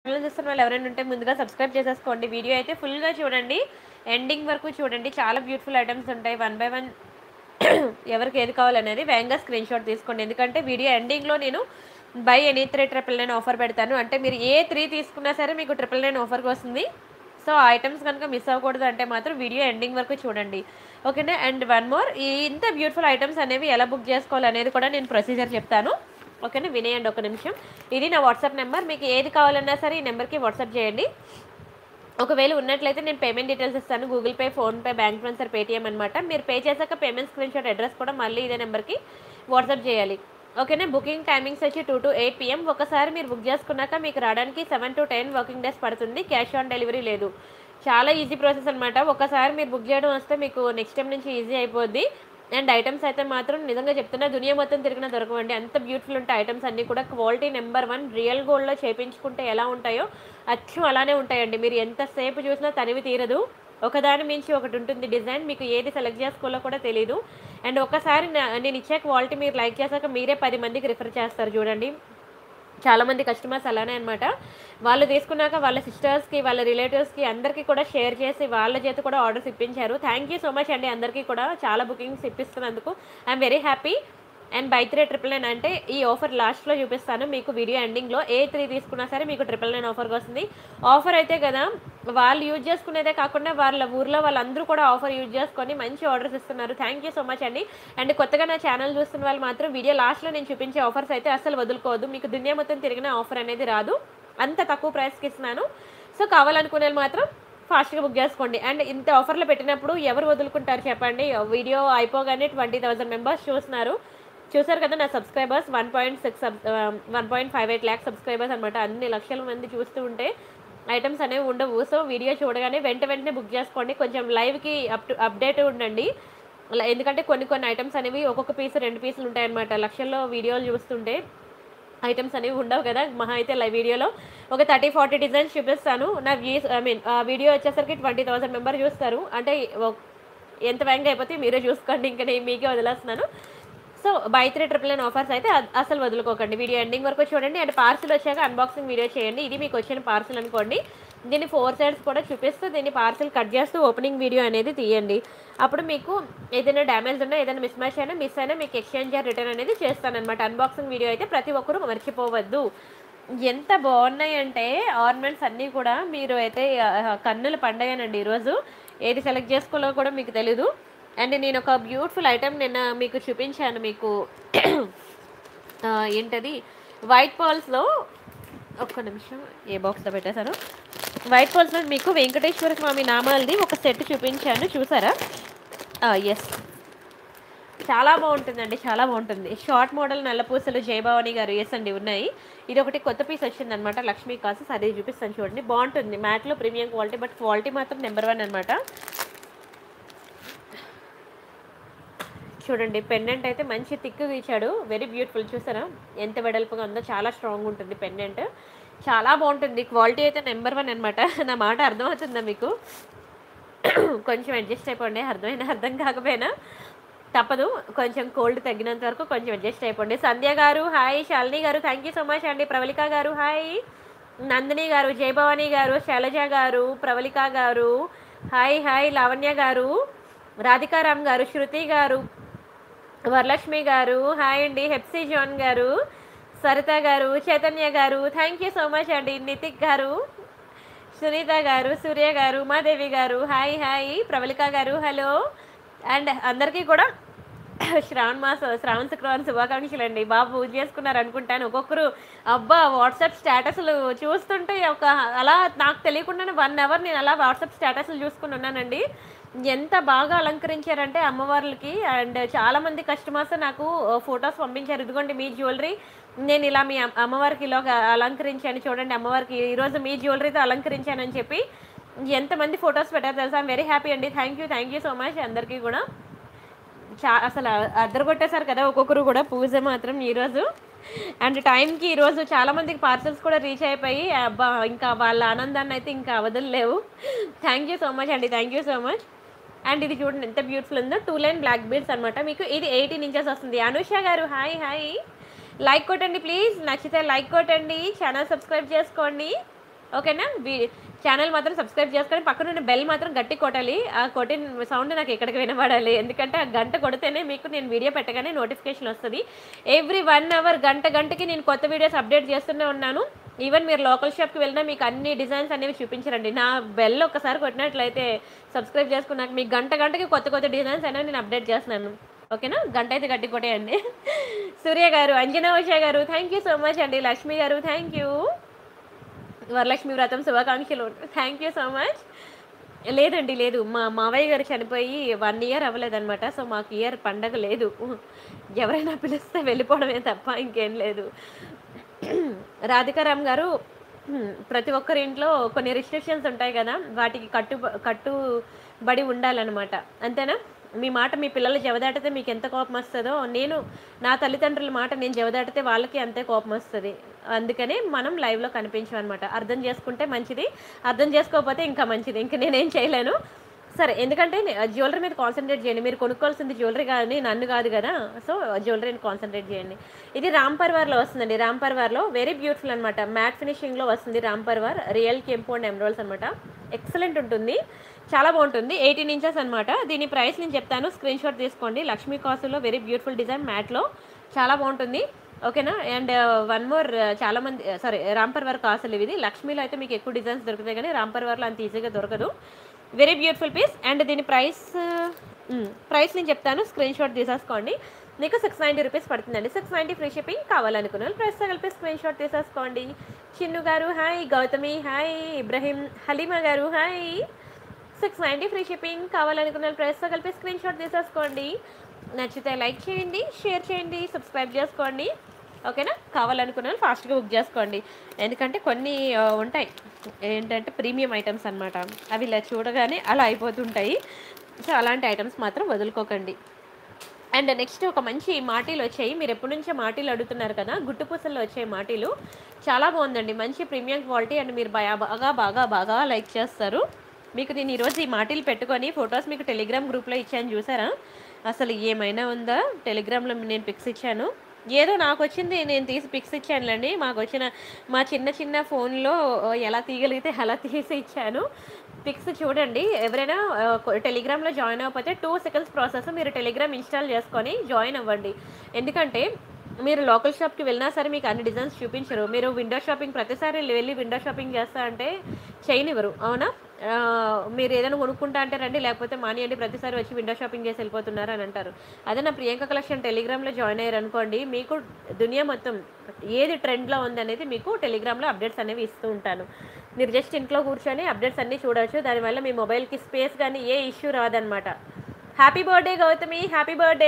Channel చూస్తున్న వాళ్ళు ఎవరైనా ఉంటే ముందుగా సబ్స్క్రైబ్ చేసేసుకోండి వీడియో అయితే ఫుల్గా చూడండి ఎండింగ్ వరకు చూడండి చాలా బ్యూటిఫుల్ ఐటమ్స్ ఉంటాయి వన్ బై వన్ ఎవరికి ఏది కావాలనేది వేగంగా స్క్రీన్ షాట్ తీసుకోండి ఎందుకంటే వీడియో ఎండింగ్లో నేను buy any three triple nine offer పెడతాను అంటే మీరు ఏ త్రీ తీసుకున్నా సరే మీకు ట్రిపుల్ నైన్ ఆఫర్కి వస్తుంది సో ఆ ఐటమ్స్ కనుక మిస్ అవ్వకూడదు అంటే మాత్రం వీడియో ఎండింగ్ వరకు చూడండి ఓకేనా అండ్ వన్ మోర్ ఈ ఇంత బ్యూటిఫుల్ ఐటమ్స్ అనేవి ఎలా బుక్ చేసుకోవాలి అనేది కూడా నేను ప్రొసీజర్ చెప్తాను ఓకేనా వినేయండి ఒక నిమిషం ఇది నా వాట్సాప్ నెంబర్ మీకు ఏది కావాలన్నా సరే ఈ నెంబర్కి వాట్సాప్ చేయండి ఒకవేళ ఉన్నట్లయితే నేను పేమెంట్ డీటెయిల్స్ ఇస్తాను Google Pay PhonePe bank transfer Paytm అనమాట మీరు పే చేశాక పేమెంట్ స్క్రీన్ షాట్ అడ్రస్ కూడా మళ్ళీ ఇదే నెంబర్కి వాట్సాప్ చేయాలి ఓకేనా బుకింగ్ టైమింగ్స్ వచ్చి టూ టు ఎయిట్ పిఎం ఒకసారి మీరు బుక్ చేసుకున్నాక మీకు రావడానికి seven to ten working days పడుతుంది క్యాష్ ఆన్ డెలివరీ లేదు చాలా ఈజీ ప్రాసెస్ అనమాట ఒకసారి మీరు బుక్ చేయడం వస్తే మీకు నెక్స్ట్ టైం నుంచి ఈజీ అయిపోద్ది అండ్ ఐటమ్స్ అయితే మాత్రం నిజంగా చెప్తున్నా దునియా మొత్తం తిరిగిన దొరకవండి అంత బ్యూటిఫుల్ ఉంటాయి ఐటమ్స్ అన్నీ కూడా క్వాలిటీ నెంబర్ వన్ రియల్ గోల్డ్లో చేపించుకుంటే ఎలా ఉంటాయో అచ్చం అలానే ఉంటాయండి మీరు ఎంతసేపు చూసినా తనివి తీరదు ఒకదాని మించి ఒకటి ఉంటుంది డిజైన్ మీకు ఏది సెలెక్ట్ చేసుకోవాలో కూడా తెలియదు అండ్ ఒకసారి నా- నేను ఇచ్చే క్వాలిటీ మీరు లైక్ చేశాక మీరే పది మందికి రిఫర్ చేస్తారు చూడండి చాలామంది కస్టమర్స్ అలానే అనమాట వాళ్ళు తీసుకున్నాక వాళ్ళ సిస్టర్స్కి వాళ్ళ రిలేటివ్స్కి అందరికీ కూడా షేర్ చేసి వాళ్ళ చేత కూడా ఆర్డర్స్ ఇప్పించారు థ్యాంక్ యూ సో మచ్ అండి అందరికీ కూడా చాలా బుకింగ్స్ ఇప్పిస్తున్నందుకు I'm very happy and buy three triple nine అంటే ఈ ఆఫర్ లాస్ట్లో చూపిస్తాను మీకు వీడియో ఎండింగ్లో ఏ త్రీ తీసుకున్నా సరే మీకు ట్రిపుల్ నైన్ ఆఫర్కి వస్తుంది ఆఫర్ అయితే కదా వాళ్ళు యూజ్ చేసుకునేదే కాకుండా వాళ్ళ ఊర్లో వాళ్ళందరూ కూడా ఆఫర్ యూజ్ చేసుకొని మంచి ఆర్డర్స్ ఇస్తున్నారు థ్యాంక్ యూ సో మచ్ అండి అండ్ కొత్తగా నా ఛానల్ చూస్తున్న వాళ్ళు మాత్రం వీడియో లాస్ట్లో నేను చూపించే ఆఫర్స్ అయితే అసలు వదులుకోవద్దు మీకు దునియా మొత్తం తిరిగిన ఆఫర్ అనేది రాదు అంత తక్కువ ప్రైస్కి ఇస్తున్నాను సో కావాలనుకునే వాళ్ళు మాత్రం ఫాస్ట్గా బుక్ చేసుకోండి అండ్ ఇంత ఆఫర్లు పెట్టినప్పుడు ఎవరు వదులుకుంటారు చెప్పండి వీడియో అయిపోగానే ట్వంటీ థౌసండ్ మెంబర్స్ చూస్తున్నారు చూసారు కదా నా subscribers one point six one point five eight lakh subscribers అనమాట అన్ని లక్షల మంది చూస్తూ ఉంటే ఐటమ్స్ అనేవి ఉండవు సో వీడియో చూడగానే వెంట వెంటనే బుక్ చేసుకోండి కొంచెం లైవ్కి అప్ అప్డేట్ ఉండండి ల- ఎందుకంటే కొన్ని కొన్ని ఐటమ్స్ అనేవి ఒక్కొక్క పీస్ రెండు పీసులు ఉంటాయన్నమాట లక్షల్లో వీడియోలు చూస్తుంటే ఐటమ్స్ అనేవి ఉండవు కదా మహా అయితే లైవ్ వీడియోలో ఒక థర్టీ ఫార్టీ డిజైన్స్ చూపిస్తాను నా వ్యూస్ ఐ మీన్ ఆ వీడియో వచ్చేసరికి ట్వంటీ థౌసండ్ మెంబర్ చూస్తారు అంటే ఒ- ఎంత వేగంగా అయిపోతే మీరే చూసుకోండి ఇంకా నేను మీకే వదిలేస్తున్నాను so buy three triple nine offers అయితే అ- అసలు వదులుకోకండి వీడియో ఎండింగ్ వరకు చూడండి అండ్ పార్సిల్ వచ్చాక అన్బాక్సింగ్ వీడియో చేయండి ఇది మీకు వచ్చిన పార్సిల్ అనుకోండి దీన్ని ఫోర్ సైడ్స్ కూడా చూపిస్తూ దీన్ని పార్సిల్ కట్ చేస్తూ ఓపెనింగ్ వీడియో అనేది తీయండి అప్పుడు మీకు ఏదైనా డ్యామేజ్ ఉన్నా ఏదైనా మిస్ మ్యాచ్ అయినా మిస్ అయినా మీకు ఎక్స్చేంజ్ రిటర్న్ అనేది చేస్తానన్నమాట అన్బాక్సింగ్ వీడియో అయితే ప్రతి ఒక్కరూ మర్చిపోవద్దు ఎంత బాగున్నాయి అంటే ఆర్నమెంట్స్ అన్నీ కూడా మీరు అయితే ఆ, కన్నుల పండగనండి ఈరోజు ఏది సెలెక్ట్ చేసుకోవాలో కూడా మీకు తెలీదు అండ్ నేను ఒక బ్యూటిఫుల్ ఐటెం నిన్న మీకు చూపించాను మీకు ఆ, ఏంటది వైట్ పాల్స్లో ఒక్క నిమిషం ఏ బాక్స్లో పెట్టేశారు వైట్ పాల్స్లో మీకు వెంకటేశ్వర స్వామి నామాలది ఒక సెట్ చూపించాను చూసారా ఎస్ చాలా బాగుంటుందండి చాలా బాగుంటుంది షార్ట్ మోడల్ నల్లపూసలు జయభవాని గారు ఎస్ అండి ఉన్నాయి ఇది ఒకటి కొత్త పీస్ వచ్చిందనమాట లక్ష్మీ కాసెస్ అది చూపిస్తాను చూడండి బాగుంటుంది మ్యాట్లో ప్రీమియం క్వాలిటీ బట్ క్వాలిటీ మాత్రం నెంబర్ వన్ అనమాట చూడండి పెండెంట్ అయితే మంచి థిక్గా ఇచ్చాడు వెరీ బ్యూటిఫుల్ చూసారా ఎంత వెడల్పుగా ఉందో చాలా స్ట్రాంగ్ ఉంటుంది పెండెంట్ చాలా బాగుంటుంది క్వాలిటీ అయితే నెంబర్ వన్ అనమాట నా మాట అర్థమవుతుందా మీకు కొంచెం అడ్జస్ట్ అయిపోండి అర్థమైనా అర్థం కాకపోయినా తప్పదు కొంచెం కోల్డ్ తగ్గినంత వరకు కొంచెం అడ్జస్ట్ అయిపోండి సంధ్య గారు హాయ్ శాలిని గారు థ్యాంక్ యూ సో మచ్ అండి ప్రవళిక గారు హాయ్ నందిని గారు జయభవాని గారు శైలజ గారు ప్రవళిక గారు హాయ్ హాయ్ లావణ్య గారు రాధికారామ్ గారు శృతి గారు వరలక్ష్మి గారు హాయ్ అండి హెప్సీ జాన్ గారు సరిత గారు చైతన్య గారు థ్యాంక్ యూ సో మచ్ అండి నితిక్ గారు సునీత గారు సూర్య గారు ఉమాదేవి గారు హాయ్ హాయ్ ప్రవళిక గారు హలో అండ్ అందరికీ కూడా శ్రావణ మాస శ్రావణ శుక్రవారం శుభాకాంక్షలు అండి బాగా పూజ చేసుకున్నారు అనుకుంటాను ఒక్కొక్కరు అబ్బా వాట్సాప్ స్టేటస్లు చూస్తుంటే ఒక అలా నాకు తెలియకుండానే వన్ అవర్ నేను అలా వాట్సాప్ స్టేటస్లు చూసుకుని ఉన్నానండి ఎంత బాగా అలంకరించారంటే అమ్మవార్లకి అండ్ చాలా మంది కస్టమర్స్ నాకు ఫొటోస్ పంపించారు ఇదిగోండి మీ జ్యువెలరీ నేను ఇలా మీ అమ్- అమ్మవారికి ఇలా అలంకరించాను చూడండి అమ్మవారికి ఈరోజు మీ జ్యువెలరీతో అలంకరించానని చెప్పి ఎంతమంది ఫొటోస్ పెట్టారు తెలుసా వెరీ హ్యాపీ అండి thank you thank you so much అందరికీ కూడా చా అసలు అద్దరు కదా ఒక్కొక్కరు కూడా పూజ మాత్రం ఈరోజు అండ్ టైంకి ఈరోజు చాలా మందికి పార్సల్స్ కూడా రీచ్ అయిపోయి అబ్బా ఇంకా వాళ్ళ ఆనందాన్ని అయితే ఇంకా వదలలేవు థ్యాంక్ యూ సో మచ్ అండి thank you so much and ఇది చూడండి ఎంత బ్యూటిఫుల్ ఉందో టూ లైన్ బ్లాక్ బీడ్స్ అనమాట మీకు ఇది ఎయిటీన్ ఇంచెస్ వస్తుంది Anusha garu hi hi like కొట్టండి ప్లీజ్ నచ్చితే లైక్ కొట్టండి ఛానల్ సబ్స్క్రైబ్ చేసుకోండి ఓకేనా ఛానల్ మాత్రం సబ్స్క్రైబ్ చేసుకొని పక్కన ఉన్న బెల్ మాత్రం గట్టి కొట్టాలి ఆ కొట్టిన సౌండ్ నాకు ఎక్కడికి వినబడాలి ఎందుకంటే ఆ గంట కొడితేనే మీకు నేను వీడియో పెట్టగానే నోటిఫికేషన్ వస్తుంది ఎవ్రీ వన్ అవర్ గంట గంటకి నేను కొత్త వీడియోస్ అప్డేట్ చేస్తూనే ఉన్నాను ఈవెన్ మీరు లోకల్ షాప్కి వెళ్ళినా మీకు అన్ని డిజైన్స్ అనేవి చూపించరండి నా బెల్ ఒకసారి కొట్టినట్లయితే సబ్స్క్రైబ్ చేసుకున్నాక మీకు గంట గంటకి కొత్త కొత్త డిజైన్స్ అనేవి నేను అప్డేట్ చేస్తున్నాను ఓకేనా గంట అయితే గట్టి కొట్టేయండి సూర్య గారు అంజనా ఉషా గారు థ్యాంక్ యూ సో మచ్ అండి లక్ష్మి గారు థ్యాంక్ యూ వరలక్ష్మి వ్రతం శుభాకాంక్షలు థ్యాంక్ యూ సో మచ్ లేదండి లేదు మా మావయ్య గారు చనిపోయి వన్ ఇయర్ అవ్వలేదన్నమాట సో మాకు ఇయర్ పండగ లేదు ఎవరైనా పిలిస్తే వెళ్ళిపోవడమే తప్ప ఇంకేం లేదు రాధికారామ్ గారు హ్మ్, ప్రతి ఒక్కరి ఇంట్లో కొన్ని రిస్ట్రిక్షన్స్ ఉంటాయి కదా వాటికి కట్టు కట్టుబడి ఉండాలన్నమాట అంతేనా మీ మాట మీ పిల్లలు జవదాటితే మీకు ఎంత కోపం వస్తుందో నేను నా తల్లిదండ్రుల మాట నేను జవదాటితే వాళ్ళకి అంతే కోపం వస్తుంది అందుకనే మనం లైవ్లో కనిపించామన్నమాట అర్థం చేసుకుంటే మంచిది అర్థం చేసుకోకపోతే ఇంకా మంచిది ఇంక నేనేం చేయలేను సరే ఎందుకంటే జ్యువెలరీ మీద కాన్సన్ట్రేట్ చేయండి మీరు కొనుక్కోవాల్సింది జ్యువెలరీ కానీ నన్ను కాదు కదా సో జ్యువెలరీని కాన్సన్ట్రేట్ చేయండి ఇది రామ్ పర్వార్లో వస్తుందండి రామ్ పర్వార్లో వెరీ బ్యూటిఫుల్ అనమాట మ్యాట్ ఫినిషింగ్లో వస్తుంది రామ్ పర్వార్ రియల్ కెంపు అండ్ ఎమరాల్స్ అనమాట ఎక్సలెంట్ ఉంటుంది చాలా బాగుంటుంది ఎయిటీన్ ఇంచెస్ అనమాట దీని ప్రైస్ నేను చెప్తాను స్క్రీన్ షాట్ తీసుకోండి లక్ష్మీ కాసులో వెరీ బ్యూటిఫుల్ డిజైన్ మ్యాట్లో చాలా బాగుంటుంది ఓకేనా అండ్ వన్ మోర్ చాలా మంది సారీ రాంపర్ వర్క్ కాసులు ఇది లక్ష్మీలో అయితే మీకు ఎక్కువ డిజైన్స్ దొరుకుతాయి కానీ రాంపర్ వర్క్లో అంత ఈజీగా దొరకదు వెరీ బ్యూటిఫుల్ పీస్ అండ్ దీని ప్రైస్ ప్రైస్ నేను చెప్తాను స్క్రీన్ షాట్ తీసేసుకోండి మీకు సిక్స్ నైంటీ రూపీస్ పడుతుందండి సిక్స్ నైంటీ ఫ్రీ షిప్పింగ్ కావాలనుకున్న ప్రైస్ కలిపి స్క్రీన్ షాట్ తీసేసుకోండి Chinnu garu hi Gautami hi Ibrahim Halima garu hi six ninety free shipping కావాలనుకున్న ప్రైస్తో కలిపి స్క్రీన్ షాట్ తీసేసుకోండి నచ్చితే లైక్ చేయండి షేర్ చేయండి సబ్స్క్రైబ్ చేసుకోండి ఓకేనా కావాలనుకున్న వాళ్ళు ఫాస్ట్గా బుక్ చేసుకోండి ఎందుకంటే కొన్ని ఆ, ఉంటాయి ఏంటంటే ప్రీమియం ఐటమ్స్ అన్నమాట అవి ఇలా చూడగానే అలా అయిపోతుంటాయి సో అలాంటి ఐటమ్స్ మాత్రం వదులుకోకండి అండ్ నెక్స్ట్ ఒక మంచి మాటీలు వచ్చాయి మీరు ఎప్పటి నుంచో మాటీలు అడుగుతున్నారు కదా గుట్టు పూసల్లో వచ్చే మాటీలు చాలా బాగుందండి మంచి ప్రీమియం క్వాలిటీ అండ్ మీరు బాగా బాగా బాగా బాగా లైక్ చేస్తారు మీకు నేను ఈరోజు ఈ మాటీలు పెట్టుకొని ఫొటోస్ మీకు టెలిగ్రామ్ గ్రూప్లో ఇచ్చాను చూసారా అసలు ఏమైనా ఉందా టెలిగ్రామ్లో నేను పిక్స్ ఇచ్చాను ఏదో నాకు వచ్చింది నేను తీసి పిక్స్ ఇచ్చానులేండి మాకు వచ్చిన మా చిన్న చిన్న ఫోన్లో ఎలా తీయగలిగితే అలా తీసి ఇచ్చాను పిక్స్ చూడండి ఎవరైనా ఆ, కొ- టెలిగ్రామ్లో జాయిన్ అవ్వకపోతే టూ సెకండ్స్ ప్రాసెస్ మీరు టెలిగ్రామ్ ఇన్స్టాల్ చేసుకొని జాయిన్ అవ్వండి ఎందుకంటే మీరు లోకల్ షాప్కి వెళ్ళినా సరే మీకు అన్ని డిజైన్స్ చూపించరు మీరు విండో షాపింగ్ ప్రతిసారి వెళ్ళి విండో షాపింగ్ చేస్తా అంటే చేయనివ్వరు అవునా ఆ, మీరు ఏదైనా కొనుక్కుంటా అంటే రండి లేకపోతే మానేయండి ప్రతిసారి వచ్చి విండో షాపింగ్ చేసి వెళ్ళిపోతున్నారు అని అంటారు అదే నా ప్రియాంక కలెక్షన్ టెలిగ్రామ్లో జాయిన్ అయ్యారు అనుకోండి మీకు దునియా మొత్తం ఏది ట్రెండ్లో ఉంది అనేది మీకు టెలిగ్రామ్లో అప్డేట్స్ అనేవి ఇస్తూ ఉంటాను మీరు జస్ట్ ఇంట్లో కూర్చొని అప్డేట్స్ అన్నీ చూడొచ్చు దానివల్ల మీ మొబైల్కి స్పేస్ కానీ ఏ ఇష్యూ రాదనమాట happy birthday Gautami happy birthday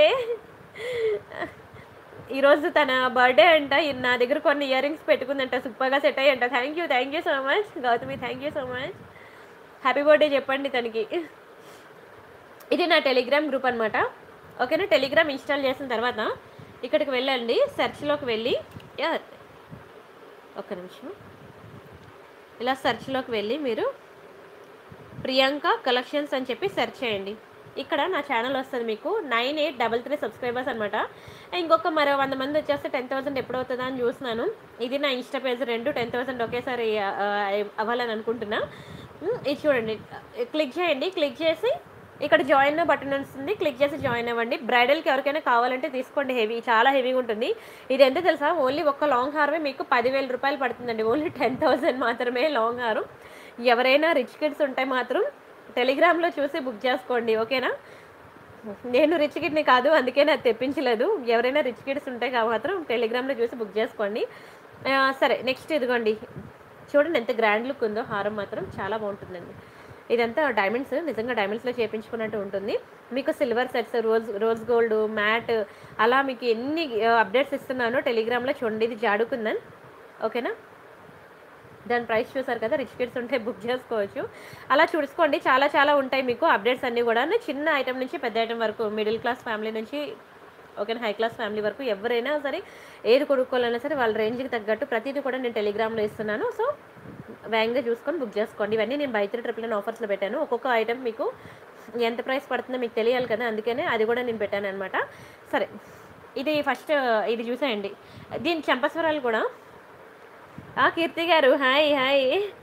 ఈరోజు తన బర్త్డే అంట ఈ నా దగ్గర కొన్ని ఇయర్ రింగ్స్ పెట్టుకుందంట సూపర్గా సెట్ అయ్యంట thank you thank you so much Gautami thank you so much happy birthday చెప్పండి తనకి ఇది నా టెలిగ్రామ్ గ్రూప్ అనమాట ఓకేనా టెలిగ్రామ్ ఇన్స్టాల్ చేసిన తర్వాత ఇక్కడికి వెళ్ళండి సెర్చ్లోకి వెళ్ళి యా, ఒక్క నిమిషం ఇలా సెర్చ్లోకి వెళ్ళి మీరు ప్రియాంక కలెక్షన్స్ అని చెప్పి సెర్చ్ చేయండి ఇక్కడ నా ఛానల్ వస్తుంది మీకు nine eight double three subscribers అనమాట ఇంకొక మరో వంద మంది వచ్చేస్తే టెన్ థౌసండ్ ఎప్పుడు అవుతుందా అని చూస్తున్నాను ఇది నా ఇన్స్టా పేజ్ రెండు టెన్ థౌసండ్ ఒకేసారి ఆ, అవ్వాలని అనుకుంటున్నా ఉమ్, ఇది చూడండి క్లిక్ చేయండి క్లిక్ చేసి ఇక్కడ జాయిన్ బటన్ వస్తుంది క్లిక్ చేసి జాయిన్ అవ్వండి బ్రైడల్కి ఎవరికైనా కావాలంటే తీసుకోండి హెవీ చాలా హెవీగా ఉంటుంది ఇది ఎంత తెలుసా ఓన్లీ ఒక్క లాంగ్ హార్వే మీకు పదివేల రూపాయలు పడుతుందండి ఓన్లీ టెన్ థౌసండ్ మాత్రమే లాంగ్ హారం ఎవరైనా రిచ్ కిడ్స్ ఉంటే మాత్రం టెలిగ్రామ్లో చూసి బుక్ చేసుకోండి ఓకేనా నేను రిచ్ కిడ్ని కాదు అందుకే నాకు తెప్పించలేదు ఎవరైనా రిచ్ కిడ్స్ ఉంటే కా- మాత్రం టెలిగ్రామ్లో చూసి బుక్ చేసుకోండి ఆ, సరే నెక్స్ట్ ఇదిగోండి చూడండి ఎంత గ్రాండ్ లుక్ ఉందో హారం మాత్రం చాలా బాగుంటుందండి ఇదంతా డైమండ్స్ నిజంగా డైమండ్స్లో చేపించుకున్నట్టు ఉంటుంది మీకు silver sets rose rose gold matte అలా మీకు ఎన్ని అప్డేట్స్ ఇస్తున్నానో టెలిగ్రామ్లో చూడండి ఇది జాడుకుందని ఓకేనా దాని ప్రైస్ చూసారు కదా రిచ్ కిడ్స్ ఉంటే బుక్ చేసుకోవచ్చు అలా చూసుకోండి చాలా చాలా ఉంటాయి మీకు అప్డేట్స్ అన్నీ కూడా చిన్న ఐటమ్ నుంచి పెద్ద ఐటమ్ వరకు మిడిల్ క్లాస్ ఫ్యామిలీ నుంచి ఓకేనా హై క్లాస్ ఫ్యామిలీ వరకు ఎవరైనా సరే ఏది కొనుక్కోవాలన్నా సరే వాళ్ళ రేంజ్కి తగ్గట్టు ప్రతిదీ కూడా నేను టెలిగ్రామ్లో ఇస్తున్నాను సో వేగంగా చూసుకొని బుక్ చేసుకోండి ఇవన్నీ నేను బై త్రీ ట్రిపుల్ నైన్ ఆఫర్స్లో పెట్టాను ఒక్కొక్క ఐటమ్ మీకు ఎంత ప్రైస్ పడుతుందో మీకు తెలియాలి కదా అందుకనే అది కూడా నేను పెట్టాను అనమాట సరే ఇది ఫస్ట్ ఇది చూసేయండి దీని చెంపస్వరాలు కూడా ఆ కీర్తి గారు హాయ్ హాయ్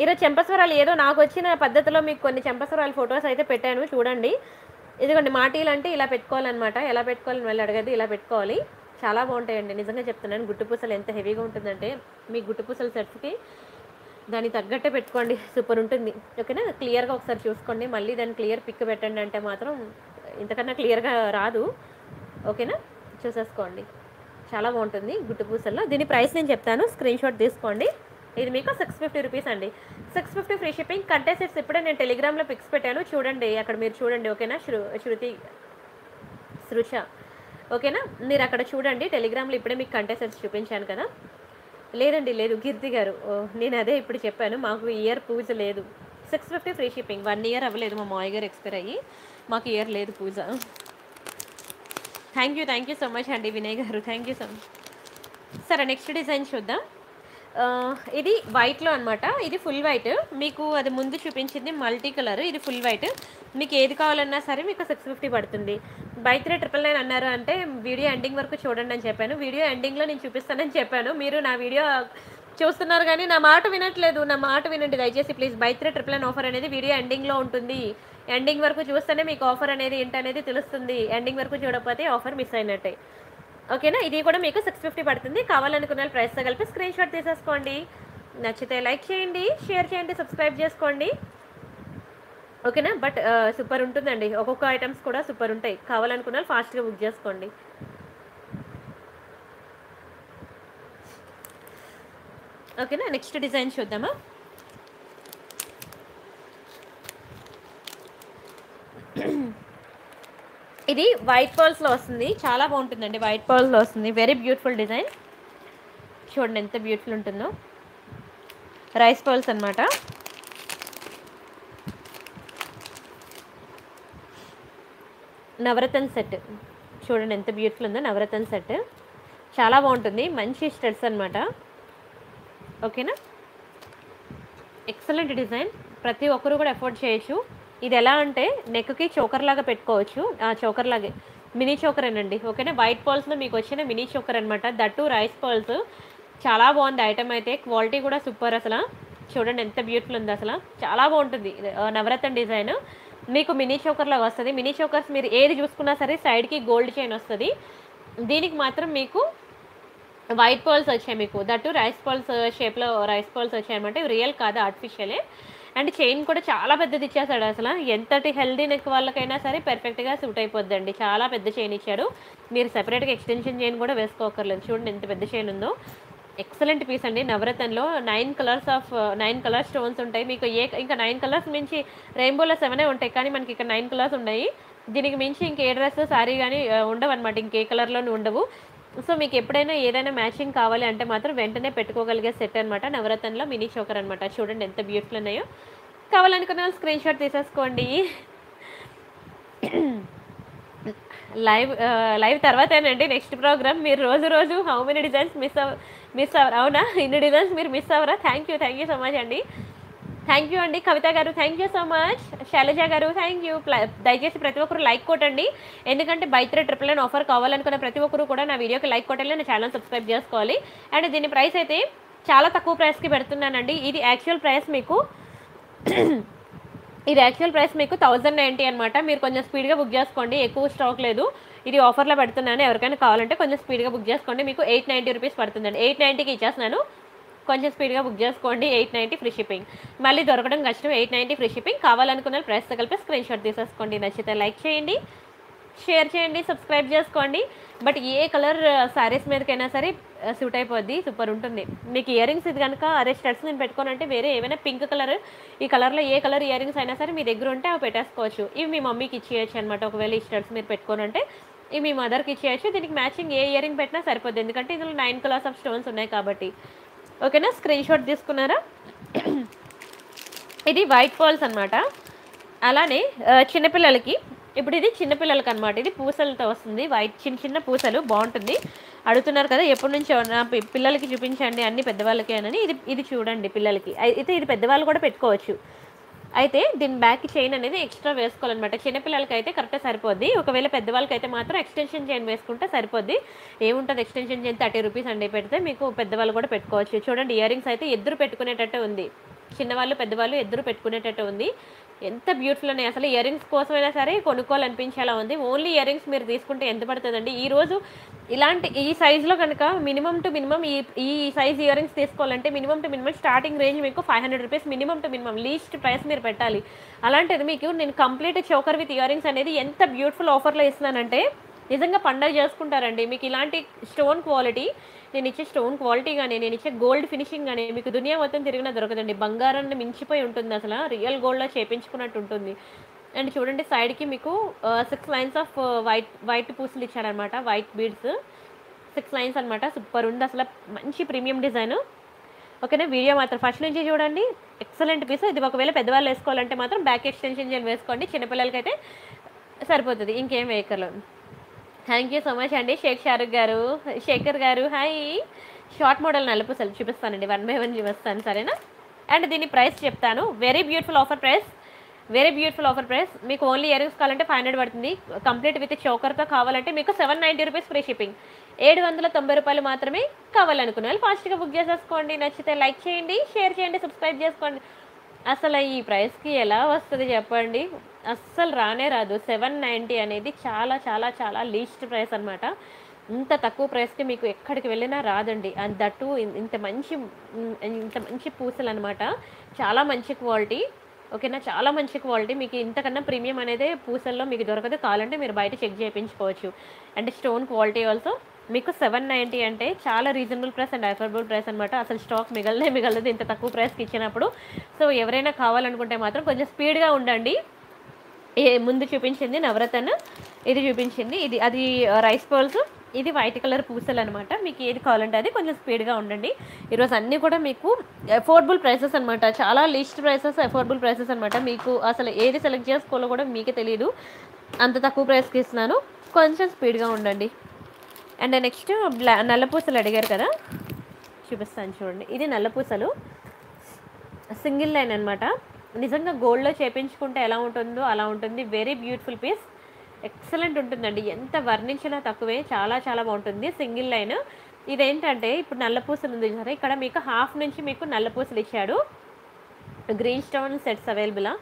ఈరోజు చెంపస్వరాలు ఏదో నాకు వచ్చిన పద్ధతిలో మీకు కొన్ని చెంపస్వరాల ఫొటోస్ అయితే పెట్టాను చూడండి ఇదిగోండి మాటీలు అంటే ఇలా పెట్టుకోవాలన్నమాట ఎలా పెట్టుకోవాలని మళ్ళీ అడగదు ఇలా పెట్టుకోవాలి చాలా బాగుంటాయండి నిజంగా చెప్తున్నాను గుట్టు పూసలు ఎంత హెవీగా ఉంటుందంటే మీ గుట్టు పూసల సెట్స్కి దానికి తగ్గట్టే పెట్టుకోండి సూపర్ ఉంటుంది ఓకేనా క్లియర్గా ఒకసారి చూసుకోండి మళ్ళీ దాన్ని క్లియర్ పిక్ పెట్టండి అంటే మాత్రం ఇంతకన్నా క్లియర్గా రాదు ఓకేనా చూసేసుకోండి చాలా బాగుంటుంది గుట్టు పూసల్లో దీని ప్రైస్ నేను చెప్తాను స్క్రీన్ షాట్ తీసుకోండి ఇది మీకు సిక్స్ ఫిఫ్టీ రూపీస్ అండి six fifty free shipping contestants ఇప్పుడే నేను టెలిగ్రామ్లో పిక్స్ పెట్టాను చూడండి అక్కడ మీరు చూడండి ఓకేనా శృ శృతి సృష ఓకేనా మీరు అక్కడ చూడండి టెలిగ్రామ్లో ఇప్పుడే మీకు కంటెస్టెంట్స్ చూపించాను కదా లేదండి లేదు కీర్తి గారు ఓ, నేను అదే ఇప్పుడు చెప్పాను మాకు ఇయర్ పూజ లేదు six fifty free shipping one year అవ్వలేదు మా మామయ్య గారు ఎక్స్పైర్ అయ్యి మాకు ఇయర్ లేదు పూజ thank you thank you so much అండి Vinay garu thank you so much సరే నెక్స్ట్ డిజైన్ చూద్దాం ఆ, ఇది వైట్లో అనమాట ఇది ఫుల్ వైట్ మీకు అది ముందు చూపించింది మల్టీ కలర్ ఇది ఫుల్ వైట్ మీకు ఏది కావాలన్నా సరే మీకు సిక్స్ ఫిఫ్టీ పడుతుంది బై త్రీ ట్రిపుల్ నైన్ అన్నారు అంటే వీడియో ఎండింగ్ వరకు చూడండి అని చెప్పాను వీడియో ఎండింగ్లో నేను చూపిస్తానని చెప్పాను మీరు నా వీడియో చూస్తున్నారు కానీ నా మాట వినట్లేదు నా మాట వినండి దయచేసి please buy three triple nine offer అనేది వీడియో ఎండింగ్లో ఉంటుంది ఎండింగ్ వరకు చూస్తేనే మీకు ఆఫర్ అనేది ఏంటనేది తెలుస్తుంది ఎండింగ్ వరకు చూడకపోతే ఆఫర్ మిస్ అయినట్టే ఓకేనా ఇది కూడా మీకు సిక్స్ ఫిఫ్టీ పడుతుంది కావాలనుకున్న ప్రైస్తో కలిపి స్క్రీన్ షాట్ తీసేసుకోండి నచ్చితే లైక్ చేయండి షేర్ చేయండి సబ్స్క్రైబ్ చేసుకోండి ఓకేనా బట్ సూపర్ ఉంటుందండి ఒక్కొక్క ఐటమ్స్ కూడా సూపర్ ఉంటాయి కావాలనుకున్న వాళ్ళు ఫాస్ట్గా బుక్ చేసుకోండి ఓకేనా నెక్స్ట్ డిజైన్ చూద్దామా ఇది వైట్ పర్ల్స్లో వస్తుంది చాలా బాగుంటుందండి వైట్ పర్ల్స్లో వస్తుంది వెరీ బ్యూటిఫుల్ డిజైన్ చూడండి ఎంత బ్యూటిఫుల్ ఉంటుందో రైస్ పర్ల్స్ అనమాట నవరత్న సెట్ చూడండి ఎంత బ్యూటిఫుల్ ఉందో నవరత్న సెట్ చాలా బాగుంటుంది మంచి స్టడ్స్ అనమాట ఓకేనా ఎక్సలెంట్ డిజైన్ ప్రతి ఒక్కరు కూడా ఎఫోర్డ్ చేయొచ్చు ఇది ఎలా అంటే నెక్కి చోకర్ లాగా పెట్టుకోవచ్చు ఆ చోకర్ లాగే మినీ చోకర్ అండి ఓకేనా వైట్ పర్ల్స్లో మీకు వచ్చిన మినీ చోకర్ అనమాట దట్టు రైస్ పర్ల్స్ చాలా బాగుంది ఐటమ్ అయితే క్వాలిటీ కూడా సూపర్ అసలు చూడండి ఎంత బ్యూటిఫుల్ ఉంది అసలు చాలా బాగుంటుంది ఇది, ఆ, నవరత్న డిజైన్ మీకు మినీ చోకర్ లాగా వస్తుంది మినీ చోకర్స్ మీరు ఏది చూసుకున్నా సరే సైడ్కి గోల్డ్ చైన్ వస్తుంది దీనికి మాత్రం మీకు వైట్ పర్ల్స్ వచ్చాయి మీకు దట్టు రైస్ పర్ల్స్ షేప్లో రైస్ పర్ల్స్ వచ్చాయి అనమాట ఇవి రియల్ కాదు ఆర్టిఫిషియలే అండ్ చైన్ కూడా చాలా పెద్దది ఇచ్చేసాడు అసలు ఎంతటి హెల్దీ నెక్ వాళ్ళకైనా సరే పర్ఫెక్ట్గా సూట్ అయిపోద్దండి చాలా పెద్ద చైన్ ఇచ్చాడు మీరు సెపరేట్గా ఎక్స్టెన్షన్ చైన్ కూడా వేసుకోకర్లేదు చూడండి ఎంత పెద్ద చైన్ ఉందో ఎక్సలెంట్ పీస్ అండి నవరత్నంలో nine colours of nine colour stones ఉంటాయి మీకు ఏ ఇంకా నైన్ కలర్స్ మించి రెయిన్బోలో సెవెనే ఉంటాయి కానీ మనకి ఇక్కడ నైన్ కలర్స్ ఉన్నాయి దీనికి మించి ఇంకే డ్రెస్ సారీ కానీ ఉండవు అనమాట ఇంకే కలర్లోనూ ఉండవు సో మీకు ఎప్పుడైనా ఏదైనా మ్యాచింగ్ కావాలి అంటే మాత్రం వెంటనే పెట్టుకోగలిగే సెట్ అనమాట నవరత్నంలో మినీ చోకర్ అనమాట చూడండి ఎంత బ్యూటిఫుల్ ఉన్నాయో కావాలనుకున్న వాళ్ళు స్క్రీన్ షాట్ తీసేసుకోండి లైవ్ లైవ్ తర్వాతేనండి నెక్స్ట్ ప్రోగ్రామ్ మీరు రోజు రోజు హౌ మెనీ డిజైన్స్ మిస్ అవ మిస్ అవ్వరు అవునా ఇన్ని డిజైన్స్ మీరు మిస్ అవ్వరా thank you thank you so much అండి థ్యాంక్ యూ అండి కవిత గారు thank you so much Shailaja గారు థ్యాంక్ యూ దయచేసి ప్రతి ఒక్కరు లైక్ కొట్టండి ఎందుకంటే buy three triple nine offer కావాలనుకున్న ప్రతి ఒక్కరు కూడా నా వీడియోకి లైక్ కొట్టాలి నా ఛానల్ సబ్స్క్రైబ్ చేసుకోవాలి అండ్ దీని ప్రైస్ అయితే చాలా తక్కువ ప్రైస్కి పెడుతున్నానండి ఇది యాక్చువల్ ప్రైస్ మీకు ఇది యాక్చువల్ ప్రైస్ మీకు థౌజండ్ నైంటీ అనమాట మీరు కొంచెం స్పీడ్గా బుక్ చేసుకోండి ఎక్కువ స్టాక్ లేదు ఇది ఆఫర్లో పెడుతున్నాను ఎవరికైనా కావాలంటే కొంచెం స్పీడ్గా బుక్ చేసుకోండి మీకు ఎయిట్ నైంటీ రూపీస్ పడుతుందండి ఎయిట్ నైంటీకి ఇచ్చేస్తున్నాను కొంచెం స్పీడ్గా బుక్ చేసుకోండి ఎయిట్ నైంటీ ఫ్రీ షిప్పింగ్ మళ్ళీ దొరకడం కష్టం ఎయిట్ నైంటీ ఫ్రీ షిప్పింగ్ కావాలనుకున్న ప్రైస్తో కలిపి స్క్రీన్ షాట్ తీసేసుకోండి నచ్చితే లైక్ చేయండి షేర్ చేయండి సబ్స్క్రైబ్ చేసుకోండి బట్ ఏ కలర్ శారీస్ మీదకైనా సరే సూట్ అయిపోద్ది సూపర్ ఉంటుంది మీకు ఇయర్ రింగ్స్ ఇది కనుక అరే స్టడ్స్ నేను పెట్టుకోనంటే వేరే ఏమైనా పింక్ కలర్ ఈ కలర్లో ఏ కలర్ ఇయర్ రింగ్స్ అయినా సరే మీ దగ్గర ఉంటే అవి పెట్టేసుకోవచ్చు ఇవి మీ మమ్మీకి ఇచ్చేయచ్చు అనమాట ఒకవేళ ఈ స్టడ్స్ మీరు పెట్టుకోనంటే ఇవి మీ మదర్కి ఇచ్చేయచ్చు దీనికి మ్యాచింగ్ ఏ ఇయర్ రింగ్ పెట్టినా సరిపోద్ది ఎందుకంటే ఇందులో నైన్ కలర్స్ ఆఫ్ స్టోన్స్ ఉన్నాయి కాబట్టి ఓకేనా స్క్రీన్ షాట్ తీసుకున్నారా ఇది వైట్ పర్ల్స్ అనమాట అలానే ఆ, చిన్నపిల్లలకి ఇప్పుడు ఇది చిన్నపిల్లలకి అనమాట ఇది పూసలతో వస్తుంది వైట్ చిన్న చిన్న పూసలు బాగుంటుంది అడుగుతున్నారు కదా ఎప్పటి నుంచో నా పి- పిల్లలకి చూపించండి అన్ని పెద్దవాళ్ళకి అని ఇది ఇది చూడండి పిల్లలకి అయి- అయితే ఇది పెద్దవాళ్ళు కూడా పెట్టుకోవచ్చు అయితే దీని బ్యాక్ చైన్ అనేది ఎక్స్ట్రా వేసుకోవాలన్నమాట చిన్నపిల్లలకి అయితే కరెక్ట్గా సరిపోద్ది ఒకవేళ పెద్దవాళ్ళకి అయితే మాత్రం ఎక్స్టెన్షన్ చైన్ వేసుకుంటే సరిపోద్ది ఏముంటుంది ఎక్స్టెన్షన్ చైన్ థర్టీ రూపీస్ అండి పెడితే మీకు పెద్దవాళ్ళు కూడా పెట్టుకోవచ్చు చూడండి ఇయర్ రింగ్స్ అయితే ఇద్దరు పెట్టుకునేటట్టు ఉంది చిన్నవాళ్ళు పెద్దవాళ్ళు ఇద్దరు పెట్టుకునేటట్టు ఉంది ఎంత బ్యూటిఫుల్ ఉన్నాయి అసలు ఇయర్ రింగ్స్ కోసమైనా సరే కొనుక్కోవాలనిపించేలా ఉంది ఓన్లీ ఇయర్ రింగ్స్ మీరు తీసుకుంటే ఎంత పడుతుందండి ఈ రోజు ఇలాంటి ఈ సైజులో కనుక మినిమం టు మినిమం ఈ ఈ సైజ్ ఇయర్ రింగ్స్ తీసుకోవాలంటే minimum to minimum starting range మీకు five hundred rupees minimum to minimum least price మీరు పెట్టాలి అలాంటిది మీకు నేను complete choker with ear rings అనేది ఎంత బ్యూటిఫుల్ ఆఫర్లో ఇస్తున్నానంటే నిజంగా పండగ చేసుకుంటారండి మీకు ఇలాంటి స్టోన్ క్వాలిటీ నేను ఇచ్చే స్టోన్ క్వాలిటీ కానీ నేను ఇచ్చే గోల్డ్ ఫినిషింగ్ కానీ మీకు దునియా మొత్తం తిరిగినా దొరకదండి బంగారాన్ని మించిపోయి ఉంటుంది అసలు రియల్ గోల్డ్లో చేపించుకున్నట్టు ఉంటుంది అండ్ చూడండి సైడ్కి మీకు six lines of white white పూసలు ఇచ్చాడనమాట వైట్ బీడ్స్ సిక్స్ లైన్స్ అనమాట సూపర్ ఉంది అసలు మంచి ప్రీమియం డిజైన్ ఓకేనా వీడియో మాత్రం ఫస్ట్ నుంచి చూడండి ఎక్సలెంట్ పీస్ ఇది ఒకవేళ పెద్దవాళ్ళు వేసుకోవాలంటే మాత్రం బ్యాక్ ఎక్స్టెన్షన్ జెల్ వేసుకోండి చిన్నపిల్లలకి అయితే సరిపోతుంది ఇంకేం వేయకర్లేదు థ్యాంక్ యూ సో మచ్ అండి షేక్ షారుఖ్ గారు శేఖర్ గారు హాయ్ షార్ట్ మోడల్ నలుపుసలు చూపిస్తానండి వన్ బై వన్ చూపిస్తాను సరేనా అండ్ దీని ప్రైస్ చెప్తాను very beautiful offer price very beautiful offer price మీకు ఓన్లీ ఇయరింగ్స్ కావాలంటే ఫైవ్ హండ్రెడ్ పడుతుంది కంప్లీట్ విత్ చోకర్తో కావాలంటే మీకు seven ninety rupees free shipping ఏడు వందల తొంభై రూపాయలు మాత్రమే కావాలనుకునే వాళ్ళు ఫాస్ట్గా బుక్ చేసేసుకోండి నచ్చితే లైక్ చేయండి షేర్ చేయండి సబ్స్క్రైబ్ చేసుకోండి అసలు ఈ ప్రైస్కి ఎలా వస్తుంది చెప్పండి అస్సలు రానే రాదు సెవెన్ నైంటీ అనేది చాలా చాలా చాలా లీస్ట్ ప్రైస్ అనమాట ఇంత తక్కువ ప్రైస్కి మీకు ఎక్కడికి వెళ్ళినా రాదండి అండ్ దట్టు ఇంత మంచి ఉమ్, ఇంత మంచి పూసలు అనమాట చాలా మంచి క్వాలిటీ ఓకేనా చాలా మంచి క్వాలిటీ మీకు ఇంతకన్నా ప్రీమియం అనేది పూసల్లో మీకు దొరకదు కావాలంటే మీరు బయట చెక్ చేయించుకోవచ్చు అండ్ స్టోన్ క్వాలిటీ ఆల్సో మీకు సెవెన్ నైంటీ అంటే చాలా reasonable price and affordable price అనమాట అసలు స్టాక్ మిగలనే మిగలదు ఇంత తక్కువ ప్రైస్కి ఇచ్చినప్పుడు సో ఎవరైనా కావాలనుకుంటే మాత్రం కొంచెం స్పీడ్గా ఉండండి ఏ ముందు చూపించింది నవరత్న ఇది చూపించింది ఇది అది రైస్ పర్ల్స్ ఇది వైట్ కలర్ పూసలు అనమాట మీకు ఏది కావాలంటే అది కొంచెం స్పీడ్గా ఉండండి ఈరోజు అన్నీ కూడా మీకు అఫోర్డబుల్ ప్రైసెస్ అనమాట చాలా లీస్ట్ ప్రైసెస్ అఫోర్డబుల్ ప్రైసెస్ అనమాట మీకు అసలు ఏది సెలెక్ట్ చేసుకోవాలో కూడా మీకే తెలియదు అంత తక్కువ ప్రైస్కి ఇస్తున్నాను కొంచెం స్పీడ్గా ఉండండి అండ్ నెక్స్ట్ బ్లా నల్లపూసలు అడిగారు కదా చూపిస్తాను చూడండి ఇది నల్లపూసలు సింగిల్ లైన్ అనమాట నిజంగా గోల్డ్లో చేపించుకుంటే ఎలా ఉంటుందో అలా ఉంటుంది వెరీ బ్యూటిఫుల్ పీస్ ఎక్సలెంట్ ఉంటుందండి ఎంత వర్ణించినా తక్కువే చాలా చాలా బాగుంటుంది సింగిల్ లైన్ ఇదేంటంటే ఇప్పుడు నల్లపూసలు ఉంది సరే ఇక్కడ మీకు హాఫ్ నుంచి మీకు నల్లపూసలు ఇచ్చాడు గ్రీన్ స్టోన్ సెట్స్ అవైలబులా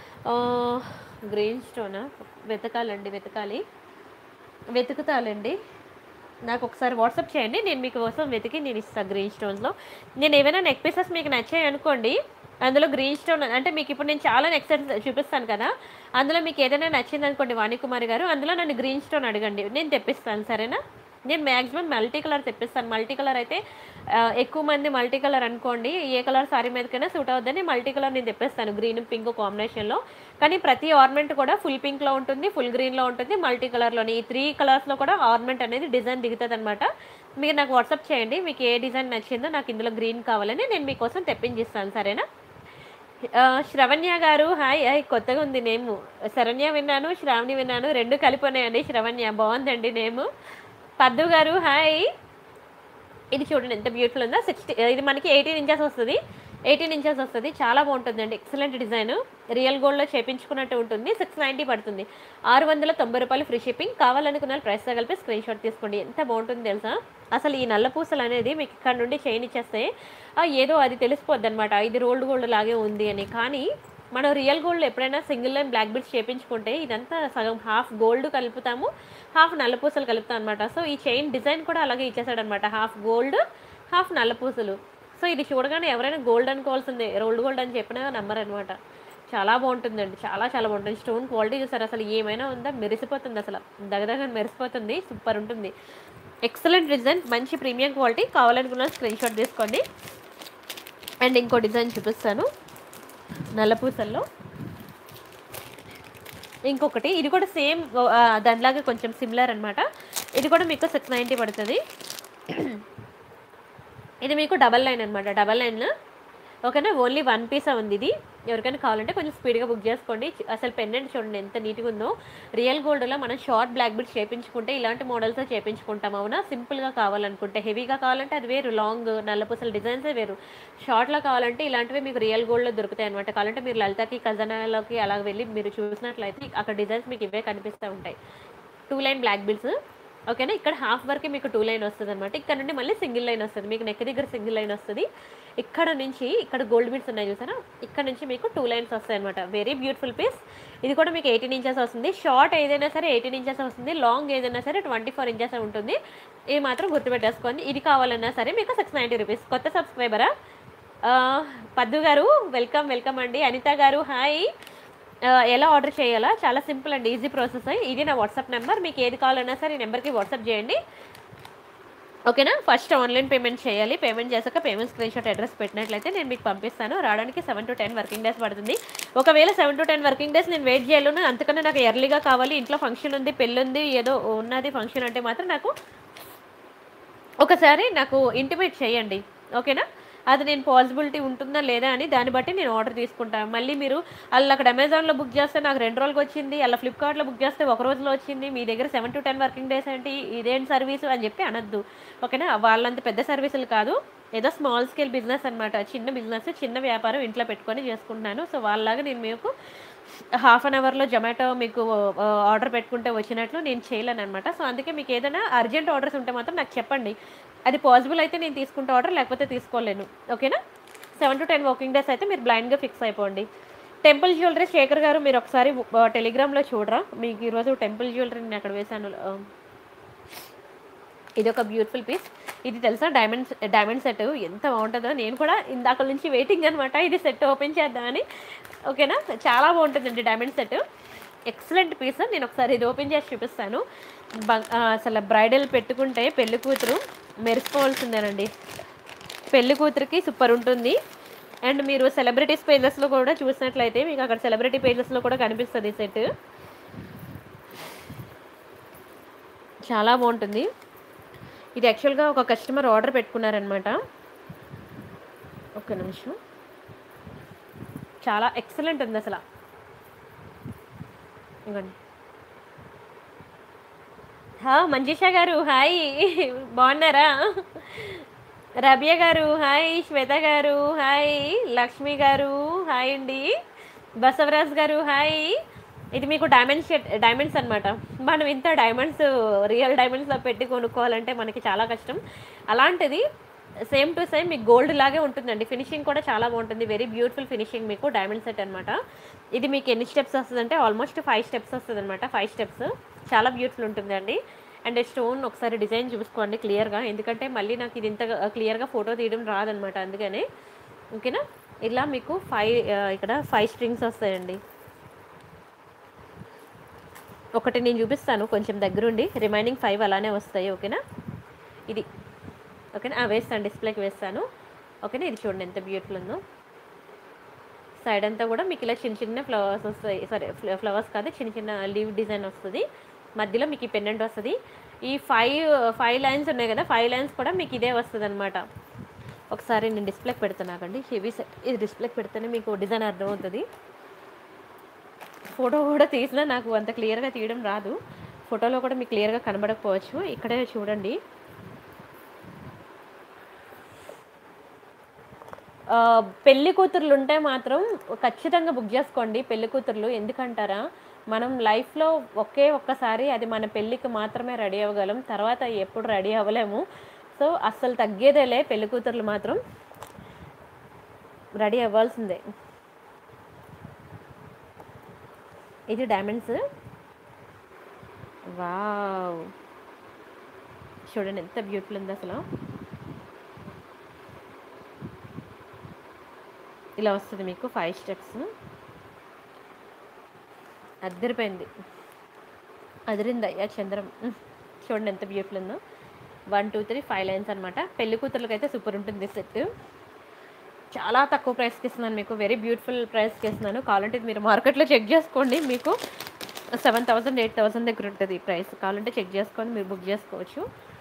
గ్రీన్ స్టోనా వెతకాలండి వెతకాలి వెతుకుతాలండి నాకు ఒకసారి వాట్సాప్ చేయండి నేను మీకు కోసం వెతికి నేను ఇస్తాను గ్రీన్ స్టోన్స్లో నేను ఏమైనా నెక్ పీసెస్ మీకు నచ్చాయి అనుకోండి అందులో గ్రీన్ స్టోన్ అంటే మీకు ఇప్పుడు నేను చాలా నెక్ సెట్స్ చూపిస్తాను కదా అందులో మీకు ఏదైనా నచ్చింది అనుకోండి వాణికుమారి గారు అందులో నన్ను గ్రీన్ స్టోన్ అడగండి నేను తెప్పిస్తాను సరేనా నేను మ్యాక్సిమం మల్టీ కలర్ తెప్పిస్తాను మల్టీ కలర్ అయితే ఆ, ఎక్కువ మంది మల్టీ కలర్ అనుకోండి ఏ కలర్ సారీ మీదకైనా సూట్ అవుద్దని మల్టీ కలర్ నేను తెప్పిస్తాను గ్రీన్ పింక్ కాంబినేషన్లో కానీ ప్రతి ఆర్నమెంట్ కూడా ఫుల్ పింక్లో ఉంటుంది ఫుల్ గ్రీన్లో ఉంటుంది మల్టీ కలర్లోని ఈ త్రీ కలర్స్లో కూడా ఆర్నమెంట్ అనేది డిజైన్ దిగుతుంది అనమాట మీరు నాకు వాట్సాప్ చేయండి మీకు ఏ డిజైన్ నచ్చిందో నాకు ఇందులో గ్రీన్ కావాలని నేను మీకోసం తెప్పించిస్తాను సరేనా ఆ, శ్రవణ్య గారు హాయ్ హాయ్ కొత్తగా ఉంది నేము శరణ్య విన్నాను శ్రావణి విన్నాను రెండు కలిపి ఉన్నాయండి శ్రవణ్య బాగుందండి నేము పద్దు గారు హాయ్ ఇది చూడండి ఎంత బ్యూటిఫుల్ ఉందో సిక్స్టీ ఇది మనకి ఎయిటీన్ ఇంచెస్ వస్తుంది ఎయిటీన్ ఇంచెస్ వస్తుంది చాలా బాగుంటుందండి ఎక్సలెంట్ డిజైన్ రియల్ గోల్డ్లో చేపించుకున్నట్టు ఉంటుంది సిక్స్ నైంటీ పడుతుంది ఆరు వందల తొంభై రూపాయలు ఫ్రీ షిప్పింగ్ కావాలనుకున్న వాళ్ళు ప్రైస్తో కలిపి స్క్రీన్ షాట్ తీసుకోండి ఎంత బాగుంటుంది తెలుసా అసలు ఈ నల్ల పూసలు అనేది మీకు ఇక్కడ నుండి చైన్ ఇచ్చేస్తే ఆ, ఏదో అది తెలిసిపోద్ది అనమాట ఇది రోల్డ్ గోల్డ్ లాగే ఉంది అని కానీ మనం రియల్ గోల్డ్ ఎప్పుడైనా సింగిల్ లైన్ బ్లాక్ బిట్స్ చేపించుకుంటే ఇదంతా సగం హాఫ్ గోల్డ్ కలుపుతాము హాఫ్ నల్లపూసలు కలుపుతాం అనమాట సో ఈ చైన్ డిజైన్ కూడా అలాగే ఇచ్చేసాడు అనమాట హాఫ్ గోల్డ్ హాఫ్ నల్లపూసలు సో ఇది చూడగానే ఎవరైనా గోల్డ్ అనుకోవాల్సిందే రోల్డ్ గోల్డ్ అని చెప్పినా నమ్మరు అనమాట చాలా బాగుంటుందండి చాలా చాలా బాగుంటుంది స్టోన్ క్వాలిటీ చూసారు అసలు ఏమైనా ఉందా మెరిసిపోతుంది అసలు దగదగని మెరిసిపోతుంది సూపర్ ఉంటుంది ఎక్సలెంట్ డిజైన్ మంచి ప్రీమియం క్వాలిటీ కావాలనుకున్న స్క్రీన్ షాట్ తీసుకోండి అండ్ ఇంకో డిజైన్ చూపిస్తాను నల్లపూసల్లో ఇంకొకటి ఇది కూడా సేమ్ దానిలాగా కొంచెం సిమిలర్ అనమాట ఇది కూడా మీకు సిక్స్ నైంటీ పడుతుంది ఇది మీకు డబల్ లైన్ అనమాట డబల్ లైన్ ఓకేనా ఓన్లీ వన్ పీస్ ఉంది ఇది ఎవరికైనా కావాలంటే కొంచెం స్పీడ్గా బుక్ చేసుకోండి అసలు పెండెంట్ చూడండి ఎంత నీట్గా ఉందో రియల్ గోల్డ్లో మనం షార్ట్ బ్లాక్ బిట్స్ చేపించుకుంటే ఇలాంటి మోడల్స్ చేపించుకుంటాం అవునా సింపుల్గా కావాలనుకుంటే హెవీగా కావాలంటే అది వేరు లాంగ్ నల్లపూసల డిజైన్సే వేరు షార్ట్లో కావాలంటే ఇలాంటివి మీకు రియల్ గోల్డ్లో దొరుకుతాయి అనమాట కావాలంటే మీరు లలితకి ఖజానాలోకి అలా వెళ్ళి మీరు చూసినట్లయితే అక్కడ డిజైన్స్ మీకు ఇవే కనిపిస్తూ ఉంటాయి టూ లైన్ బ్లాక్ బిల్స్ ఓకేనా ఇక్కడ హాఫ్ వరకే మీకు టూ లైన్ వస్తుంది అనమాట ఇక్కడ నుండి మళ్ళీ సింగిల్ లైన్ వస్తుంది మీకు నెక్ దగ్గర సింగిల్ లైన్ వస్తుంది ఇక్కడ నుంచి ఇక్కడ గోల్డ్ బీడ్స్ ఉన్నాయి చూసారా ఇక్కడ నుంచి మీకు టూ లైన్స్ వస్తాయి అనమాట వెరీ బ్యూటిఫుల్ పీస్ ఇది కూడా మీకు ఎయిటీన్ ఇంచెస్ వస్తుంది షార్ట్ ఏదైనా సరే ఎయిటీన్ ఇంచెస్ వస్తుంది లాంగ్ ఏదైనా సరే ట్వంటీ ఫోర్ ఇంచెస్ ఉంటుంది ఇది మాత్రం గుర్తుపెట్టేసుకోండి ఇది కావాలన్నా సరే మీకు సిక్స్ నైంటీ రూపీస్ కొత్త సబ్స్క్రైబరా ఆ, పద్దు గారు వెల్కమ్ వెల్కమ్ అండి అనిత గారు హాయ్ ఆ, ఎలా ఆర్డర్ చేయాలా చాలా సింపుల్ అండి ఈజీ ప్రాసెస్ ఇది నా వాట్సాప్ నెంబర్ మీకు ఏది కావాలన్నా సరే ఈ నెంబర్కి వాట్సాప్ చేయండి ఓకేనా ఫస్ట్ ఆన్లైన్ పేమెంట్ చేయాలి పేమెంట్ చేశాక పేమెంట్ స్క్రీన్ షాట్ అడ్రస్ పెట్టినట్లయితే నేను మీకు పంపిస్తాను రావడానికి seven to ten working days పడుతుంది ఒకవేళ seven to ten working days నేను వెయిట్ చేయలేను అంతకన్నా నాకు ఎర్లీగా కావాలి ఇంట్లో ఫంక్షన్ ఉంది పెళ్ళి ఉంది ఏదో ఉన్నది ఫంక్షన్ అంటే మాత్రం నాకు ఒకసారి నాకు ఇంటిమేట్ చేయండి ఓకేనా అది నేను పాసిబిలిటీ ఉంటుందా లేదా అని దాన్ని బట్టి నేను ఆర్డర్ తీసుకుంటాను మళ్ళీ మీరు అలా అక్కడ అమెజాన్లో బుక్ చేస్తే నాకు రెండు రోజులకు వచ్చింది అలా ఫ్లిప్కార్ట్లో బుక్ చేస్తే ఒక రోజులో వచ్చింది మీ దగ్గర seven to ten working days ఏంటి ఇదేంటి సర్వీసు అని చెప్పి అనొద్దు ఓకేనా వాళ్ళంత పెద్ద సర్వీసులు కాదు ఏదో స్మాల్ స్కేల్ బిజినెస్ అనమాట చిన్న బిజినెస్ చిన్న వ్యాపారం ఇంట్లో పెట్టుకొని చేసుకుంటున్నాను సో వాళ్ళలాగా నేను మీకు హాఫ్ అన్ అవర్లో జొమాటో మీకు ఆర్డర్ పెట్టుకుంటే వచ్చినట్లు నేను చేయలేను అనమాట సో అందుకే మీకు ఏదైనా అర్జెంట్ ఆర్డర్స్ ఉంటే మాత్రం నాకు చెప్పండి అది పాసిబుల్ అయితే నేను తీసుకుంటే ఆర్డర్ లేకపోతే తీసుకోలేను ఓకేనా seven to ten working days అయితే మీరు బ్లైండ్గా ఫిక్స్ అయిపోండి టెంపుల్ జ్యువెలరీ శేఖర్ గారు మీరు ఒకసారి ఆ, టెలిగ్రామ్లో చూడరా మీకు ఈరోజు టెంపుల్ జ్యువెలరీ నేను అక్కడ వేశాను ఆ, ఇది ఒక బ్యూటిఫుల్ పీస్ ఇది తెలుసా డైమండ్స్ డైమండ్ సెట్ ఎంత బాగుంటుందో నేను కూడా ఇందాక నుంచి వెయిటింగ్ అనమాట ఇది సెట్ ఓపెన్ చేద్దామని ఓకేనా చాలా బాగుంటుందండి డైమండ్ సెట్ ఎక్సలెంట్ పీస్ నేను ఒకసారి ఇది ఓపెన్ చేసి చూపిస్తాను బం- ఆ, అసలు బ్రైడల్ పెట్టుకుంటే పెళ్లి కూతురు మెరిసిపోవాల్సిందేనండి పెళ్లి కూతురికి సూపర్ ఉంటుంది అండ్ మీరు సెలబ్రిటీస్ పేజెస్లో కూడా చూసినట్లయితే మీకు అక్కడ సెలబ్రిటీ పేజెస్లో కూడా కనిపిస్తుంది సెట్ చాలా బాగుంటుంది ఇది యాక్చువల్గా ఒక కస్టమర్ ఆర్డర్ పెట్టుకున్నారనమాట ఒక్క నిమిషం చాలా ఎక్సలెంట్ ఉంది అసలు ఇవ్వండి హా మంజుష గారు హాయ్ బాగున్నారా రబియ గారు హాయ్ శ్వేత గారు హాయ్ లక్ష్మి గారు హాయ్ అండి బసవరాజ్ గారు హాయ్ ఇది మీకు డైమండ్స్ డైమండ్స్ అనమాట మనం ఇంత డైమండ్స్ రియల్ డైమండ్స్లో పెట్టి కొనుక్కోవాలంటే మనకి చాలా కష్టం అలాంటిది సేమ్ టు సేమ్ మీకు గోల్డ్ లాగే ఉంటుందండి ఫినిషింగ్ కూడా చాలా బాగుంటుంది వెరీ బ్యూటిఫుల్ ఫినిషింగ్ మీకు డైమండ్ సెట్ అనమాట ఇది మీకు ఎన్ని స్టెప్స్ వస్తుందంటే ఆల్మోస్ట్ ఫైవ్ స్టెప్స్ వస్తుంది అనమాట ఫైవ్ స్టెప్స్ చాలా బ్యూటిఫుల్ ఉంటుందండి అండ్ స్టోన్ ఒకసారి డిజైన్ చూసుకోండి క్లియర్గా ఎందుకంటే మళ్ళీ నాకు ఇది ఇంత క్లియర్గా ఫోటో తీయడం రాదనమాట అందుకనే ఓకేనా ఇలా మీకు ఫైవ్ ఇక్కడ ఫైవ్ స్ట్రింగ్స్ వస్తాయండి ఒకటి నేను చూపిస్తాను కొంచెం దగ్గరుండి రిమైనింగ్ ఫైవ్ అలానే వస్తాయి ఓకేనా ఇది ఓకేనా ఆ, వేస్తాను డిస్ప్లేకి వేస్తాను ఓకేనా ఇది చూడండి ఎంత బ్యూటిఫుల్ ఉందో సైడ్ అంతా కూడా మీకు ఇలా చిన్న చిన్న ఫ్లవర్స్ వస్తాయి సారీ ఫ్లవర్స్ కాదు చిన్న చిన్న లీవ్ డిజైన్ వస్తుంది మధ్యలో మీకు ఈ పెండెంట్ వస్తుంది ఈ ఫైవ్ ఫైవ్ లైన్స్ ఉన్నాయి కదా ఫైవ్ లైన్స్ కూడా మీకు ఇదే వస్తుంది అనమాట ఒకసారి నేను డిస్ప్లేకి పెడుతున్నాకండి హెవీ సెట్ ఇది డిస్ప్లేకి పెడితేనే మీకు డిజైన్ అర్థమవుతుంది ఫోటో కూడా తీసినా నాకు అంత క్లియర్గా తీయడం రాదు ఫోటోలో కూడా మీకు క్లియర్గా కనబడకపోవచ్చు ఇక్కడే చూడండి ఆ, పెళ్లి కూతుర్లు ఉంటే మాత్రం ఖచ్చితంగా బుక్ చేసుకోండి పెళ్లి కూతుర్లు ఎందుకంటారా మనం లైఫ్లో ఒకే ఒక్కసారి అది మన పెళ్ళికి మాత్రమే రెడీ అవ్వగలం తర్వాత ఎప్పుడు రెడీ అవ్వలేము సో అస్సలు తగ్గేదేలే పెళ్లి కూతుర్లు మాత్రం రెడీ అవ్వాల్సిందే ఇది డైమండ్స్ వావ్ చూడండి ఎంత బ్యూటిఫుల్ ఉంది అసలు ఇలా వస్తుంది మీకు ఫైవ్ స్టెప్స్ అద్దరిపోయింది అదిరింది అయ్యా చంద్రం ఉహ్, చూడండి ఎంత బ్యూటిఫుల్ ఉందో one two three five lines అనమాట పెళ్లి కూతుర్లకి అయితే సూపర్ ఉంటుంది సెట్ చాలా తక్కువ ప్రైస్కి ఇస్తున్నాను మీకు వెరీ బ్యూటిఫుల్ ప్రైస్కి ఇస్తున్నాను కావాలంటే ఇది మీరు మార్కెట్లో చెక్ చేసుకోండి మీకు సెవెన్ థౌసండ్ ఎయిట్ థౌసండ్ దగ్గర ఉంటుంది ప్రైస్ కావాలంటే చెక్ చేసుకొని మీరు బుక్ చేసుకోవచ్చు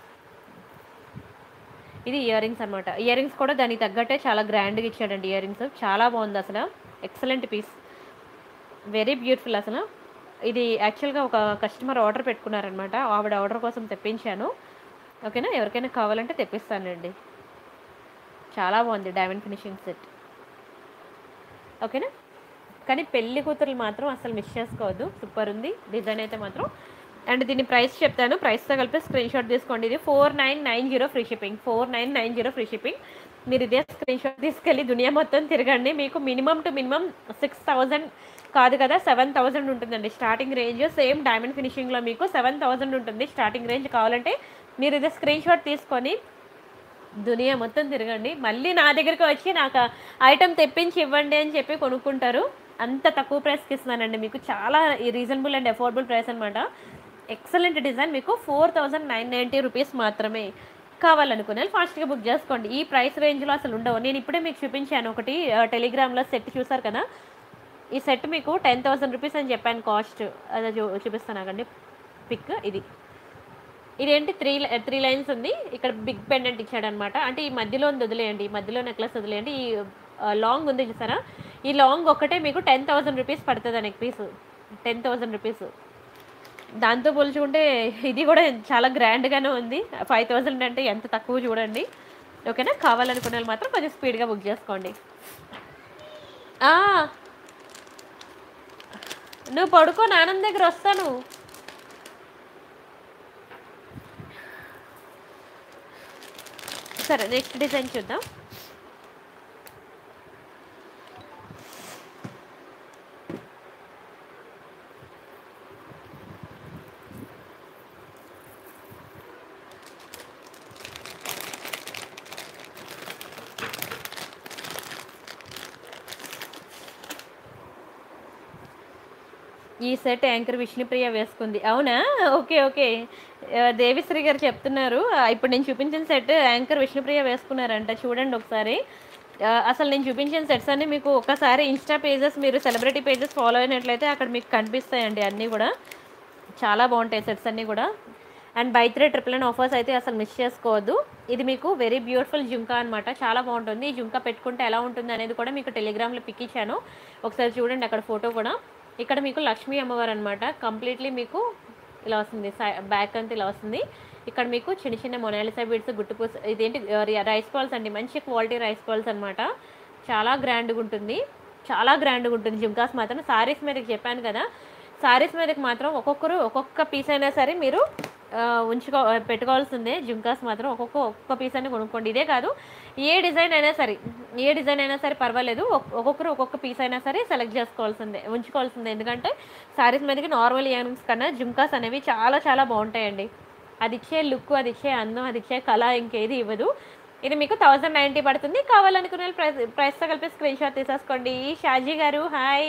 ఇది ఇయర్ రింగ్స్ అనమాట ఇయర్ రింగ్స్ కూడా దానికి తగ్గట్టే చాలా గ్రాండ్గా ఇచ్చాడండి ఇయర్ రింగ్స్ చాలా బాగుంది అసలు ఎక్సలెంట్ పీస్ వెరీ బ్యూటిఫుల్ అసలు ఇది యాక్చువల్గా ఒక కస్టమర్ ఆర్డర్ పెట్టుకున్నారనమాట ఆవిడ ఆర్డర్ కోసం తెప్పించాను ఓకేనా ఎవరికైనా కావాలంటే తెప్పిస్తానండి చాలా బాగుంది డైమండ్ ఫినిషింగ్ సెట్ ఓకేనా కానీ పెళ్లి కూతురు మాత్రం అసలు మిస్ చేసుకోవద్దు సూపర్ ఉంది డిజైన్ అయితే మాత్రం అండ్ దీని ప్రైస్ చెప్తాను ప్రైస్తో కలిపి స్క్రీన్ షాట్ తీసుకోండి ఇది four nine nine zero free shipping four nine nine zero free shipping మీరు ఇదే స్క్రీన్ షాట్ తీసుకెళ్ళి దునియా మొత్తం తిరగండి మీకు minimum to minimum six thousand కాదు కదా సెవెన్ థౌజండ్ ఉంటుందండి స్టార్టింగ్ రేంజ్ సేమ్ డైమండ్ ఫినిషింగ్లో మీకు సెవెన్ థౌజండ్ ఉంటుంది స్టార్టింగ్ రేంజ్ కావాలంటే మీరు ఇదే స్క్రీన్ షాట్ తీసుకొని దునియా మొత్తం తిరగండి మళ్ళీ నా దగ్గరికి వచ్చి నాకు ఐటమ్ తెప్పించి ఇవ్వండి అని చెప్పి కొనుక్కుంటారు అంత తక్కువ ప్రైస్కి ఇస్తున్నానండి మీకు చాలా రీజనబుల్ అండ్ అఫోర్డబుల్ ప్రైస్ అనమాట ఎక్సలెంట్ డిజైన్ మీకు four thousand nine ninety rupees మాత్రమే కావాలనుకునే ఫాస్ట్గా బుక్ చేసుకోండి ఈ ప్రైస్ రేంజ్లో అసలు ఉండవు నేను ఇప్పుడే మీకు చూపించాను ఒకటి టెలిగ్రామ్లో సెట్ చూసారు కదా ఈ సెట్ మీకు టెన్ థౌసండ్ రూపీస్ అని చెప్పాను కాస్ట్ అదే చూ చూపిస్తాను ఆగండి పిక్ ఇది ఇదేంటి త్రీ త్రీ లైన్స్ ఉంది ఇక్కడ బిగ్ పెండెంట్ ఇచ్చాడు అనమాట అంటే ఈ మధ్యలో ఉంది వదిలేయండి ఈ మధ్యలో నెక్లెస్ వదిలేయండి ఈ లాంగ్ ఉంది చూసారా ఈ లాంగ్ ఒక్కటే మీకు టెన్ థౌసండ్ రూపీస్ పడుతుంది neck piece ten thousand rupees దాంతో పోల్చుకుంటే ఇది కూడా చాలా గ్రాండ్గానే ఉంది ఫైవ్ థౌసండ్ అంటే ఎంత తక్కువ చూడండి ఓకేనా కావాలనుకునే వాళ్ళు మాత్రం కొంచెం స్పీడ్గా బుక్ చేసుకోండి ఆ, నువ్వు పడుకో నాన్న దగ్గర వస్తాను సరే నెక్స్ట్ డిజైన్ చూద్దాం ఈ సెట్ యాంకర్ విష్ణుప్రియ వేసుకుంది అవునా ఓకే ఓకే ఆ, దేవిశ్రీ గారు చెప్తున్నారు ఆ, ఇప్పుడు నేను చూపించిన సెట్ యాంకర్ విష్ణుప్రియ వేసుకున్నారంట చూడండి ఒకసారి ఆ, అసలు నేను చూపించిన సెట్స్ అన్ని మీకు ఒకసారి ఇన్స్టా పేజెస్ మీరు సెలబ్రిటీ పేజెస్ ఫాలో అయినట్లయితే అక్కడ మీకు కనిపిస్తాయండి అన్నీ కూడా చాలా బాగుంటాయి సెట్స్ అన్నీ కూడా and buy three triple nine offers అయితే అసలు మిస్ చేసుకోవద్దు ఇది మీకు వెరీ బ్యూటిఫుల్ జుంకా అనమాట చాలా బాగుంటుంది ఈ జుంకా పెట్టుకుంటే ఎలా ఉంటుంది అనేది కూడా మీకు టెలిగ్రామ్లో పిక్ ఇచ్చాను ఒకసారి చూడండి అక్కడ ఫోటో కూడా ఇక్కడ మీకు లక్ష్మీ అమ్మవారు అనమాట కంప్లీట్లీ మీకు ఇలా వస్తుంది బ్యాక్ అంతా ఇలా వస్తుంది ఇక్కడ మీకు చిన్న చిన్న మొనాలిసా బీడ్స్ గుట్టుపూస ఇదేంటి రైస్ బాల్స్ అండి మంచి క్వాలిటీ రైస్ బాల్స్ అనమాట చాలా గ్రాండ్గా ఉంటుంది చాలా గ్రాండ్గా ఉంటుంది జుంకాస్ మాత్రం సారీస్ మీదకి చెప్పాను కదా సారీస్ మీదకి మాత్రం ఒక్కొక్కరు ఒక్కొక్క పీస్ అయినా సరే మీరు ఆ, ఉంచుకో పెట్టుకోవాల్సిందే జుంకాస్ మాత్రం ఒక్కొక్క ఒక్కొక్క పీస్ అని కొనుక్కోండి ఇదే కాదు ఏ డిజైన్ అయినా సరే ఏ డిజైన్ అయినా సరే పర్వాలేదు ఒక్- ఒక్కొక్కరు ఒక్కొక్క పీస్ అయినా సరే సెలెక్ట్ చేసుకోవాల్సిందే ఉంచుకోవాల్సిందే ఎందుకంటే శారీస్ మీదకి నార్మల్ ఇయరింగ్స్ కన్నా జుంకాస్ అనేవి చాలా చాలా బాగుంటాయండి అది ఇచ్చే లుక్ అది ఇచ్చే అందం అది ఇచ్చే కళ ఇంకేది ఇవ్వదు ఇది మీకు థౌజండ్ నైంటీ పడుతుంది కావాలనుకునే వాళ్ళు ప్రైస్ ప్రైస్తో కలిపి స్క్రీన్ షాట్ తీసేసుకోండి షాజీ గారు హాయ్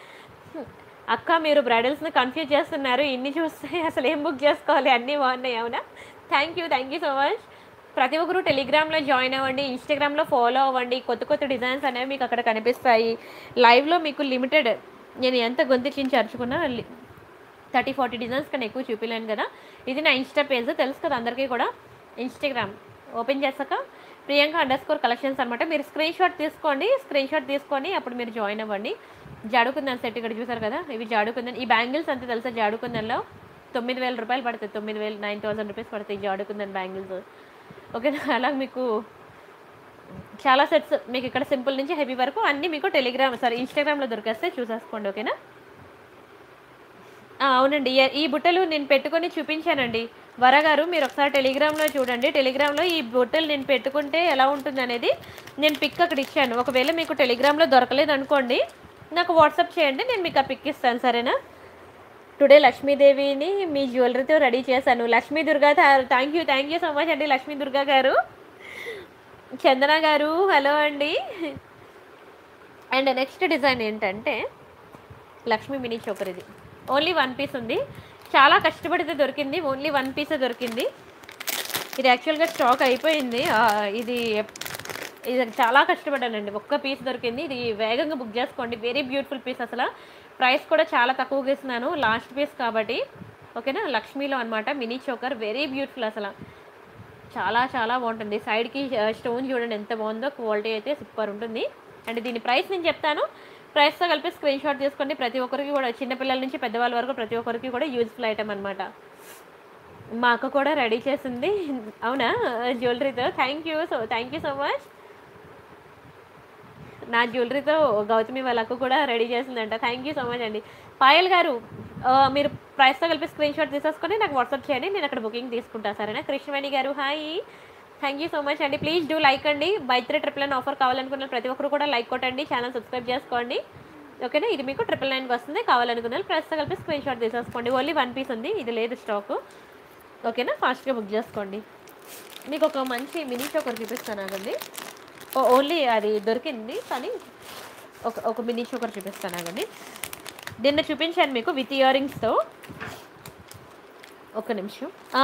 అక్క మీరు బ్రైడల్స్ని కన్ఫ్యూజ్ చేస్తున్నారు ఇన్ని చూస్తే అసలు ఏం బుక్ చేసుకోవాలి అన్నీ బాగున్నాయి అవునా thank you thank you so much ప్రతి ఒక్కరు టెలిగ్రామ్లో జాయిన్ అవ్వండి ఇన్స్టాగ్రామ్లో ఫాలో అవ్వండి కొత్త కొత్త డిజైన్స్ అనేవి మీకు అక్కడ కనిపిస్తాయి లైవ్లో మీకు లిమిటెడ్ నేను ఎంత గొంతుకించి అరుచుకున్నా థర్టీ ఫార్టీ డిజైన్స్ కన్నా ఎక్కువ చూపించలేను కదా ఇది నా ఇన్స్టా పేజ్ తెలుసు కదా అందరికీ కూడా ఇన్స్టాగ్రామ్ ఓపెన్ చేశాక ప్రియాంక అండర్ స్కోర్ కలెక్షన్స్ అనమాట మీరు స్క్రీన్ షాట్ తీసుకోండి స్క్రీన్ షాట్ తీసుకొని అప్పుడు మీరు జాయిన్ అవ్వండి జాడుకుందన్ సెట్ ఇక్కడ చూసారు కదా ఇవి జాడుకుందన్ ఈ బ్యాంగిల్స్ అంతా తెలుసా జాడుకుందన్లో తొమ్మిది వేల రూపాయలు పడుతుంది తొమ్మిది వేలు నైన్ థౌసండ్ రూపీస్ పడుతాయి జాడుకుందన్ బ్యాంగిల్స్ ఓకేనా అలా మీకు చాలా సెట్స్ మీకు ఇక్కడ సింపుల్ నుంచి హెవీ వరకు అన్నీ మీకు టెలిగ్రామ్ సారీ ఇన్స్టాగ్రామ్లో దొరికేస్తే చూసేసుకోండి ఓకేనా ఆ, అవునండి ఈ- ఈ బుట్టలు నేను పెట్టుకొని చూపించానండి వరగారు మీరు ఒకసారి టెలిగ్రామ్లో చూడండి టెలిగ్రామ్లో ఈ బుట్టలు నేను పెట్టుకుంటే ఎలా ఉంటుంది అనేది నేను పిక్ అక్కడ ఇచ్చాను ఒకవేళ మీకు టెలిగ్రామ్లో దొరకలేదు అనుకోండి నాకు వాట్సాప్ చేయండి నేను మీకు ఆ పిక్ ఇస్తాను సరేనా టుడే లక్ష్మీదేవిని మీ జ్యువెలరీతో రెడీ చేశాను Lakshmi Durga thank you thank you so much అండి లక్ష్మీ దుర్గా గారు చందన గారు హలో అండి అండ్ నెక్స్ట్ డిజైన్ ఏంటంటే లక్ష్మీ మినీ చోకర్ ఇది ఓన్లీ వన్ పీస్ ఉంది చాలా కష్టపడితే దొరికింది ఓన్లీ వన్ పీసే దొరికింది ఇది యాక్చువల్గా స్టాక్ అయిపోయింది ఆ, ఇది ఎప్- ఇది చాలా కష్టపడ్డానండి ఒక్క పీస్ దొరికింది ఇది వేగంగా బుక్ చేసుకోండి వెరీ బ్యూటిఫుల్ పీస్ అసలు ప్రైస్ కూడా చాలా తక్కువగా ఇస్తున్నాను లాస్ట్ పీస్ కాబట్టి ఓకేనా లక్ష్మీలో అనమాట మినీ చోకర్ వెరీ బ్యూటిఫుల్ అసలు చాలా చాలా బాగుంటుంది సైడ్కి స్టోన్ చూడండి ఎంత బాగుందో క్వాలిటీ అయితే సూపర్ ఉంటుంది అండ్ దీని ప్రైస్ నేను చెప్తాను ప్రైస్తో కలిపి స్క్రీన్ షాట్ తీసుకోండి ప్రతి ఒక్కరికి కూడా చిన్నపిల్లల నుంచి పెద్దవాళ్ళ వరకు ప్రతి ఒక్కరికి కూడా యూజ్ఫుల్ ఐటమ్ అనమాట మా అక్క కూడా రెడీ చేసింది అవునా జ్యువెలరీతో thank you so thank you so much నా జ్యువెలరీతో గౌతమి వాళ్ళకు కూడా రెడీ చేసిందంట థ్యాంక్ యూ సో మచ్ అండి పాయల్ గారు ఆ, మీరు ప్రైస్తో కలిపి స్క్రీన్ షాట్ తీసేసుకొని నాకు వాట్సాప్ చేయండి నేను అక్కడ బుకింగ్ తీసుకుంటా సరేనా కృష్ణవేణి గారు hi thank you so much అండి ప్లీజ్ డూ లైక్ అండి buy three triple nine offer కావాలనుకున్న ప్రతి ఒక్కరు కూడా లైక్ కొట్టండి ఛానల్ సబ్స్క్రైబ్ చేసుకోండి ఓకేనా ఇది మీకు ట్రిపుల్ నైన్కి వస్తుంది కావాలనుకున్న వాళ్ళు ప్రైస్తో కలిపి స్క్రీన్ షాట్ తీసేసుకోండి ఓన్లీ వన్ పీస్ ఉంది ఇది లేదు స్టాక్ ఓకేనా ఫాస్ట్గా బుక్ చేసుకోండి మీకు ఒక మంచి మినీ చోకర్ చూపిస్తాను ఆగండి ఓ- ఓన్లీ అది దొరికింది కానీ ఒక ఒక మినీ చోకర్ చూపిస్తాను ఆగండి నిన్న చూపించాను మీకు విత్ ఇయర్ రింగ్స్తో ఒక్క నిమిషం ఆ,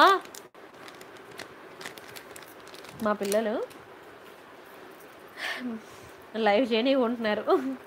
మా పిల్లలు లైవ్ చేయని ఉంటున్నారు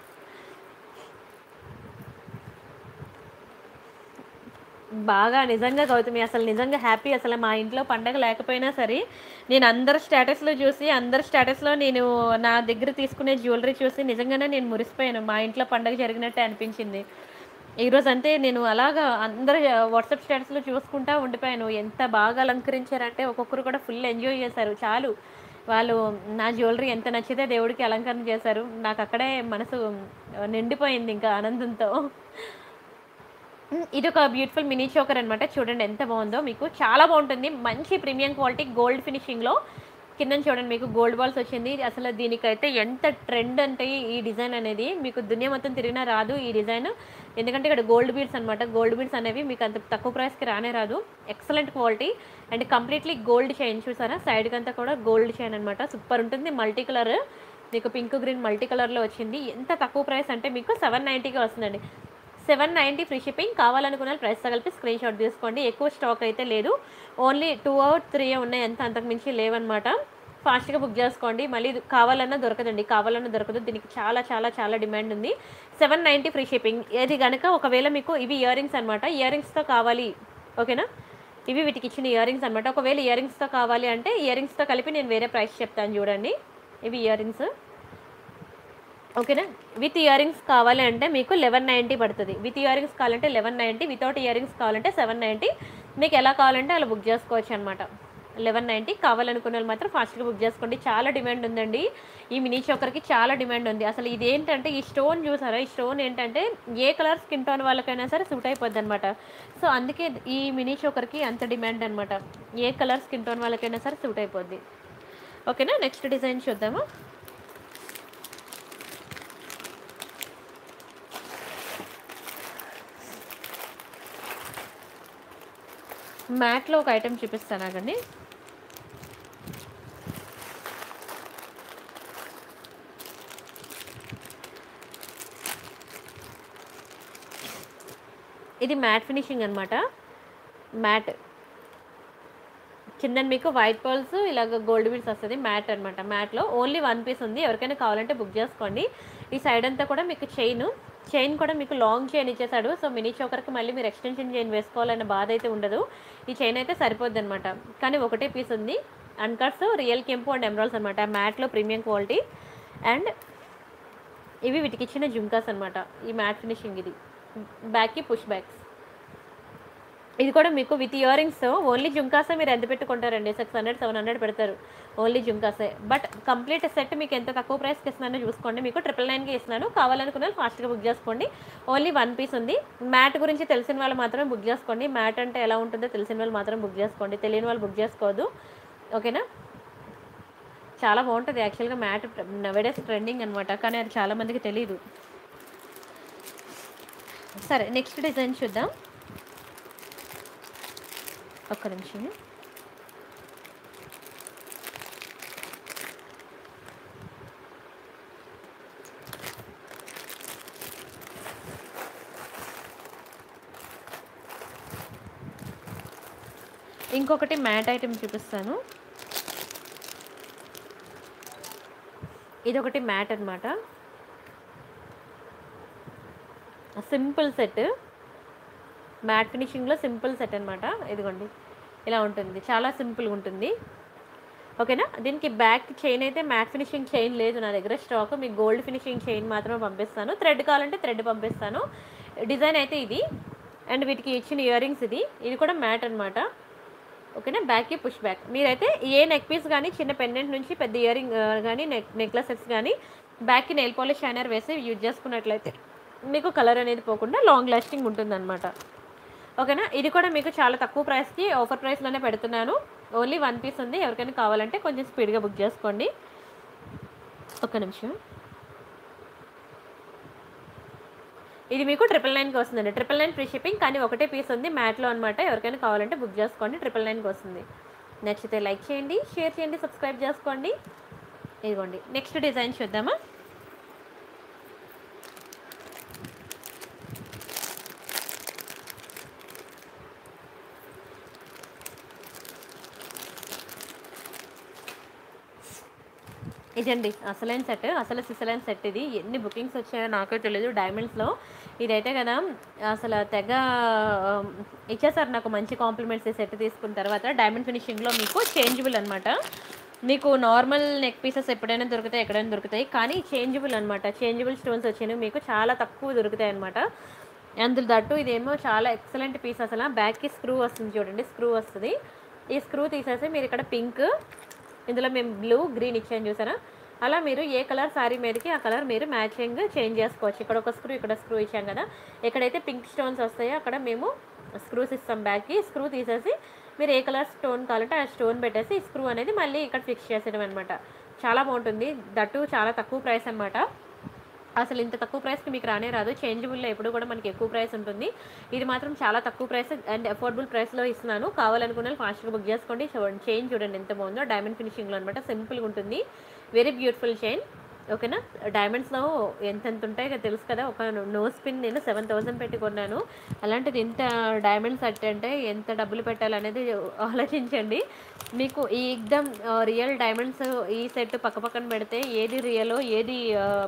బాగా నిజంగా గౌతమి అసలు నిజంగా హ్యాపీ అసలు మా ఇంట్లో పండగ లేకపోయినా సరే నేను అందరి స్టేటస్లో చూసి అందరి స్టేటస్లో నేను నా దగ్గర తీసుకునే జ్యువెలరీ చూసి నిజంగానే నేను మురిసిపోయాను మా ఇంట్లో పండగ జరిగినట్టే అనిపించింది ఈరోజు అంతే నేను అలాగా అందరు వాట్సాప్ స్టేటస్లో చూసుకుంటా ఉండిపోయాను ఎంత బాగా అలంకరించారంటే ఒక్కొక్కరు కూడా ఫుల్ ఎంజాయ్ చేశారు చాలు వాళ్ళు నా జ్యువెలరీ ఎంత నచ్చితే దేవుడికి అలంకరణ చేశారు నాకు అక్కడే మనసు నిండిపోయింది ఇంకా ఆనందంతో మ్, ఇది ఒక బ్యూటిఫుల్ మినీ చోకర్ అనమాట చూడండి ఎంత బాగుందో మీకు చాలా బాగుంటుంది మంచి ప్రీమియం క్వాలిటీ గోల్డ్ ఫినిషింగ్లో కింద చూడండి మీకు గోల్డ్ బాల్స్ వచ్చింది అసలు దీనికైతే ఎంత ట్రెండ్ అంటే ఈ డిజైన్ అనేది మీకు దునియా మొత్తం తిరిగినా రాదు ఈ డిజైన్ ఎందుకంటే ఇక్కడ గోల్డ్ బీడ్స్ అనమాట గోల్డ్ బీడ్స్ అనేవి మీకు అంత తక్కువ ప్రైస్కి రానే రాదు excellent quality and completely gold chain చూసారా సైడ్కి అంతా కూడా గోల్డ్ చైన్ అనమాట సూపర్ ఉంటుంది మల్టీ కలర్ మీకు పింక్ గ్రీన్ మల్టీ కలర్లో వచ్చింది ఎంత తక్కువ ప్రైస్ అంటే మీకు సెవెన్ నైంటీకి వస్తుందండి సెవెన్ నైంటీ ఫ్రీ షిప్పింగ్ కావాలనుకున్న ప్రైస్ కలిపి స్క్రీన్ షాట్ తీసుకోండి ఎక్కువ స్టాక్ అయితే లేదు ఓన్లీ టూ అవుట్ త్రీ ఉన్నాయి ఎంత అంతకు మించి లేవన్నమాట ఫాస్ట్గా బుక్ చేసుకోండి మళ్ళీ ఇది కావాలన్నా దొరకదండి కావాలన్నా దొరకదు దీనికి చాలా చాలా చాలా డిమాండ్ ఉంది సెవెన్ నైంటీ ఫ్రీ షిప్పింగ్ ఇది కనుక ఒకవేళ మీకు ఇవి ఇయర్ రింగ్స్ అనమాట ఇయర్ రింగ్స్తో కావాలి ఓకేనా ఇవి వీటికి ఇచ్చిన ఇయర్ రింగ్స్ అనమాట ఒకవేళ ఇయర్ రింగ్స్తో కావాలి అంటే ఇయర్ రింగ్స్తో కలిపి నేను వేరే ప్రైస్ చెప్తాను చూడండి ఇవి ఇయర్ రింగ్స్ ఓకేనా విత్ ఇయర్ రింగ్స్ కావాలి అంటే మీకు లెవెన్ నైంటీ పడుతుంది విత్ ఇయర్ రింగ్స్ కావాలంటే eleven ninety without ear rings కావాలంటే సెవెన్ నైంటీ మీకు ఎలా కావాలంటే అలా బుక్ చేసుకోవచ్చు అనమాట లెవెన్ నైంటీ కావాలనుకునే వాళ్ళు మాత్రం ఫాస్ట్గా బుక్ చేసుకోండి చాలా డిమాండ్ ఉందండి ఈ మినీ చోకర్కి చాలా డిమాండ్ ఉంది అసలు ఇది ఏంటంటే ఈ స్టోన్ చూసారా ఈ స్టోన్ ఏంటంటే ఏ కలర్ స్కిన్ టోన్ వాళ్ళకైనా సరే సూట్ అయిపోద్ది అనమాట సో అందుకే ఈ మినీ చోకర్కి అంత డిమాండ్ అనమాట ఏ కలర్ స్కిన్ టోన్ వాళ్ళకైనా సరే సూట్ అయిపోద్ది ఓకేనా నెక్స్ట్ డిజైన్ చూద్దాము మ్యాట్లో ఒక ఐటెం చూపిస్తాను ఆగండి ఇది మ్యాట్ ఫినిషింగ్ అనమాట మ్యాట్ కింద మీకు వైట్ పర్ల్స్ ఇలాగ గోల్డ్ బీడ్స్ వస్తుంది మ్యాట్ అనమాట మ్యాట్లో ఓన్లీ వన్ పీస్ ఉంది ఎవరికైనా కావాలంటే బుక్ చేసుకోండి ఈ సైడ్ అంతా కూడా మీకు చైన్ చైన్ కూడా మీకు లాంగ్ చైన్ ఇచ్చేసాడు సో మినీ చోకర్కి మళ్ళీ మీరు ఎక్స్టెన్షన్ చైన్ వేసుకోవాలన్న బాధ అయితే ఉండదు ఈ చైన్ అయితే సరిపోద్ది అనమాట కానీ ఒకటే పీస్ ఉంది అన్కట్స్ రియల్ కెంపు అండ్ ఎమరాల్స్ అనమాట మ్యాట్లో ప్రీమియం క్వాలిటీ అండ్ ఇవి వీటికి ఇచ్చిన జుంకాస్ అనమాట ఈ మ్యాట్ ఫినిషింగ్ ఇది బ్యాక్కి పుష్ బ్యాక్స్ ఇది కూడా మీకు విత్ ఇయర్ రింగ్స్ ఓన్లీ జుంకాసే మీరు ఎంత పెట్టుకుంటారండి సిక్స్ హండ్రెడ్ సెవెన్ హండ్రెడ్ పెడతారు ఓన్లీ జుంకాసే బట్ కంప్లీట్ సెట్ మీకు ఎంత తక్కువ ప్రైస్కి ఇస్తున్నానో చూసుకోండి మీకు ట్రిపుల్ నైన్కి ఇస్తున్నాను కావాలనుకున్న వాళ్ళు ఫాస్ట్గా బుక్ చేసుకోండి ఓన్లీ వన్ పీస్ ఉంది మ్యాట్ గురించి తెలిసిన వాళ్ళు మాత్రమే బుక్ చేసుకోండి మ్యాట్ అంటే ఎలా ఉంటుందో తెలిసిన వాళ్ళు మాత్రం బుక్ చేసుకోండి తెలియని వాళ్ళు బుక్ చేసుకోవద్దు ఓకేనా చాలా బాగుంటుంది యాక్చువల్గా మ్యాట్ నవడేస్ ట్రెండింగ్ అనమాట కానీ అది చాలా మందికి తెలియదు సరే నెక్స్ట్ డిజైన్ చూద్దాం ఒక్క నిమిషం ఇంకొకటి మ్యాట్ ఐటెం చూపిస్తాను ఇది ఒకటి మ్యాట్ అనమాట సింపుల్ సెట్ మ్యాట్ ఫినిషింగ్లో సింపుల్ సెట్ అనమాట ఇదిగోండి ఇలా ఉంటుంది చాలా సింపుల్గా ఉంటుంది ఓకేనా దీనికి బ్యాక్ చైన్ అయితే మ్యాట్ ఫినిషింగ్ చైన్ లేదు నా దగ్గర స్టాక్ మీకు గోల్డ్ ఫినిషింగ్ చైన్ మాత్రమే పంపిస్తాను థ్రెడ్ కావాలంటే థ్రెడ్ పంపిస్తాను డిజైన్ అయితే ఇది అండ్ వీటికి ఇచ్చిన ఇయర్ రింగ్స్ ఇది ఇది కూడా మ్యాట్ అనమాట ఓకేనా బ్యాక్కి పుష్ బ్యాక్ మీరైతే ఏ నెక్ పీస్ కానీ చిన్న పెండెంట్ నుంచి పెద్ద ఇయర్ రింగ్ కానీ నెక్ నెక్లెసెస్ కానీ బ్యాక్కి నెయిల్ పాలిష్ షైనర్ వేసి యూజ్ చేసుకున్నట్లయితే మీకు కలర్ అనేది పోకుండా లాంగ్ లాస్టింగ్ ఉంటుందన్నమాట ఓకేనా ఇది కూడా మీకు చాలా తక్కువ ప్రైస్కి ఆఫర్ ప్రైస్లోనే పెడుతున్నాను ఓన్లీ వన్ పీస్ ఉంది ఎవరికైనా కావాలంటే కొంచెం స్పీడ్గా బుక్ చేసుకోండి ఒక్క నిమిషం ఇది మీకు ట్రిపుల్ నైన్కి వస్తుందండి ట్రిపుల్ నైన్ ఫ్రీ షిప్పింగ్ కానీ ఒకటే పీస్ ఉంది మ్యాట్లో అనమాట ఎవరికైనా కావాలంటే బుక్ చేసుకోండి ట్రిపుల్ నైన్కి వస్తుంది నచ్చితే లైక్ చేయండి షేర్ చేయండి సబ్స్క్రైబ్ చేసుకోండి ఇదిగోండి నెక్స్ట్ డిజైన్ చూద్దామా ఇదండి అసలైన సెట్ అసలు సిసలైన సెట్ ఇది ఎన్ని బుకింగ్స్ వచ్చాయో నాకే తెలియదు డైమండ్స్లో ఇదైతే కదా అసలు తెగ ఆ, ఇచ్చేసారు నాకు మంచి కాంప్లిమెంట్స్ ఈ సెట్ తీసుకున్న తర్వాత డైమండ్ ఫినిషింగ్లో మీకు చేంజబుల్ అనమాట మీకు నార్మల్ నెక్ పీసెస్ ఎప్పుడైనా దొరుకుతాయి ఎక్కడైనా దొరుకుతాయి కానీ చేంజబుల్ అనమాట చేంజబుల్ స్టోన్స్ వచ్చినాయి మీకు చాలా తక్కువ దొరుకుతాయి అనమాట అందులో దట్టు ఇదేమో చాలా ఎక్సలెంట్ పీస్ అసలు బ్యాక్కి స్క్రూ వస్తుంది చూడండి స్క్రూ వస్తుంది ఈ స్క్రూ తీసేసి మీరు ఇక్కడ పింక్ ఇందులో మేము బ్లూ గ్రీన్ ఇచ్చాను చూసారా అలా మీరు ఏ కలర్ శారీ మీదకి ఆ కలర్ మీరు మ్యాచింగ్ చేంజ్ చేసుకోవచ్చు ఇక్కడ ఒక స్క్రూ ఇక్కడ స్క్రూ ఇచ్చాం కదా ఎక్కడైతే పింక్ స్టోన్స్ వస్తాయో అక్కడ మేము స్క్రూస్ ఇస్తాం బ్యాక్కి స్క్రూ తీసేసి మీరు ఏ కలర్ స్టోన్ కావాలంటే ఆ స్టోన్ పెట్టేసి ఈ స్క్రూ అనేది మళ్ళీ ఇక్కడ ఫిక్స్ చేసేయడం అనమాట చాలా బాగుంటుంది దట్టు చాలా తక్కువ ప్రైస్ అనమాట అసలు ఇంత తక్కువ ప్రైస్కి మీకు రానే రాదు చేంజబుల్లో ఎప్పుడు కూడా మనకి ఎక్కువ ప్రైస్ ఉంటుంది ఇది మాత్రం చాలా తక్కువ ప్రైస్ అండ్ అఫోర్డబుల్ ప్రైస్లో ఇస్తున్నాను కావాలనుకున్న వాళ్ళు ఫాస్ట్గా బుక్ చేసుకోండి చూడండి చైన్ చూడండి ఎంత బాగుందో డైమండ్ ఫినిషింగ్లో అనమాట సింపుల్గా ఉంటుంది వెరీ బ్యూటిఫుల్ చైన్ ఓకేనా డైమండ్స్లో ఎంత ఎంత ఉంటాయో కదా తెలుసు కదా ఒక నోస్ పిన్ నేను సెవెన్ థౌసండ్ పెట్టి కొన్నాను అలాంటిది ఇంత డైమండ్ సెట్ అంటే ఎంత డబ్బులు పెట్టాలనేది ఆలోచించండి మీకు ఈ ఎగ్దమ్ రియల్ డైమండ్స్ ఈ సెట్ పక్క పక్కన పెడితే ఏది రియలో ఏది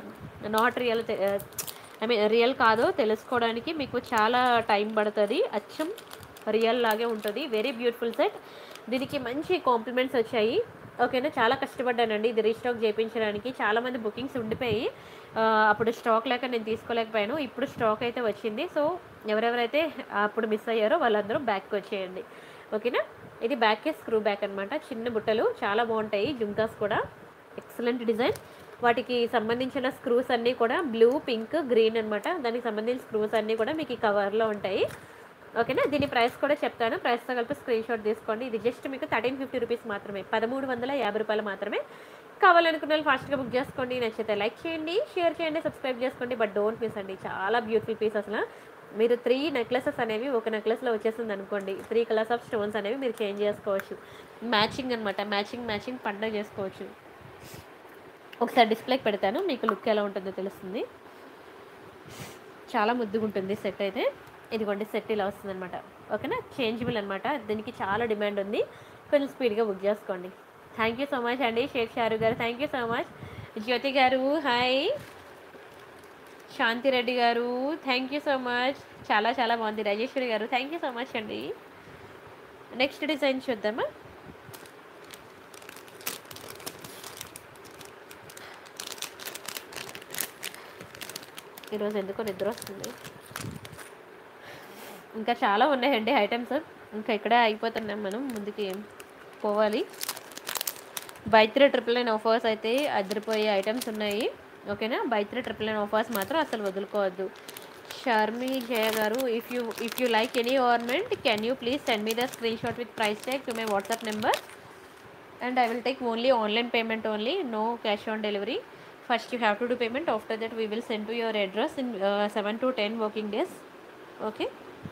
not real I mean real కాదో తెలుసుకోవడానికి మీకు చాలా టైం పడుతుంది అచ్చం రియల్ లాగే ఉంటుంది వెరీ బ్యూటిఫుల్ సెట్ దీనికి మంచి కాంప్లిమెంట్స్ వచ్చాయి ఓకేనా చాలా కష్టపడ్డానండి ఇది రీస్టాక్ చేయించడానికి చాలామంది బుకింగ్స్ ఉండిపోయి ఆ, అప్పుడు స్టాక్ లేక నేను తీసుకోలేకపోయాను ఇప్పుడు స్టాక్ అయితే వచ్చింది సో ఎవరెవరైతే అప్పుడు మిస్ అయ్యారో వాళ్ళందరూ బ్యాక్కి వచ్చేయండి ఓకేనా ఇది బ్యాక్కే స్క్రూ బ్యాక్ అనమాట చిన్న బుట్టలు చాలా బాగుంటాయి జుంకాస్ కూడా ఎక్సలెంట్ డిజైన్ వాటికి సంబంధించిన స్క్రూస్ అన్నీ కూడా బ్లూ పింక్ గ్రీన్ అనమాట దానికి సంబంధించిన స్క్రూస్ అన్నీ కూడా మీకు ఈ కవర్లో ఉంటాయి ఓకేనా దీని ప్రైస్ కూడా చెప్తాను ప్రైస్తో కలిపి స్క్రీన్ షాట్ తీసుకోండి ఇది జస్ట్ మీకు థర్టీన్ ఫిఫ్టీ రూపీస్ మాత్రమే పదమూడు వందల యాభై రూపాయలు మాత్రమే కావాలనుకున్న వాళ్ళు ఫాస్ట్గా బుక్ చేసుకోండి నచ్చితే లైక్ చేయండి షేర్ చేయండి సబ్స్క్రైబ్ చేసుకోండి బట్ డోంట్ మిస్ అండి చాలా బ్యూటిఫుల్ పీస్ అసలు మీరు త్రీ నెక్లెసెస్ అనేవి ఒక నెక్లెస్లో వచ్చేసింది అనుకోండి త్రీ కలర్స్ ఆఫ్ స్టోన్స్ అనేవి మీరు చేంజ్ చేసుకోవచ్చు మ్యాచింగ్ అనమాట మ్యాచింగ్ మ్యాచింగ్ పండగ చేసుకోవచ్చు ఒకసారి డిస్ప్లేకి పెడతాను మీకు లుక్ ఎలా ఉంటుందో తెలుస్తుంది చాలా ముద్దుగా ఉంటుంది సెట్ అయితే ఇదిగోండి సెట్ ఇలా వస్తుంది అనమాట ఓకేనా చేంజబుల్ అనమాట దీనికి చాలా డిమాండ్ ఉంది కొంచెం స్పీడ్గా బుక్ చేసుకోండి థ్యాంక్ యూ సో మచ్ అండి షేక్ షారు గారు thank you so much Jyothi గారు హాయ్ శాంతిరెడ్డి గారు థ్యాంక్ యూ సో మచ్ చాలా చాలా బాగుంది రాజేశ్వరి గారు థ్యాంక్ యూ సో మచ్ అండి నెక్స్ట్ డిజైన్ చూద్దామా ఈరోజు ఎందుకో నిద్ర వస్తుంది ఇంకా చాలా ఉన్నాయండి ఐటమ్స్ ఇంకా ఇక్కడే అయిపోతున్నాం మనం ముందుకి పోవాలి బైత్రీ ట్రిపుల్ నైన్ ఆఫర్స్ అయితే అదిరిపోయే ఐటమ్స్ ఉన్నాయి ఓకేనా బైత్రీ ట్రిపుల్ నైన్ ఆఫర్స్ మాత్రం అసలు వదులుకోవద్దు షర్మి జయ గారు if you if you like any government can you please send me the screen shot with price tag to my WhatsApp number and I will take only online payment only no cash on delivery first you have to do payment after that we will send to your address in seven to ten working days okay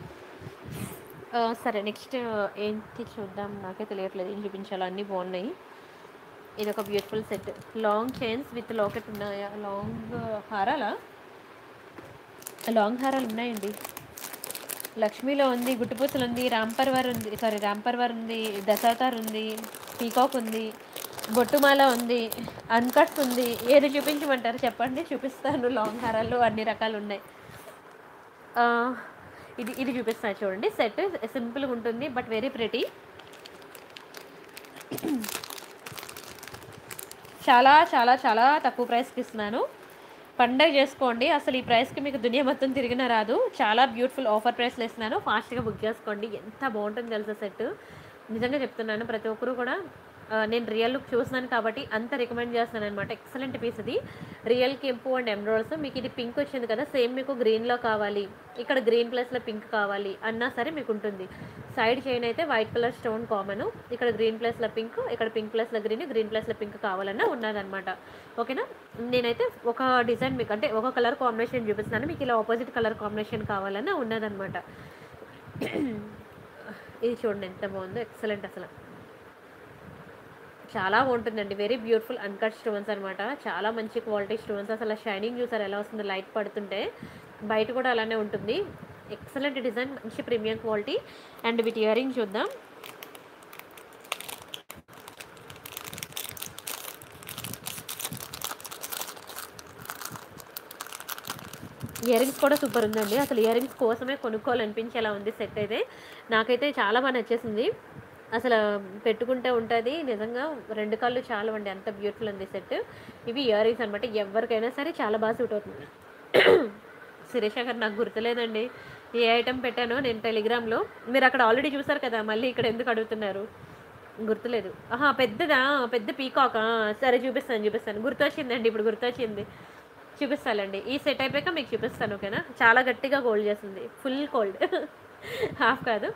సరే next ఏంటి చూద్దాం నాకే తెలియట్లేదు ఏం చూపించాలో అన్నీ బాగున్నాయి ఇది ఒక beautiful set long chains with locket ఉన్నాయా లాంగ్ హారాలా లాంగ్ హారాలు ఉన్నాయండి లక్ష్మీలో ఉంది గుట్టుపూసలు ఉంది రాంపర్వర్ ఉంది సారీ రాంపర్వర్ ఉంది దశావతార్ ఉంది పీకాక్ ఉంది బొట్టుమాల ఉంది అన్కట్స్ ఉంది ఏది చూపించమంటారు చెప్పండి చూపిస్తాను లాంగ్ హారాల్లో అన్ని రకాలు ఉన్నాయి ఆ, ఇది ఇది చూపిస్తాను చూడండి సెట్ సింపుల్గా ఉంటుంది బట్ వెరీ ప్రెటీ చాలా చాలా చాలా తక్కువ ప్రైస్కి ఇస్తున్నాను పండగ చేసుకోండి అసలు ఈ ప్రైస్కి మీకు దునియా మొత్తం తిరిగిన రాదు చాలా బ్యూటిఫుల్ ఆఫర్ ప్రైస్లో ఇస్తున్నాను ఫాస్ట్గా బుక్ చేసుకోండి ఎంత బాగుంటుంది తెలుసా సెట్ నిజంగా చెప్తున్నాను ప్రతి ఒక్కరు కూడా ఆ, నేను రియల్ లుక్ చూస్తున్నాను కాబట్టి అంత రికమెండ్ చేస్తాను అనమాట ఎక్సలెంట్ పీస్ ఇది రియల్ కెంపు అండ్ ఎమ్రాయిడ్స్ మీకు ఇది పింక్ వచ్చింది కదా సేమ్ మీకు గ్రీన్లో కావాలి ఇక్కడ గ్రీన్ ప్లస్లో పింక్ కావాలి అన్నా సరే మీకు ఉంటుంది సైడ్ చైన్ అయితే వైట్ కలర్ స్టోన్ కామన్ ఇక్కడ గ్రీన్ ప్లస్లో పింక్ ఇక్కడ పింక్ ప్లస్లో గ్రీన్ గ్రీన్ ప్లస్లో పింక్ కావాలన్నా ఉన్నదన్నమాట ఓకేనా నేనైతే ఒక డిజైన్ మీకు అంటే ఒక కలర్ కాంబినేషన్ చూపిస్తున్నాను మీకు ఇలా ఆపోజిట్ కలర్ కాంబినేషన్ కావాలన్నా ఉన్నదన్నమాట ఇది చూడండి ఎంత బాగుందో ఎక్సలెంట్ అసలు చాలా బాగుంటుందండి వెరీ బ్యూటిఫుల్ అన్కట్ స్టోన్స్ అనమాట చాలా మంచి క్వాలిటీ స్టోన్స్ అసలు షైనింగ్ చూసారు ఎలా వస్తుంది లైట్ పడుతుంటే బయట కూడా అలానే ఉంటుంది ఎక్సలెంట్ డిజైన్ మంచి ప్రీమియం క్వాలిటీ అండ్ వీటి ఇయరింగ్ చూద్దాం ఇయర్ రింగ్స్ కూడా సూపర్ ఉందండి అసలు ఇయర్ రింగ్స్ కోసమే కొనుక్కోవాలనిపించేలా ఉంది సెట్ అయితే నాకైతే చాలా బాగా నచ్చేసింది అసలు పెట్టుకుంటే ఉంటుంది నిజంగా రెండు కాళ్ళు చాలా అండి అంత బ్యూటిఫుల్ ఉంది సెట్ ఇవి ఇయర్ రింగ్స్ అనమాట ఎవరికైనా సరే చాలా బాగా సూట్ అవుతుంది శిరీష గారు నాకు గుర్తులేదండి ఏ ఐటెం పెట్టానో నేను టెలిగ్రామ్లో మీరు అక్కడ ఆల్రెడీ చూసారు కదా మళ్ళీ ఇక్కడ ఎందుకు అడుగుతున్నారు గుర్తులేదు ఆహా పెద్దదా పెద్ద పీకాకా సరే చూపిస్తాను చూపిస్తాను గుర్తొచ్చిందండి ఇప్పుడు గుర్తొచ్చింది చూపిస్తానండి ఈ సెట్ అయిపోయాక మీకు చూపిస్తాను ఓకేనా చాలా గట్టిగా కోల్డ్ చేస్తుంది ఫుల్ కోల్డ్ హాఫ్ కాదు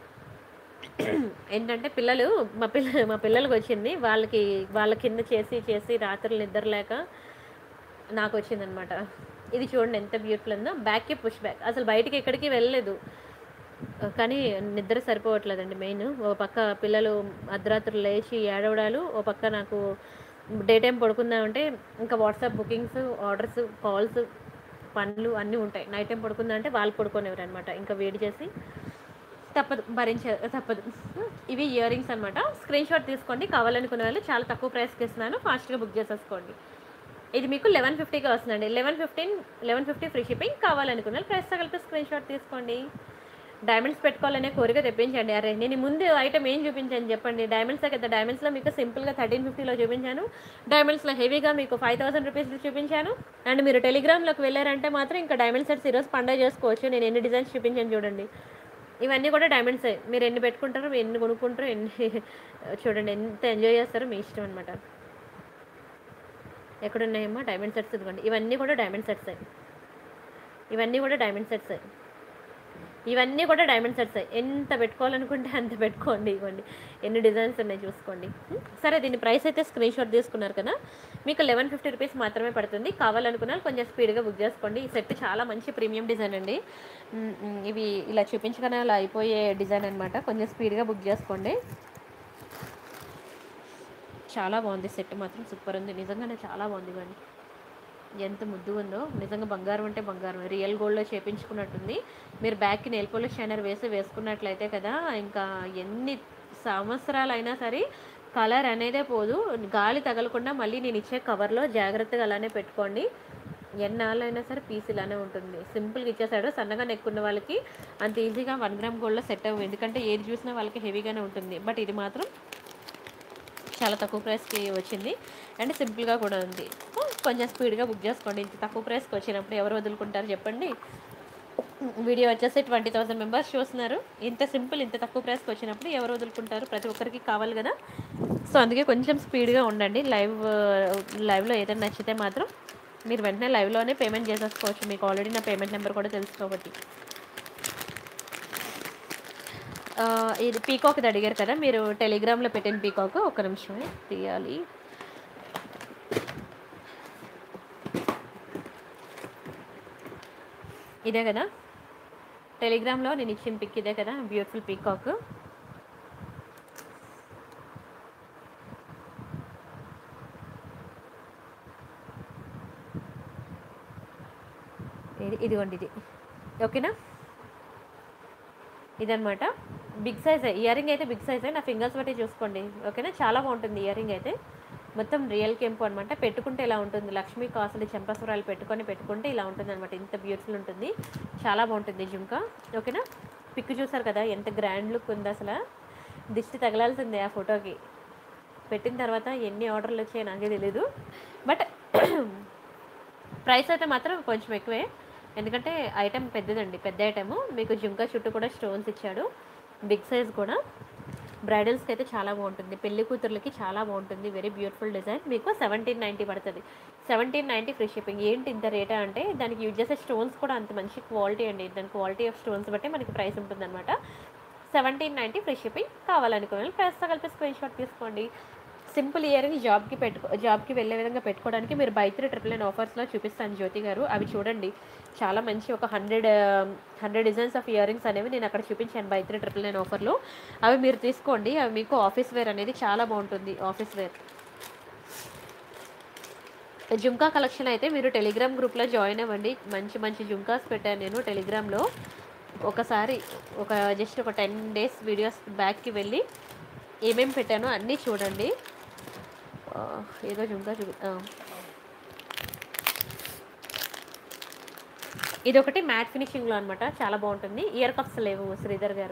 ఏంటంటే పిల్లలు మా పిల్ల మా పిల్లలకి వచ్చింది వాళ్ళకి వాళ్ళ కింద చేసి చేసి రాత్రులు నిద్ర లేక నాకు వచ్చిందనమాట ఇది చూడండి ఎంత బ్యూటిఫుల్ ఉందో బ్యాక్కి పుష్ బ్యాక్ అసలు బయటికి ఎక్కడికి వెళ్ళలేదు కానీ నిద్ర సరిపోవట్లేదండి మెయిన్ ఓ పక్క పిల్లలు అర్ధరాత్రులు లేచి ఏడవడాలు ఓ పక్క నాకు డే టైం పడుకుందామంటే ఇంకా వాట్సాప్ బుకింగ్స్ ఆర్డర్స్ కాల్స్ పనులు అన్నీ ఉంటాయి నైట్ టైం పడుకుందామంటే వాళ్ళు పడుకునేవారు అనమాట ఇంకా వేడి చేసి తప్పదు భరించే తప్పదు ఇవి ఇయర్ రింగ్స్ అనమాట స్క్రీన్ షాట్ తీసుకోండి కావాలనుకునే వాళ్ళు చాలా తక్కువ ప్రైస్కి ఇస్తున్నాను ఫాస్ట్గా బుక్ చేసేసుకోండి ఇది మీకు లెవెన్ ఫిఫ్టీకి వస్తుందండి eleven fifteen eleven fifty free shipping కావాలనుకున్న వాళ్ళు ప్రైస్తో కలిపి స్క్రీన్ షాట్ తీసుకోండి డైమండ్స్ పెట్టుకోవాలనే కోరిక తెప్పించండి అరే నేను ఈ ముందు ఐటమ్ ఏం చూపించాను చెప్పండి డైమండ్స్ కదా డైమండ్స్లో మీకు సింపుల్గా థర్టీన్ ఫిఫ్టీలో చూపించాను డైమండ్స్లో హెవీగా మీకు ఫైవ్ థౌసండ్ రూపీస్ చూపించాను అండ్ మీరు టెలిగ్రామ్లోకి వెళ్ళారంటే మాత్రం ఇంకా డైమండ్ సెట్స్ ఈరోజు పండుగ చేసుకోవచ్చు నేను ఎన్ని డిజైన్స్ చూపించాను చూడండి ఇవన్నీ కూడా డైమండ్సే మీరు ఎన్ని పెట్టుకుంటారో మీరు ఎన్ని కొనుక్కుంటారో ఎన్ని చూడండి ఎంత ఎంజాయ్ చేస్తారో మీ ఇష్టం అనమాట ఎక్కడున్నాయమ్మా డైమండ్ సెట్స్ ఇదిగోండి ఇవన్నీ కూడా డైమండ్ సెట్సే ఇవన్నీ కూడా డైమండ్ సెట్సే ఇవన్నీ కూడా డైమండ్ సెట్స్ ఎంత పెట్టుకోవాలనుకుంటే అంత పెట్టుకోండి ఇవ్వండి ఎన్ని డిజైన్స్ ఉన్నాయి చూసుకోండి ఉం? సరే దీని ప్రైస్ అయితే స్క్రీన్ షాట్ తీసుకున్నారు కదా మీకు లెవెన్ ఫిఫ్టీ రూపీస్ మాత్రమే పడుతుంది కావాలనుకున్న వాళ్ళు కొంచెం స్పీడ్గా బుక్ చేసుకోండి ఈ సెట్ చాలా మంచి ప్రీమియం డిజైన్ అండి ఉం, ఉం, ఇవి ఇలా చూపించగానే అలా అయిపోయే డిజైన్ అనమాట కొంచెం స్పీడ్గా బుక్ చేసుకోండి చాలా బాగుంది సెట్ మాత్రం సూపర్ ఉంది నిజంగానే చాలా బాగుంది ఇవ్వండి ఎంత ముద్దుగా ఉందో నిజంగా బంగారం అంటే బంగారం రియల్ గోల్డ్లో చేపించుకున్నట్టుంది మీరు బ్యాక్కి నెయిల్ పాలిష్ షైనర్ వేసి వేసుకున్నట్లయితే కదా ఇంకా ఎన్ని సంవత్సరాలు అయినా సరే కలర్ అనేదే పోదు గాలి తగలకుండా మళ్ళీ నేను ఇచ్చే కవర్లో జాగ్రత్తగా అలానే పెట్టుకోండి ఎన్నాళ్ళైనా సరే పీస్ ఇలానే ఉంటుంది సింపుల్గా ఇచ్చేసాడు సన్నగా నెక్కున్న వాళ్ళకి అంత ఈజీగా వన్ గ్రామ్ గోల్డ్లో సెట్ అవ్వదు ఎందుకంటే ఏది చూసినా వాళ్ళకి హెవీగానే ఉంటుంది బట్ ఇది మాత్రం చాలా తక్కువ ప్రైస్కి వచ్చింది అండ్ సింపుల్గా కూడా ఉంది కొంచెం స్పీడ్గా బుక్ చేసుకోండి ఇంత తక్కువ ప్రైస్కి వచ్చినప్పుడు ఎవరు వదులుకుంటారు చెప్పండి వీడియో వచ్చేసి ట్వంటీ థౌసండ్ మెంబర్స్ చూస్తున్నారు ఇంత సింపుల్ ఇంత తక్కువ ప్రైస్కి వచ్చినప్పుడు ఎవరు వదులుకుంటారు ప్రతి ఒక్కరికి కావాలి కదా సో అందుకే కొంచెం స్పీడ్గా ఉండండి లైవ్ లైవ్లో ఏదైనా నచ్చితే మాత్రం మీరు వెంటనే లైవ్లోనే పేమెంట్ చేసేసుకోవచ్చు మీకు ఆల్రెడీ నా పేమెంట్ నెంబర్ కూడా తెలుసు కాబట్టి ఆ, ఇది పీకాక్ అడిగారు కదా మీరు టెలిగ్రామ్లో పెట్టిన పీకాక్ ఒక నిమిషమే తీయాలి ఇదే కదా టెలిగ్రామ్లో నేను ఇచ్చిన పిక్ ఇదే కదా బ్యూటిఫుల్ పీకాక్ ఇది ఇదిగోండి ఇది ఓకేనా ఇదనమాట బిగ్ సైజ్ ఇయర్ రింగ్ అయితే బిగ్ సైజ్ నా ఫింగర్స్ బట్టి చూసుకోండి ఓకేనా చాలా బాగుంటుంది ఇయర్ రింగ్ అయితే మొత్తం రియల్ కెంపు అనమాట పెట్టుకుంటే ఇలా ఉంటుంది లక్ష్మీ కాసులు చెంపస్వరాలు పెట్టుకొని పెట్టుకుంటే ఇలా ఉంటుంది అనమాట ఇంత బ్యూటిఫుల్ ఉంటుంది చాలా బాగుంటుంది జుంకా ఓకేనా పిక్ చూసారు కదా ఎంత గ్రాండ్ లుక్ ఉంది అసలు దిష్టి తగలాల్సిందే ఆ ఫోటోకి పెట్టిన తర్వాత ఎన్ని ఆర్డర్లు వచ్చాయో నాకే తెలీదు బట్ ప్రైస్ అయితే మాత్రం కొంచెం ఎక్కువే ఎందుకంటే ఐటెం పెద్దదండి పెద్ద ఐటెము మీకు జుంకా చుట్టూ కూడా స్టోన్స్ ఇచ్చాడు బిగ్ సైజ్ కూడా బ్రైడల్స్కి అయితే చాలా బాగుంటుంది పెళ్లి కూతుర్లకి చాలా బాగుంటుంది వెరీ బ్యూటిఫుల్ డిజైన్ మీకు సెవెంటీన్ నైంటీ పడుతుంది సెవెంటీన్ నైంటీ ఫ్రీ షిప్పింగ్ ఏంటి ఇంత రేటా అంటే దానికి యూజ్ చేసే స్టోన్స్ కూడా అంత మంచి క్వాలిటీ అండి దాని క్వాలిటీ ఆఫ్ స్టోన్స్ బట్టి మనకి ప్రైస్ ఉంటుందన్నమాట సెవెంటీన్ నైంటీ ఫ్రీ షిప్పింగ్ కావాలనుకునే ప్రైస్తో కలిపి స్క్రీన్ షాట్ తీసుకోండి సింపుల్ ఇయర్ రింగ్ జాబ్కి పెట్టుకో జాబ్కి వెళ్ళే విధంగా పెట్టుకోవడానికి మీరు బై త్రీ ట్రిపుల్ నైన్ ఆఫర్స్లో చూపిస్తాను జ్యోతి గారు అవి చూడండి చాలా మంచి ఒక hundred hundred designs of ear rings అనేవి నేను అక్కడ చూపించాను బై త్రీ ట్రిపుల్ నైన్ ఆఫర్లో అవి మీరు తీసుకోండి అవి మీకు ఆఫీస్ వేర్ అనేది చాలా బాగుంటుంది ఆఫీస్ వేర్ జుంకా కలెక్షన్ అయితే మీరు టెలిగ్రామ్ గ్రూప్లో జాయిన్ అవ్వండి మంచి మంచి జుంకాస్ పెట్టాను నేను టెలిగ్రామ్లో ఒకసారి ఒక జస్ట్ ఒక టెన్ డేస్ వీడియోస్ బ్యాక్కి వెళ్ళి ఏమేమి పెట్టానో అన్నీ చూడండి ఆ, ఏదో జుంకా చూ ఆ. ఇది ఒకటి మ్యాట్ ఫినిషింగ్లో అనమాట చాలా బాగుంటుంది ఇయర్ కప్స్ లేవు శ్రీధర్ గారు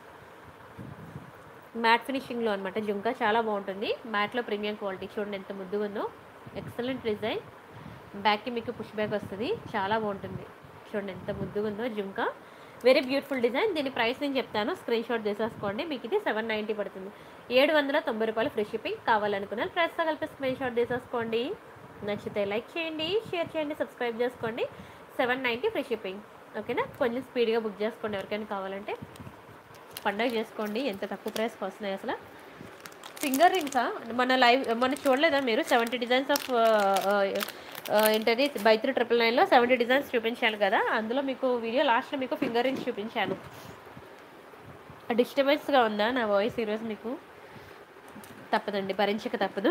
మ్యాట్ ఫినిషింగ్లో అనమాట జుంకా చాలా బాగుంటుంది మ్యాట్లో ప్రీమియం క్వాలిటీ చూడండి ఎంత ముద్దుగా ఉందో ఎక్సలెంట్ డిజైన్ బ్యాక్కి మీకు పుష్ బ్యాక్ వస్తుంది చాలా బాగుంటుంది చూడండి ఎంత ముద్దుగా ఉందో జుంకా వెరీ బ్యూటిఫుల్ డిజైన్ దీని ప్రైస్ నేను చెప్తాను స్క్రీన్ షాట్ తీసేసుకోండి మీకు ఇది సెవెన్ నైంటీ పడుతుంది ఏడు వందల తొంభై రూపాయలు ఫ్రీ షిప్పింగ్ కావాలనుకున్నారు ప్రైస్తో కలిపి స్క్రీన్ షాట్ తీసేసుకోండి నచ్చితే లైక్ చేయండి షేర్ చేయండి సబ్స్క్రైబ్ చేసుకోండి సెవెన్ నైంటీ ఫ్రీ షిప్పింగ్ ఓకేనా కొంచెం స్పీడ్గా బుక్ చేసుకోండి ఎవరికైనా కావాలంటే పండగ చేసుకోండి ఎంత తక్కువ ప్రైస్కి వస్తున్నాయి అసలు ఫింగర్ రింగ్సా మన లైవ్ మన చూడలేదా మీరు సెవెంటీ డిజైన్స్ ఆఫ్ ఏంటది బై త్రీ ట్రిపుల్ నైన్లో సెవెంటీ డిజైన్స్ చూపించాను కదా అందులో మీకు వీడియో లాస్ట్లో మీకు ఫింగర్ రింగ్స్ చూపించాను డిస్టర్బెన్స్గా ఉందా నా వాయిస్ ఈరోజు మీకు తప్పదండి భరించక తప్పదు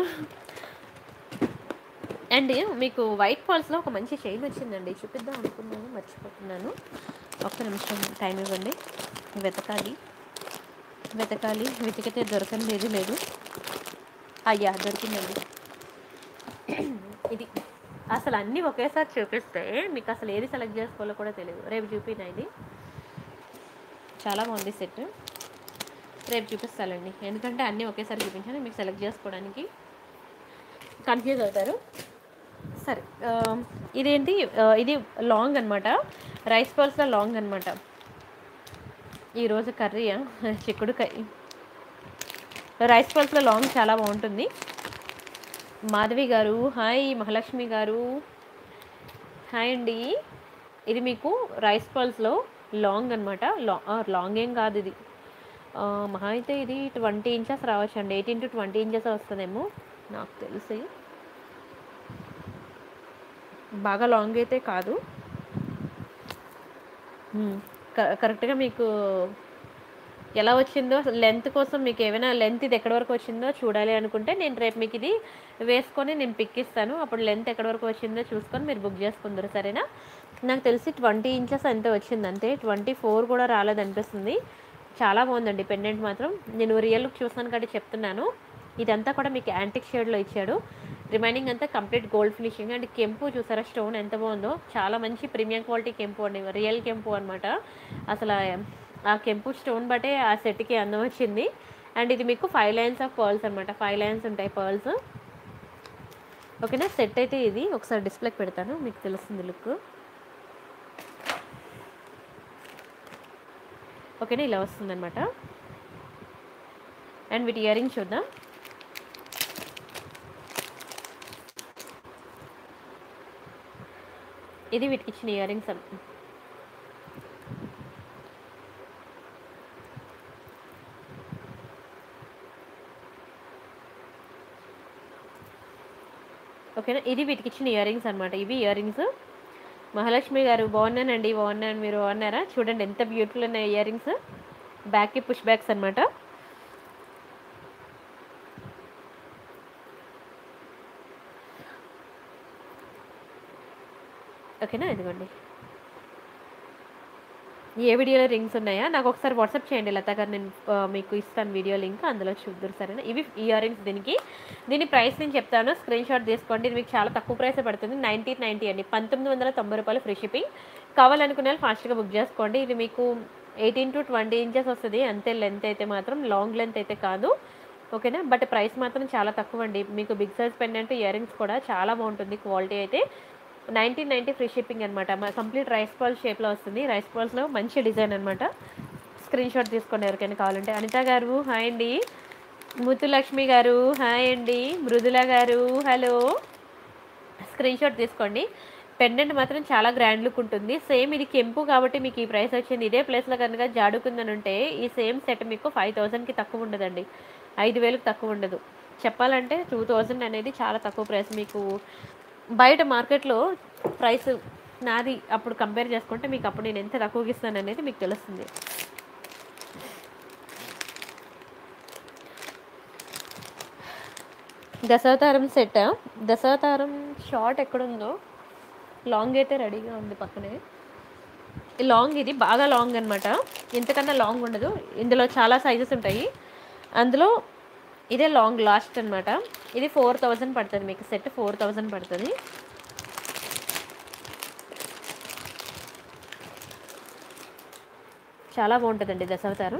అండ్ మీకు వైట్ ఫాల్స్లో ఒక మంచి చైన్ వచ్చిందండి చూపిద్దాం అనుకున్నాను మర్చిపోతున్నాను ఒక్క నిమిషం టైం ఇవ్వండి వెతకాలి వెతకాలి వెతికితే దొరకని లేదు లేదు అయ్యా దొరికిందండి ఇది అసలు అన్నీ ఒకేసారి చూపిస్తే మీకు అసలు ఏది సెలెక్ట్ చేసుకోవాలో కూడా తెలియదు రేపు చూపినా ఇది చాలా బాగుంది సెట్ రేపు చూపిస్తానండి ఎందుకంటే అన్నీ ఒకేసారి చూపించాను మీకు సెలెక్ట్ చేసుకోవడానికి కన్ఫ్యూజ్ అవుతారు సరే ఆ, ఇదేంటి ఆ, ఇది లాంగ్ అనమాట రైస్ బాల్స్లో లాంగ్ అనమాట ఈరోజు కర్రీయా చిక్కుడుకాయ రైస్ బాల్స్లో లాంగ్ చాలా బాగుంటుంది మాధవి గారు హాయ్ మహాలక్ష్మి గారు హాయ్ అండి ఇది మీకు రైస్ పల్స్లో లాంగ్ అనమాట లాంగ్ ఏం కాదు ఇది ఆ, మహా అయితే ఇది ట్వంటీ ఇంచెస్ రావచ్చు అండి ఎయిటీన్ టు ట్వంటీ ఇంచెస్ వస్తుందేమో నాకు తెలిసి బాగా లాంగ్ అయితే కాదు మ్మ్. క- కరెక్ట్గా మీకు ఎలా వచ్చిందో లెంత్ కోసం మీకు ఏమైనా లెంత్ ఇది ఎక్కడి వరకు వచ్చిందో చూడాలి అనుకుంటే నేను రేపు మీకు ఇది వేసుకొని నేను పిక్ ఇస్తాను అప్పుడు లెంత్ ఎక్కడి వరకు వచ్చిందో చూసుకొని మీరు బుక్ చేసుకుందరు సరేనా నాకు తెలిసి ట్వంటీ ఇంచెస్ అంతే వచ్చింది అంతే ట్వంటీ ఫోర్ కూడా రాలేదనిపిస్తుంది చాలా బాగుందండి పెండెంట్ మాత్రం నేను రియల్ లుక్ చూసాను కాబట్టి చెప్తున్నాను ఇదంతా కూడా మీకు యాంటిక్ షేడ్లో ఇచ్చాడు రిమైనింగ్ అంతా కంప్లీట్ గోల్డ్ ఫినిషింగ్ అండ్ కెంపు చూసారా స్టోన్ ఎంత బాగుందో చాలా మంచి ప్రీమియం క్వాలిటీ కెంపు అండి రియల్ కెంపు అనమాట అసలు ఆ కెంపు స్టోన్ బట్టే ఆ సెట్కి అందం వచ్చింది అండ్ ఇది మీకు ఫైవ్ లైన్స్ ఆఫ్ పర్ల్స్ అనమాట ఫైవ్ లైన్స్ ఉంటాయి పర్ల్స్ ఓకేనా సెట్ అయితే ఇది ఒకసారి డిస్ప్లేకి పెడతాను మీకు తెలుస్తుంది లుక్ ఓకేనా ఇలా వస్తుందన్నమాట అండ్ వీటి ఇయర్ రింగ్ చూద్దాం ఇది వీటికి ఇచ్చిన ఇయర్ రింగ్స్ ఓకేనా ఇది వీటికి ఇచ్చిన ఇయర్ రింగ్స్ అనమాట ఇవి ఇయర్ రింగ్స్ మహాలక్ష్మి గారు బాగున్నానండి బాగున్నాను మీరు బాగున్నారా చూడండి ఎంత బ్యూటిఫుల్ ఉన్నాయి ఇయర్ రింగ్స్ బ్యాక్కి పుష్ బ్యాక్స్ అనమాట ఓకేనా ఇదిగోండి ఏ వీడియోలో రింగ్స్ ఉన్నాయా నాకు ఒకసారి వాట్సాప్ చేయండి లతా గారు నేను ఆ, మీకు ఇస్తాను వీడియో లింక్ అందులో చూద్దరు సరేనా ఇవి ఇయర్ రింగ్స్ దీనికి దీని ప్రైస్ నేను చెప్తాను స్క్రీన్ షాట్ తీసుకోండి ఇది మీకు చాలా తక్కువ ప్రైస్ పడుతుంది నైన్టీన్ నైంటీ అండి పంతొమ్మిది వందల తొంభై రూపాయలు ఫ్రీ షిప్పింగ్ కావాలనుకునే వాళ్ళు ఫాస్ట్గా బుక్ చేసుకోండి ఇది మీకు ఎయిటీన్ టు ట్వంటీ ఇంచెస్ వస్తుంది అంతే లెంత్ అయితే మాత్రం లాంగ్ లెంత్ అయితే కాదు ఓకేనా బట్ ప్రైస్ మాత్రం చాలా తక్కువ అండి మీకు big size pendant ear rings కూడా చాలా బాగుంటుంది క్వాలిటీ అయితే నైన్టీన్ నైంటీ ఫ్రీ షిప్పింగ్ అనమాట కంప్లీట్ రైస్ బాల్ షేప్లో వస్తుంది రైస్ బాల్స్లో మంచి డిజైన్ అనమాట స్క్రీన్ షాట్ తీసుకోండి ఎవరికైనా కావాలంటే అనిత గారు హాయ్ అండి ముత్తులక్ష్మి గారు హాయ్ అండి మృదుల గారు హలో స్క్రీన్ షాట్ తీసుకోండి పెండెంట్ మాత్రం చాలా గ్రాండ్ లుక్ ఉంటుంది సేమ్ ఇది కెంపు కాబట్టి మీకు ఈ ప్రైస్ వచ్చింది ఇదే ప్లేస్లో కనుక జాడుకుందని ఉంటే ఈ సేమ్ సెట్ మీకు ఫైవ్ థౌజండ్కి తక్కువ ఉండదండి ఐదు వేలకు తక్కువ ఉండదు చెప్పాలంటే టూ థౌజండ్ అనేది చాలా తక్కువ ప్రైస్ మీకు బయట మార్కెట్లో ప్రైస్ నాది అప్పుడు కంపేర్ చేసుకుంటే మీకు అప్పుడు నేను ఎంత తక్కువకి ఇస్తాను అనేది మీకు తెలుస్తుంది దశావతారం సెట్ దశావతారం షార్ట్ ఎక్కడుందో లాంగ్ అయితే రెడీగా ఉంది పక్కనే ఈ లాంగ్ ఇది బాగా లాంగ్ అనమాట ఇంతకన్నా లాంగ్ ఉండదు ఇందులో చాలా సైజెస్ ఉంటాయి అందులో ఇదే లాంగ్ లాస్ట్ అనమాట ఇది ఫోర్ థౌజండ్ పడుతుంది మీకు సెట్ ఫోర్ థౌజండ్ పడుతుంది చాలా బాగుంటుందండి దశావతారం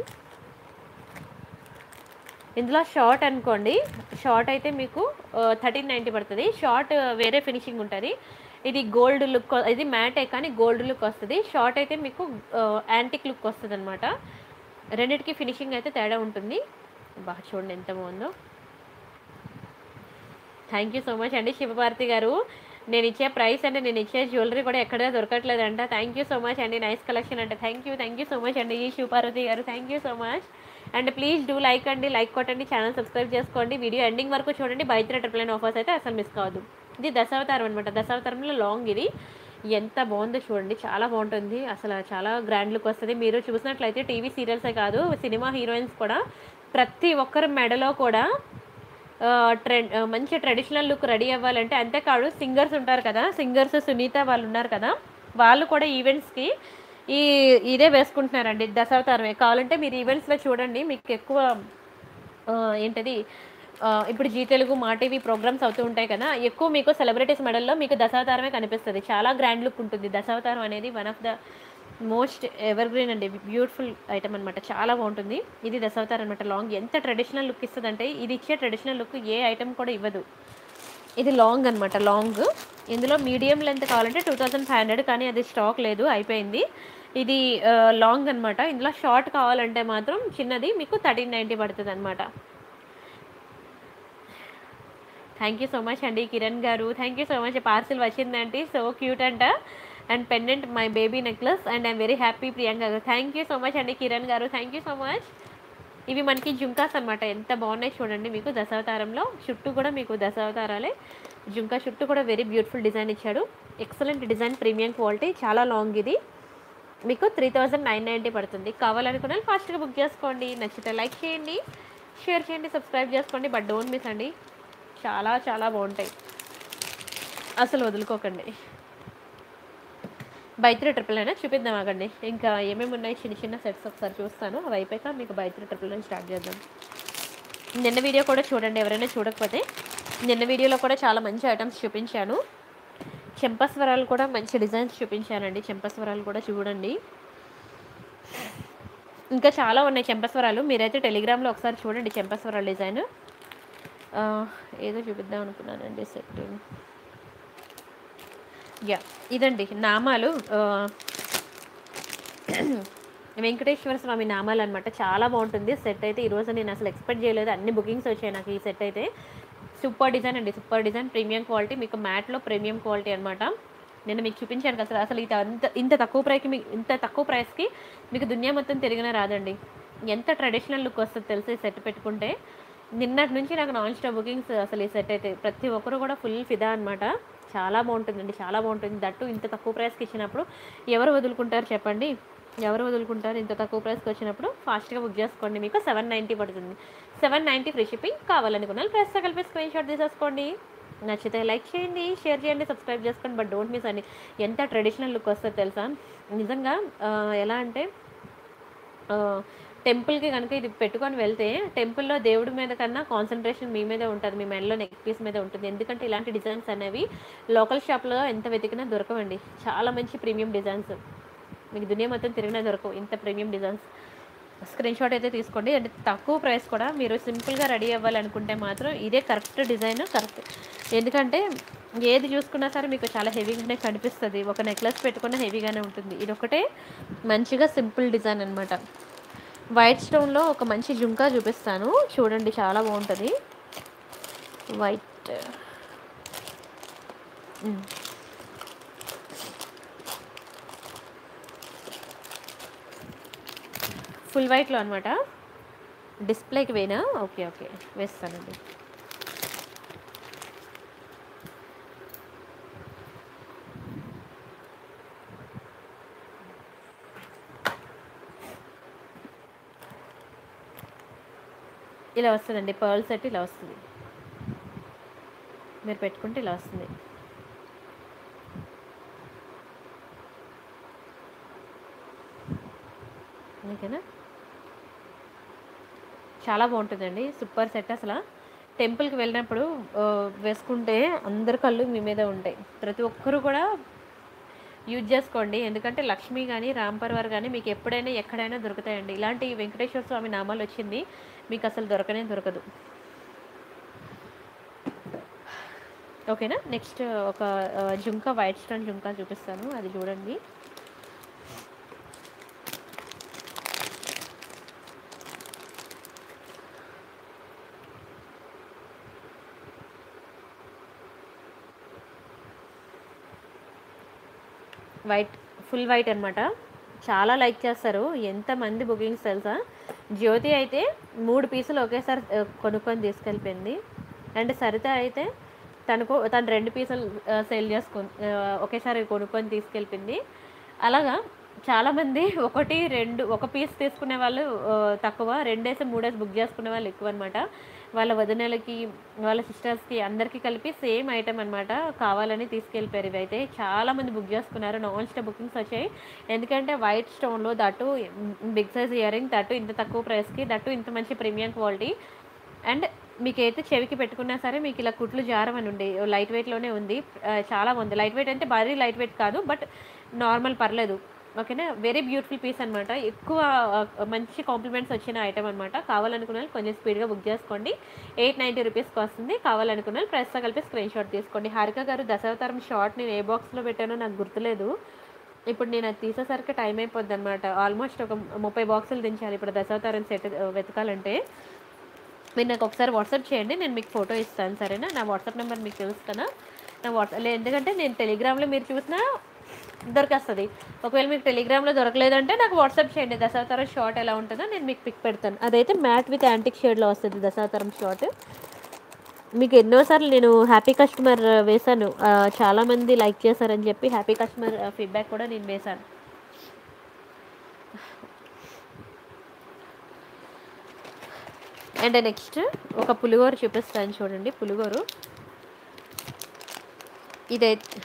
ఇందులో షార్ట్ అనుకోండి షార్ట్ అయితే మీకు థర్టీన్ నైంటీ పడుతుంది షార్ట్ వేరే ఫినిషింగ్ ఉంటుంది ఇది గోల్డ్ లుక్ ఇది మ్యాటే కానీ గోల్డ్ లుక్ వస్తుంది షార్ట్ అయితే మీకు యాంటిక్ లుక్ వస్తుంది అనమాట రెండిటికి ఫినిషింగ్ అయితే తేడా ఉంటుంది బాగా చూడండి ఎంత బాగుందో థ్యాంక్ యూ సో మచ్ అండి శివభారతి గారు నేను ఇచ్చే ప్రైస్ అంటే నేను ఇచ్చే జ్యువెలరీ కూడా ఎక్కడ దొరకట్లేదంట థ్యాంక్ యూ సో మచ్ అండి నైస్ కలెక్షన్ అంటే thank you thank you so much అండి ఈ శివపార్వతి గారు thank you so much and please do like అండి లైక్ కొట్టండి ఛానల్ సబ్స్క్రైబ్ చేసుకోండి వీడియో ఎండింగ్ వరకు చూడండి బయట ట్రిపుల్ నైన్ ఆఫర్స్ అయితే అసలు మిస్ కావద్దు ఇది దశావతారం అనమాట దశావతారంలో లాంగ్ ఇది ఎంత బాగుందో చూడండి చాలా బాగుంటుంది అసలు చాలా గ్రాండ్ లుక్ వస్తుంది మీరు చూసినట్లయితే టీవీ సీరియల్సే కాదు సినిమా హీరోయిన్స్ కూడా ప్రతి ఒక్కరి మెడలో కూడా ట్రెండ్ మంచి ట్రెడిషనల్ లుక్ రెడీ అవ్వాలంటే అంతేకాదు సింగర్స్ ఉంటారు కదా సింగర్స్ సునీత వాళ్ళు ఉన్నారు కదా వాళ్ళు కూడా ఈవెంట్స్కి ఈ ఇదే వేసుకుంటున్నారండి దశావతారమే కావాలంటే మీరు ఈవెంట్స్లో చూడండి మీకు ఎక్కువ ఆ, ఏంటది ఆ, ఇప్పుడు జీ తెలుగు మా టీవీ ప్రోగ్రామ్స్ అవుతూ ఉంటాయి కదా ఎక్కువ మీకు సెలబ్రిటీస్ మెడల్లో మీకు దశావతారమే కనిపిస్తుంది చాలా గ్రాండ్ లుక్ ఉంటుంది దశావతారం అనేది one of the most evergreen అండి బ్యూటిఫుల్ ఐటమ్ అనమాట చాలా బాగుంటుంది ఇది దశావతారం అనమాట లాంగ్ ఎంత ట్రెడిషనల్ లుక్ ఇస్తుంది అంటే ఇది ఇచ్చే ట్రెడిషనల్ లుక్ ఏ ఐటమ్ కూడా ఇవ్వదు ఇది లాంగ్ అనమాట లాంగ్ ఇందులో మీడియం లెంత్ కావాలంటే టూ థౌజండ్ ఫైవ్ హండ్రెడ్ కానీ అది స్టాక్ లేదు అయిపోయింది ఇది ఆ, లాంగ్ అనమాట ఇందులో షార్ట్ కావాలంటే మాత్రం చిన్నది మీకు థర్టీన్ నైంటీ పడుతుంది అనమాట థ్యాంక్ యూ సో మచ్ అండి కిరణ్ గారు thank you so much parcel వచ్చిందండి సో క్యూట్ అంట and pendant my baby necklace and I'm very happy Priyanka గారు థ్యాంక్ యూ సో మచ్ అండి కిరణ్ గారు థ్యాంక్ యూ సో మచ్ ఇవి మనకి జుంకాస్ అనమాట ఎంత బాగున్నాయి చూడండి మీకు దశావతారంలో చుట్టూ కూడా మీకు దశావతారాలే జుంకా చుట్టూ కూడా వెరీ బ్యూటిఫుల్ డిజైన్ ఇచ్చాడు ఎక్సలెంట్ డిజైన్ ప్రీమియం క్వాలిటీ చాలా లాంగ్ ఇది మీకు త్రీ థౌజండ్ నైన్ నైంటీ పడుతుంది కావాలనుకున్న ఫాస్ట్గా బుక్ చేసుకోండి నచ్చితే లైక్ చేయండి షేర్ చేయండి సబ్స్క్రైబ్ చేసుకోండి బట్ డోంట్ మిస్ అండి చాలా చాలా బాగుంటాయి అసలు వదులుకోకండి బైత్రీ ట్రిపుల్ అయినా చూపిద్దాం ఆగండి ఇంకా ఏమేమి ఉన్నాయి చిన్న చిన్న సెట్స్ ఒకసారి చూస్తాను అవి అయిపోయాక మీకు బైత్రీ ట్రిపుల్ అని స్టార్ట్ చేద్దాం నిన్న వీడియో కూడా చూడండి ఎవరైనా చూడకపోతే నిన్న వీడియోలో కూడా చాలా మంచి ఐటమ్స్ చూపించాను చెంపస్వరాలు కూడా మంచి డిజైన్స్ చూపించానండి చెంపస్వరాలు కూడా చూడండి ఇంకా చాలా ఉన్నాయి చెంపస్వరాలు మీరైతే టెలిగ్రామ్లో ఒకసారి చూడండి చెంపస్వరాల డిజైన్ ఆ, ఏదో చూపిద్దాం అనుకున్నానండి సెట్ యా ఇదండి నామాలు ఆ, వెంకటేశ్వర స్వామి నామాలు అనమాట చాలా బాగుంటుంది సెట్ అయితే ఈరోజు నేను అసలు ఎక్స్పెక్ట్ చేయలేదు అన్ని బుకింగ్స్ వచ్చాయి నాకు ఈ సెట్ అయితే సూపర్ డిజైన్ అండి సూపర్ డిజైన్ ప్రీమియం క్వాలిటీ మీకు మ్యాట్లో ప్రీమియం క్వాలిటీ అనమాట నేను మీకు చూపించాను కదా అసలు అసలు ఇది అంత ఇంత తక్కువ ప్రైస్కి మీకు ఇంత తక్కువ ప్రైస్కి మీకు దునియా మొత్తం తిరిగిన రాదండి ఎంత ట్రెడిషనల్ లుక్ వస్తుంది తెలిసి ఈ సెట్ పెట్టుకుంటే నిన్నటి నుంచి నాకు నాన్ స్టాప్ బుకింగ్స్ అసలు ఈ సెట్ అయితే ప్రతి ఒక్కరు కూడా ఫుల్ ఫిదా అనమాట చాలా బాగుంటుందండి చాలా బాగుంటుంది దట్టు ఇంత తక్కువ ప్రైస్కి ఇచ్చినప్పుడు ఎవరు వదులుకుంటారు చెప్పండి ఎవరు వదులుకుంటారు ఇంత తక్కువ ప్రైస్కి వచ్చినప్పుడు ఫాస్ట్గా బుక్ చేసుకోండి మీకు సెవెన్ నైంటీ పడుతుంది సెవెన్ నైంటీ ఫ్రీ షిప్పింగ్ కావాలనుకున్నాను ప్రైస్తో కలిపి స్క్రీన్ షాట్ తీసేసుకోండి నచ్చితే లైక్ చేయండి షేర్ చేయండి సబ్స్క్రైబ్ చేసుకోండి బట్ డోంట్ మిస్ అండి ఎంత ట్రెడిషనల్ లుక్ వస్తుంది తెలుసా నిజంగా ఆ, ఎలా అంటే ఆ, టెంపుల్కి కనుక ఇది పెట్టుకొని వెళ్తే టెంపుల్లో దేవుడి మీద కన్నా కాన్సన్ట్రేషన్ మీ మీదే ఉంటుంది మీ మెడలో నెక్ పీస్ మీద ఉంటుంది ఎందుకంటే ఇలాంటి డిజైన్స్ అనేవి లోకల్ షాప్లో ఎంత వెతికినా దొరకవండి చాలా మంచి ప్రీమియం డిజైన్స్ మీకు దునియా మొత్తం తిరిగినా దొరకవు ఇంత ప్రీమియం డిజైన్స్ స్క్రీన్ షాట్ అయితే తీసుకోండి అంటే తక్కువ ప్రైస్ కూడా మీరు సింపుల్గా రెడీ అవ్వాలనుకుంటే మాత్రం ఇదే కరెక్ట్ డిజైన్ కరెక్ట్ ఎందుకంటే ఏది చూసుకున్నా సరే మీకు చాలా హెవీగానే కనిపిస్తుంది ఒక నెక్లెస్ పెట్టుకున్న హెవీగానే ఉంటుంది ఇది ఒకటే మంచిగా సింపుల్ డిజైన్ అనమాట వైట్ స్టోన్లో ఒక మంచి జుంకా చూపిస్తాను చూడండి చాలా బాగుంటుంది వైట్ మ్. ఫుల్ వైట్లో అనమాట డిస్ప్లేకి వేనా ఓకే ఓకే వేస్తానండి ఇలా వస్తుందండి పర్ల్ సెట్ ఇలా వస్తుంది మీరు పెట్టుకుంటే ఇలా వస్తుంది ఓకేనా చాలా బాగుంటుందండి సూపర్ సెట్ అసలు టెంపుల్కి వెళ్ళినప్పుడు ఆ, వేసుకుంటే అందరి కళ్ళు మీ మీద ఉంటాయి ప్రతి ఒక్కరు కూడా యూజ్ చేసుకోండి ఎందుకంటే లక్ష్మి కానీ రాంపర్వర్ కానీ మీకు ఎప్పుడైనా ఎక్కడైనా దొరుకుతాయండి ఇలాంటి వెంకటేశ్వర స్వామి నామాలు వచ్చింది మీకు అసలు దొరకనే దొరకదు ఓకేనా నెక్స్ట్ ఒక ఆ, జుంకా వైట్ స్టోన్ జుంకా చూపిస్తాను అది చూడండి వైట్ ఫుల్ వైట్ అనమాట చాలా లైక్ చేస్తారు ఎంతమంది బుకింగ్స్ తెలుసా జ్యోతి అయితే మూడు పీసులు ఒకేసారి ఆ, కొనుక్కొని తీసుకెళ్ళిపోయింది అండ్ సరిత అయితే తనకు తను రెండు పీసులు సేల్ చేసుకొని ఒకేసారి కొనుక్కొని తీసుకెళ్ళిపోయింది అలాగా చాలామంది ఒకటి రెండు ఒక పీస్ తీసుకునే వాళ్ళు ఆ, తక్కువ రెండేసి మూడేసి బుక్ చేసుకునే వాళ్ళు ఎక్కువ అనమాట వాళ్ళ వదినలకి వాళ్ళ సిస్టర్స్కి అందరికీ కలిపి సేమ్ ఐటమ్ అనమాట కావాలని తీసుకెళ్ళిపోయారు ఇవైతే చాలామంది బుక్ చేసుకున్నారు నాన్ స్టాప్ బుకింగ్స్ వచ్చాయి ఎందుకంటే వైట్ స్టోన్లో that big size ear ring that ఇంత తక్కువ ప్రైస్కి దట్టు ఇంత మంచి ప్రీమియం క్వాలిటీ అండ్ మీకు అయితే చెవికి పెట్టుకున్నా సరే మీకు ఇలా కుట్లు జారమని ఉండే లైట్ వెయిట్లోనే ఉంది ఆ, చాలా బాగుంది లైట్ వెయిట్ అంటే భారీ లైట్ వెయిట్ కాదు బట్ నార్మల్ పర్లేదు ఓకేనా వెరీ బ్యూటిఫుల్ పీస్ అనమాట ఎక్కువ ఆ, మంచి కాంప్లిమెంట్స్ వచ్చిన ఐటమ్ అనమాట కావాలనుకున్న వాళ్ళు కొంచెం స్పీడ్గా బుక్ చేసుకోండి ఎయిట్ నైంటీ రూపీస్కి వస్తుంది కావాలనుకున్న వాళ్ళు ప్రైస్తో కలిపి స్క్రీన్ షాట్ తీసుకోండి హారిక గారు దశావతారం షార్ట్ నేను ఏ బాక్స్లో పెట్టానో నాకు గుర్తులేదు ఇప్పుడు నేను అది తీసేసరికి టైం అయిపోద్ది అనమాట ఆల్మోస్ట్ ఒక ముప్పై బాక్సులు దించాలి ఇప్పుడు దశావతారం సెట్ వెతకాలంటే మీరు నాకు ఒకసారి వాట్సాప్ చేయండి నేను మీకు ఫోటో ఇస్తాను సరేనా నా వాట్సాప్ నెంబర్ మీకు తెలుసు కదా నా వాట్సాప్ ఎందుకంటే నేను టెలిగ్రామ్లో మీరు చూసినా దొరికేస్తుంది ఒకవేళ మీకు టెలిగ్రామ్లో దొరకలేదంటే నాకు వాట్సాప్ చేయండి దశావతారం షార్ట్ ఎలా ఉంటుందో నేను మీకు పిక్ పెడతాను అదైతే మ్యాట్ విత్ యాంటిక్ షేడ్లో వస్తుంది దశావతారం షార్ట్ మీకు ఎన్నోసార్లు నేను హ్యాపీ కస్టమర్ వేశాను ఆ, చాలామంది లైక్ చేశారని చెప్పి హ్యాపీ కస్టమర్ ఫీడ్బ్యాక్ కూడా నేను వేశాను అండ్ నెక్స్ట్ ఒక పులిగోరు చూపిస్తాను చూడండి పులిగోరు ఇదైతే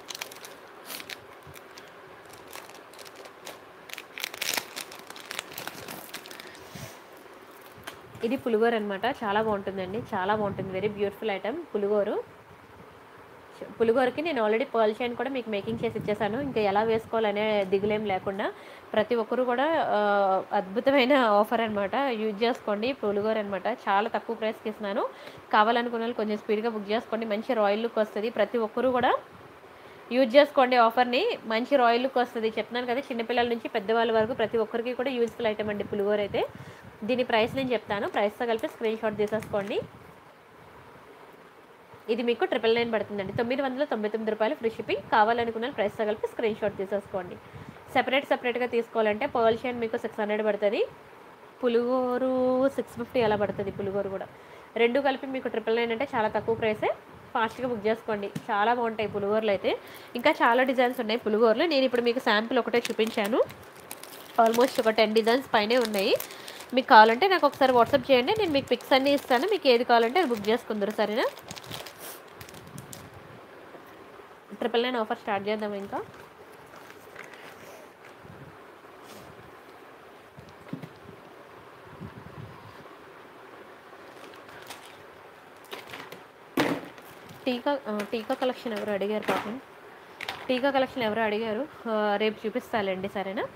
ఇది పులిగోరు అనమాట చాలా బాగుంటుందండి చాలా బాగుంటుంది వెరీ బ్యూటిఫుల్ ఐటమ్ పులిగోరు పులిగోరకి నేను ఆల్రెడీ పర్ల్ చైన్ కూడా మీకు మేకింగ్ చేసి ఇచ్చేసాను ఇంకా ఎలా వేసుకోవాలనే దిగులేం లేకుండా ప్రతి ఒక్కరు కూడా ఆ, అద్భుతమైన ఆఫర్ అనమాట యూజ్ చేసుకోండి పులిగోర అనమాట చాలా తక్కువ ప్రైస్కి ఇస్తున్నాను కావాలనుకున్న వాళ్ళు కొంచెం స్పీడ్గా బుక్ చేసుకోండి మంచి రాయల్ లుక్ వస్తుంది ప్రతి ఒక్కరు కూడా యూజ్ చేసుకోండి ఆఫర్ని మంచి రాయల్ లుక్ వస్తుంది చెప్తున్నాను కదా చిన్నపిల్లల నుంచి పెద్దవాళ్ళ వరకు ప్రతి ఒక్కరికి కూడా యూజ్ఫుల్ ఐటమ్ అండి పులిగోర అయితే దీని ప్రైస్ నేను చెప్తాను ప్రైస్తో కలిపి స్క్రీన్ షాట్ తీసేసుకోండి ఇది మీకు ట్రిపుల్ నైన్ పడుతుందండి తొమ్మిది వందల తొంభై తొమ్మిది రూపాయలు ఫ్రీ షిప్పింగ్ కావాలనుకున్న ప్రైస్తో కలిపి స్క్రీన్ షాట్ తీసేసుకోండి సెపరేట్ సెపరేట్గా తీసుకోవాలంటే పర్ల్ షైన్ మీకు సిక్స్ హండ్రెడ్ పడుతుంది పులిగోరు సిక్స్ ఫిఫ్టీ అలా పడుతుంది పులిగోరు కూడా రెండు కలిపి మీకు ట్రిపుల్ నైన్ అంటే చాలా తక్కువ ప్రైసే ఫాస్ట్గా బుక్ చేసుకోండి చాలా బాగుంటాయి పులిగోరలు అయితే ఇంకా చాలా డిజైన్స్ ఉన్నాయి పులిగోరలు నేను ఇప్పుడు మీకు శాంపుల్ ఒకటే చూపించాను ఆల్మోస్ట్ ఒక టెన్ డిజైన్స్ పైనే ఉన్నాయి మీకు కావాలంటే నాకు ఒకసారి వాట్సాప్ చేయండి నేను మీకు పిక్స్ అన్నీ ఇస్తాను మీకు ఏది కావాలంటే అది బుక్ చేసుకుందరు సరేనా ట్రిపుల్ నైన్ ఆఫర్ స్టార్ట్ చేద్దాం ఇంకా టీకా ఆ, టీకా కలెక్షన్ ఎవరు అడిగారు పాపం టీకా కలెక్షన్ ఎవరు అడిగారు ఆ, రేపు చూపిస్తాలండి సరేనా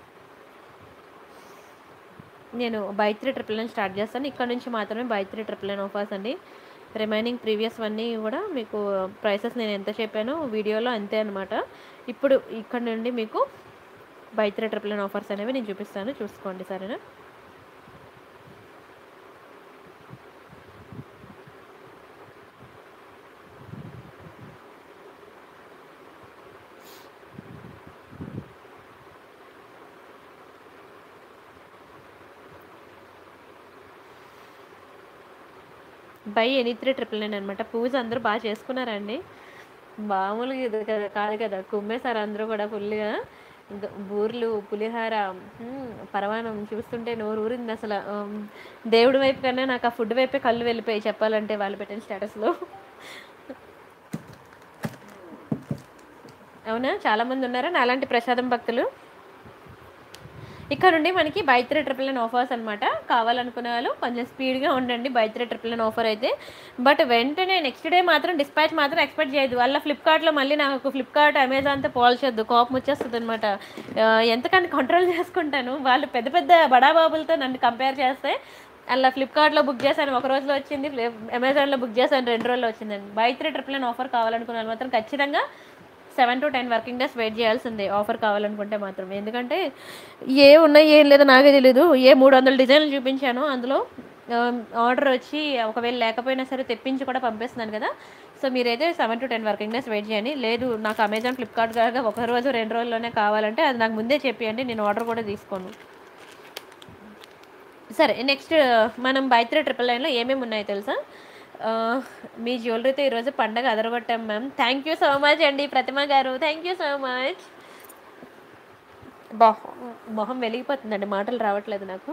నేను buy three triple nine start చేస్తాను ఇక్కడ నుంచి మాత్రమే buy three triple nine offers అండి రిమైనింగ్ ప్రీవియస్ అన్నీ కూడా మీకు ప్రైసెస్ నేను ఎంత చెప్పానో వీడియోలో అంతే అనమాట ఇప్పుడు ఇక్కడ నుండి మీకు buy three triple nine offers అనేవి నేను చూపిస్తాను చూసుకోండి సరేనా buy any three triple nine అనమాట పూజ అందరూ బాగా చేసుకున్నారండి మామూలుగా ఇది కదా కాదు కదా కుమ్మేశారు అందరూ కూడా ఫుల్గా ఇంకా బూర్లు పులిహార మ్మ్, పరమాన్నం చూస్తుంటే నోరు ఊరింది అసలు ఆమ్, దేవుడి వైపు కన్నా నాకు ఆ ఫుడ్ వైపే కళ్ళు వెళ్ళిపోయి చెప్పాలంటే వాళ్ళు పెట్టిన స్టేటస్లో అవునా చాలా మంది ఉన్నారా నా అలాంటి ప్రసాదం భక్తులు ఇక్కడ నుండి మనకి buy three triple nine offers అనమాట కావాలనుకునే వాళ్ళు కొంచెం స్పీడ్గా ఉండండి buy three triple nine offer అయితే బట్ వెంటనే నెక్స్ట్ డే మాత్రం డిస్పాచ్ మాత్రం ఎక్స్పెక్ట్ చేయదు వాళ్ళ ఫ్లిప్కార్ట్లో మళ్ళీ నాకు ఫ్లిప్కార్ట్ అమెజాన్తో పోల్చొద్దు కోపం వచ్చేస్తుంది అనమాట ఎంతకని కంట్రోల్ చేసుకుంటాను వాళ్ళు పెద్ద పెద్ద బడాబాబులతో నన్ను కంపేర్ చేస్తే అలా ఫ్లిప్కార్ట్లో బుక్ చేశాను ఒక రోజులో వచ్చింది ఫ్లిప్ అమెజాన్లో బుక్ చేశాను రెండు రోజుల్లో వచ్చిందండి buy three triple nine offer కావాలనుకున్న వాళ్ళు మాత్రం ఖచ్చితంగా seven to ten working days wait చేయాల్సిందే ఆఫర్ కావాలనుకుంటే మాత్రం ఎందుకంటే ఏ ఉన్నాయి ఏం లేదో నాకే తెలీదు ఏ మూడు వందల డిజైన్లు చూపించాను అందులో ఆర్డర్ వచ్చి ఒకవేళ లేకపోయినా సరే తెప్పించి కూడా పంపిస్తున్నాను కదా సో మీరైతే seven to ten working days wait చేయండి లేదు నాకు అమెజాన్ ఫ్లిప్కార్ట్ కాగా ఒక రోజు రెండు రోజుల్లోనే కావాలంటే అది నాకు ముందే చెప్పియండి నేను ఆర్డర్ కూడా తీసుకోను సరే నెక్స్ట్ మనం బైత్రే ట్రిపుల్ నైన్లో ఏమేమి ఉన్నాయో తెలుసా ఆ, మీ జ్యువెలరీతో ఈరోజు పండగ అదరగొట్టాం ma'am thank you so much అండి ప్రతిమ గారు థ్యాంక్ యూ సో మచ్ బా మొహం వెలిగిపోతుందండి మాటలు రావట్లేదు నాకు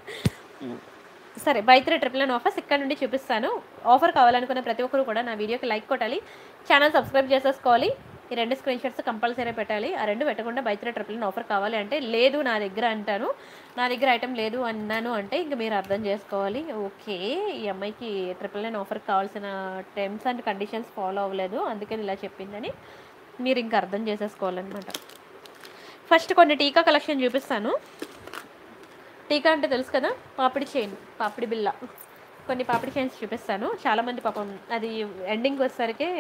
సరే buy three triple nine offers ఇక్కడ నుండి చూపిస్తాను ఆఫర్ కావాలనుకున్న ప్రతి ఒక్కరు కూడా నా వీడియోకి లైక్ కొట్టాలి ఛానల్ సబ్స్క్రైబ్ చేసేసుకోవాలి ఈ రెండు స్క్రీన్ షాట్స్ కంపల్సరీ పెట్టాలి ఆ రెండు పెట్టకుండా buy three triple nine offer కావాలి అంటే లేదు నా దగ్గర అంటాను నా దగ్గర ఐటమ్ లేదు అన్నాను అంటే ఇంక మీరు అర్థం చేసుకోవాలి ఓకే ఈ అమ్మాయికి ట్రిపుల్ నైన్ ఆఫర్ కావాల్సిన టర్మ్స్ అండ్ కండిషన్స్ ఫాలో అవ్వలేదు అందుకని ఇలా చెప్పిందని మీరు ఇంకా అర్థం చేసేసుకోవాలన్నమాట ఫస్ట్ కొన్ని టీకా కలెక్షన్ చూపిస్తాను టీకా అంటే తెలుసు కదా పాపిడి చైన్ పాపిడి బిల్ల కొన్ని పాపిడి చైన్స్ చూపిస్తాను చాలామంది పాపం అది ఎండింగ్ వచ్చేసరికి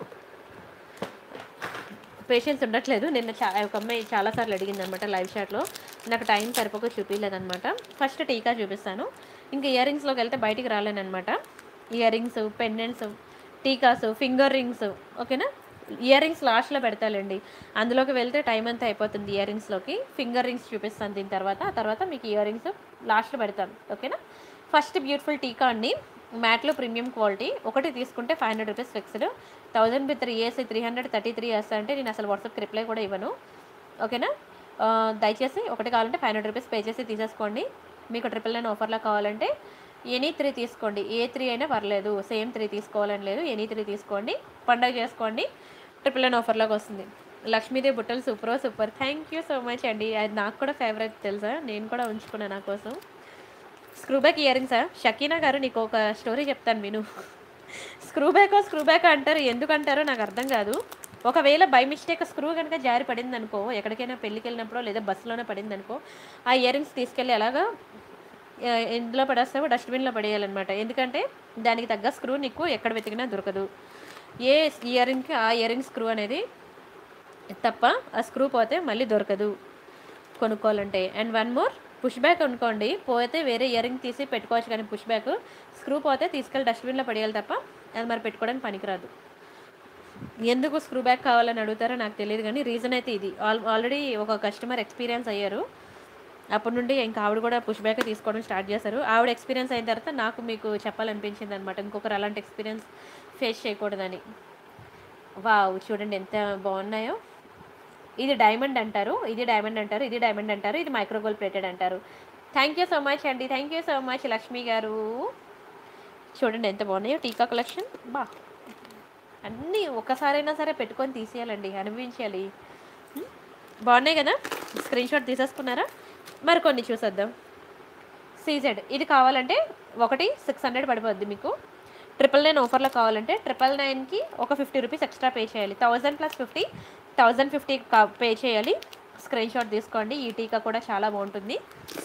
పేషెన్స్ ఉండట్లేదు నిన్న చా ఒక అమ్మాయి చాలాసార్లు అడిగింది అనమాట లైవ్ చాట్లో నాకు టైం సరిపోక చూపించలేదన్నమాట ఫస్ట్ టీకా చూపిస్తాను ఇంకా ఇయర్ రింగ్స్లోకి వెళ్తే బయటికి రాలేనమాట ear rings pendants tikkas finger rings ఓకేనా ఇయర్ రింగ్స్ లాస్ట్లో పెడతాలండి అందులోకి వెళ్తే టైం అంతా అయిపోతుంది ఇయర్ రింగ్స్లోకి ఫింగర్ రింగ్స్ చూపిస్తాను దీని తర్వాత ఆ తర్వాత మీకు ఇయర్ రింగ్స్ లాస్ట్లో పెడతాను ఓకేనా ఫస్ట్ బ్యూటిఫుల్ టీకా అండి మ్యాట్లో ప్రీమియం క్వాలిటీ ఒకటి తీసుకుంటే five hundred rupees fixed thousand with three years three hundred thirty three years అంటే నేను అసలు వాట్సాప్కి రిప్లై కూడా ఇవ్వను ఓకేనా ఆ, దయచేసి ఒకటి కావాలంటే ఫైవ్ హండ్రెడ్ రూపీస్ పే చేసి తీసేసుకోండి మీకు ట్రిపుల్ నైన్ ఆఫర్లో కావాలంటే ఎనీ త్రీ తీసుకోండి ఏ త్రీ అయినా పర్లేదు సేమ్ త్రీ తీసుకోవాలని లేదు ఎనీ త్రీ తీసుకోండి పండగ చేసుకోండి ట్రిపుల్ నైన్ ఆఫర్లోకి వస్తుంది లక్ష్మీదేవి బుట్టలు super super thank you so much అండి అది నాకు కూడా ఫేవరెట్ తెలుసా నేను కూడా ఉంచుకున్నాను నా కోసం స్క్రూ బ్యాక్ ఇయర్ రింగ్సా షకీనా గారు నీకు ఒక స్టోరీ చెప్తాను విను స్క్రూ బ్యాక్ స్క్రూ బ్యాక్ అంటారు ఎందుకు అంటారో నాకు అర్థం కాదు ఒకవేళ బై మిస్టేక్ స్క్రూ కనుక జారి పడింది అనుకో ఎక్కడికైనా పెళ్ళికి వెళ్ళినప్పుడు లేదా బస్సులోనే పడింది అనుకో ఆ ఇయర్ రింగ్స్ తీసుకెళ్ళి అలాగా ఆ, ఇందులో పడేస్తావో డస్ట్బిన్లో పడేయాలన్నమాట ఎందుకంటే దానికి తగ్గ స్క్రూ నీకు ఎక్కడ వెతికినా దొరకదు ఏ ఇయర్ రింగ్కి ఆ ఇయర్ రింగ్ స్క్రూ అనేది తప్ప ఆ స్క్రూ పోతే మళ్ళీ దొరకదు కొనుక్కోవాలంటే and one more push back అనుకోండి పోతే వేరే ఇయర్ రింగ్ తీసి పెట్టుకోవచ్చు కానీ పుష్ బ్యాక్ స్క్రూ పోతే తీసుకెళ్ళి డస్ట్బిన్లో పడేయాలి తప్ప అది మరి పెట్టుకోవడానికి పనికిరాదు ఎందుకు స్క్రూ బ్యాక్ కావాలని అడుగుతారో నాకు తెలియదు కానీ రీజన్ అయితే ఇది ఆల్ ఆల్రెడీ ఒక కస్టమర్ ఎక్స్పీరియన్స్ అయ్యారు అప్పటి నుండి ఇంకా ఆవిడ కూడా పుష్ బ్యాక్ తీసుకోవడం స్టార్ట్ చేశారు ఆవిడ ఎక్స్పీరియన్స్ అయిన తర్వాత నాకు మీకు చెప్పాలనిపించింది అనమాట ఇంకొకరు అలాంటి ఎక్స్పీరియన్స్ ఫేస్ చేయకూడదని వావ్ చూడండి ఎంత బాగున్నాయో ఇది డైమండ్ అంటారు ఇది డైమండ్ అంటారు ఇది డైమండ్ అంటారు ఇది మైక్రోగోల్ ప్లేటెడ్ అంటారు థ్యాంక్ యూ సో మచ్ అండి thank you so much Lakshmi గారు చూడండి ఎంత బాగున్నాయో టీకా కలెక్షన్ బా అన్నీ ఒకసారైనా సరే పెట్టుకొని తీసేయాలండి అనుభవించాలి హ్మ్? బాగున్నాయి కదా స్క్రీన్ షాట్ తీసేసుకున్నారా మరి కొన్ని చూసేద్దాం సీజెడ్ ఇది కావాలంటే ఒకటి సిక్స్ హండ్రెడ్ పడిపోద్ది మీకు ట్రిపుల్ నైన్ ఆఫర్లో కావాలంటే ట్రిపుల్ నైన్కి ఒక ఫిఫ్టీ రూపీస్ ఎక్స్ట్రా పే చేయాలి thousand plus fifty thousand fifty pay చేయాలి స్క్రీన్ షాట్ తీసుకోండి ఈ టీకా కూడా చాలా బాగుంటుంది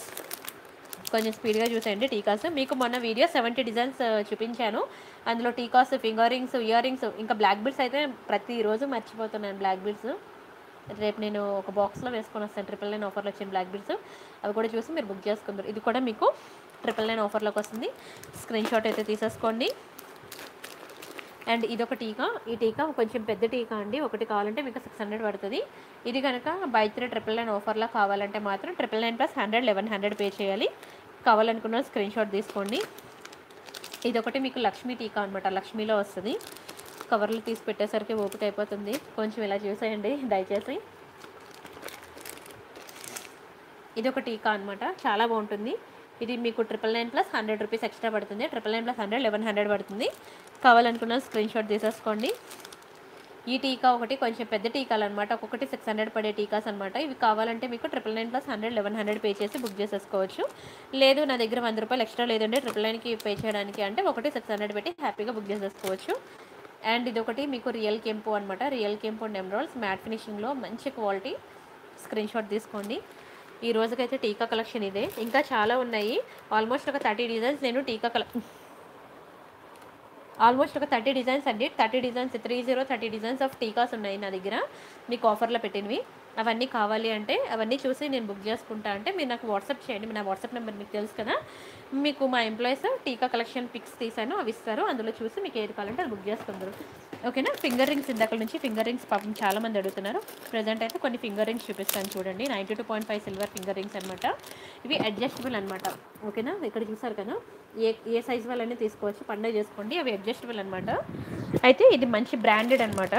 కొంచెం స్పీడ్గా చూసేయండి టీకాస్ మీకు మొన్న వీడియో సెవెంటీ డిజైన్స్ చూపించాను అందులో tikkas finger rings ear rings ఇంకా బ్లాక్ బిల్స్ అయితే ప్రతిరోజు మర్చిపోతున్నాను బ్లాక్ బిల్స్ రేపు నేను ఒక బాక్స్లో వేసుకొని వస్తాను ట్రిపుల్ నైన్ ఆఫర్లో వచ్చిన బ్లాక్ బిల్స్ అవి కూడా చూసి మీరు బుక్ చేసుకుందరు ఇది కూడా మీకు ట్రిపుల్ నైన్ ఆఫర్లోకి వస్తుంది స్క్రీన్ షాట్ అయితే తీసేసుకోండి అండ్ ఇదొక టీకా ఈ టీకా కొంచెం పెద్ద టీకా అండి ఒకటి కావాలంటే మీకు సిక్స్ హండ్రెడ్ పడుతుంది ఇది కనుక బై త్రీ ట్రిపుల్ నైన్ ఆఫర్లో కావాలంటే మాత్రం triple nine plus hundred eleven hundred pay చేయాలి కావాలనుకున్న స్క్రీన్ షాట్ తీసుకోండి ఇది ఒకటి మీకు లక్ష్మీ టీకా అనమాట లక్ష్మీలో వస్తుంది కవర్లు తీసి పెట్టేసరికి ఓపిక అయిపోతుంది కొంచెం ఇలా చూసేయండి దయచేసి ఇది ఒక టీకా అనమాట చాలా బాగుంటుంది ఇది మీకు triple nine plus hundred rupees extra పడుతుంది triple nine plus hundred eleven hundred పడుతుంది కావాలనుకున్న స్క్రీన్ షాట్ తీసేసుకోండి ఈ టీకా ఒకటి కొంచెం పెద్ద టీకాలు అనమాట ఒక్కొక్కటి సిక్స్ హండ్రెడ్ పడే టీకాస్ అనమాట ఇవి కావాలంటే మీకు triple nine plus hundred eleven hundred pay చేసి బుక్ చేసేసుకోవచ్చు లేదు నా దగ్గర వంద రూపాయలు ఎక్స్ట్రా లేదంటే ట్రిపుల్ నైన్కి పే చేయడానికి అంటే ఒకటి సిక్స్ హండ్రెడ్ పెట్టి హ్యాపీగా బుక్ చేసేసుకోవచ్చు అండ్ ఇది ఒకటి మీకు రియల్ కెంపు అనమాట రియల్ కెంపు అండ్ ఎమరాల్స్ మ్యాట్ ఫినిషింగ్లో మంచి క్వాలిటీ స్క్రీన్ షాట్ తీసుకోండి ఈ రోజుకైతే టీకా కలెక్షన్ ఇదే ఇంకా చాలా ఉన్నాయి ఆల్మోస్ట్ ఒక థర్టీ డిజైన్స్ నేను టీకా కల ఆల్మోస్ట్ ఒక థర్టీ డిజైన్స్ అండి thirty designs three zero thirty designs of tikkas ఉన్నాయి నా దగ్గర మీకు ఆఫర్లో పెట్టినవి అవన్నీ కావాలి అంటే అవన్నీ చూసి నేను బుక్ చేసుకుంటా అంటే మీరు నాకు వాట్సాప్ చేయండి నా వాట్సాప్ నెంబర్ మీకు తెలుసు కదా మీకు మా ఎంప్లాయీస్ టీకా కలెక్షన్ పిక్స్ తీసాను అవి ఇస్తారు అందులో చూసి మీకు ఏది కావాలంటే అది బుక్ చేసుకుందరు ఓకేనా ఫింగర్ రింగ్స్ ఇందాక నుంచి ఫింగర్ రింగ్స్ పాపం చాలా మంది అడుగుతున్నారు ప్రజెంట్ అయితే కొన్ని ఫింగర్ రింగ్స్ చూపిస్తాను చూడండి ninety two point five silver finger rings అనమాట ఇవి అడ్జస్టబుల్ అనమాట ఓకేనా ఇక్కడ చూసారు కదా ఏ ఏ సైజ్ వాళ్ళని తీసుకోవచ్చు పండుగ చేసుకోండి అవి అడ్జస్టబుల్ అనమాట అయితే ఇది మంచి బ్రాండెడ్ అనమాట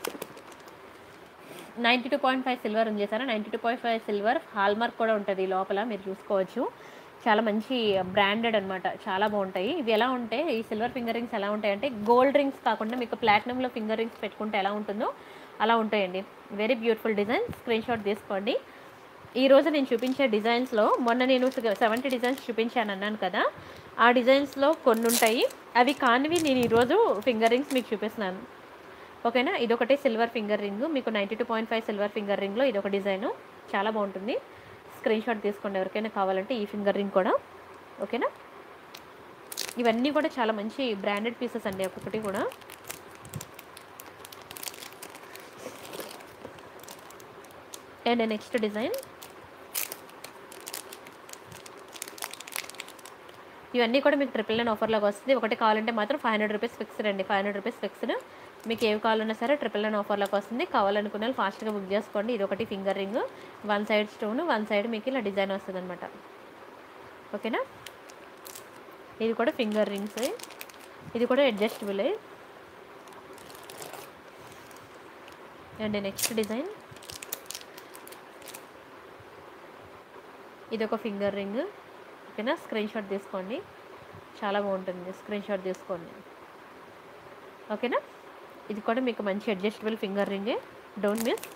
ninety two point five silver ఉంది చేశారా ninety two point five silver hallmark కూడా ఉంటుంది లోపల మీరు చూసుకోవచ్చు చాలా మంచి బ్రాండెడ్ అనమాట చాలా బాగుంటాయి ఇవి ఎలా ఉంటాయి ఈ సిల్వర్ ఫింగర్ రింగ్స్ ఎలా ఉంటాయి అంటే గోల్డ్ రింగ్స్ కాకుండా మీకు ప్లాటినంలో ఫింగర్ రింగ్స్ పెట్టుకుంటే ఎలా ఉంటుందో అలా ఉంటాయండి very beautiful design screen shot తీసుకోండి ఈ రోజు నేను చూపించే డిజైన్స్లో మొన్న నేను సెవెంటీ డిజైన్స్ చూపించాను అన్నాను కదా ఆ డిజైన్స్లో కొన్ని ఉంటాయి అవి కానివి నేను ఈరోజు ఫింగర్ రింగ్స్ మీకు చూపిస్తున్నాను ఓకేనా ఇదొకటి సిల్వర్ ఫింగర్ రింగ్ మీకు ninety two point five silver finger రింగ్లో ఇదొక డిజైన్ చాలా బాగుంటుంది స్క్రీన్ షాట్ తీసుకోండి ఎవరికైనా కావాలంటే ఈ ఫింగర్ రింగ్ కూడా ఓకేనా ఇవన్నీ కూడా చాలా మంచి బ్రాండెడ్ పీసెస్ అండి ఒక్కొక్కటి కూడా అండ్ నెక్స్ట్ డిజైన్ ఇవన్నీ కూడా మీకు ట్రిపుల్ నైన్ ఆఫర్లోకి వస్తుంది ఒకటి కావాలంటే మాత్రం ఫైవ్ హండ్రెడ్ రూపీస్ ఫిక్స్డ్ అండి ఫైవ్ హండ్రెడ్ రూపీస్ ఫిక్స్డ్ మీకు ఏవి కావాలన్నా సరే ట్రిపుల్ నైన్ ఆఫర్లోకి వస్తుంది కావాలనుకున్న వాళ్ళు ఫాస్ట్గా బుక్ చేసుకోండి ఇది ఒకటి finger ring one side stone one side మీకు ఇలా డిజైన్ వస్తుంది అనమాట ఓకేనా ఇది కూడా ఫింగర్ రింగ్స్ ఇది కూడా అడ్జస్టబుల్ అండ్ నెక్స్ట్ డిజైన్ ఇది ఒక ఫింగర్ రింగ్ ఓకేనా స్క్రీన్ షాట్ తీసుకోండి చాలా బాగుంటుంది స్క్రీన్ షాట్ తీసుకోండి ఓకేనా ఇది కూడా మీకు మంచి అడ్జస్టబుల్ ఫింగర్ రింగే డోంట్ మిస్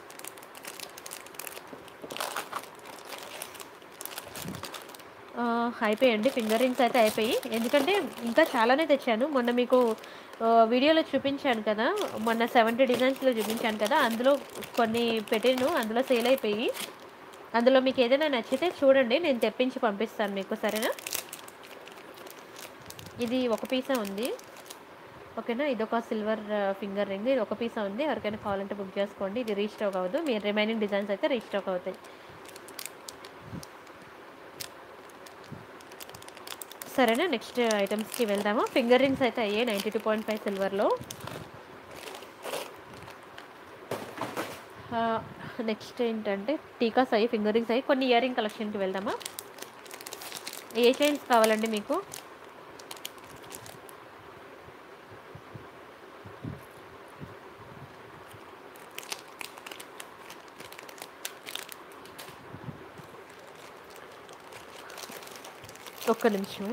అయిపోయండి ఫింగర్ రింగ్స్ అయితే అయిపోయి ఎందుకంటే ఇంకా చాలానే తెచ్చాను మొన్న మీకు ఆ, వీడియోలో చూపించాను కదా మొన్న సెవెంటీ డిజైన్స్లో చూపించాను కదా అందులో కొన్ని పెట్టాను అందులో సేల్ అయిపోయి అందులో మీకు ఏదైనా నచ్చితే చూడండి నేను తెప్పించి పంపిస్తాను మీకు సరేనా ఇది ఒక పీసే ఉంది ఓకేనా ఇది ఒక సిల్వర్ ఫింగర్ రింగ్ ఇది ఒక పీసే ఉంది ఎవరికైనా కావాలంటే బుక్ చేసుకోండి ఇది రీస్టాక్ అవ్వదు మీ రిమైనింగ్ డిజైన్స్ అయితే రీస్టాక్ అవుతాయి సరేనా నెక్స్ట్ ఐటమ్స్కి వెళ్దాము ఫింగర్ రింగ్స్ అయితే అయ్యాయి నైంటీ టూ పాయింట్ ఫైవ్ సిల్వర్లో నెక్స్ట్ ఏంటంటే టీకాస్ అయ్యి ఫింగర్ రింగ్స్ అయ్యి కొన్ని ఇయర్ రింగ్ కలెక్షన్కి వెళ్దామా ఏ చైన్స్ కావాలండి మీకు ఒక్క నిమిషం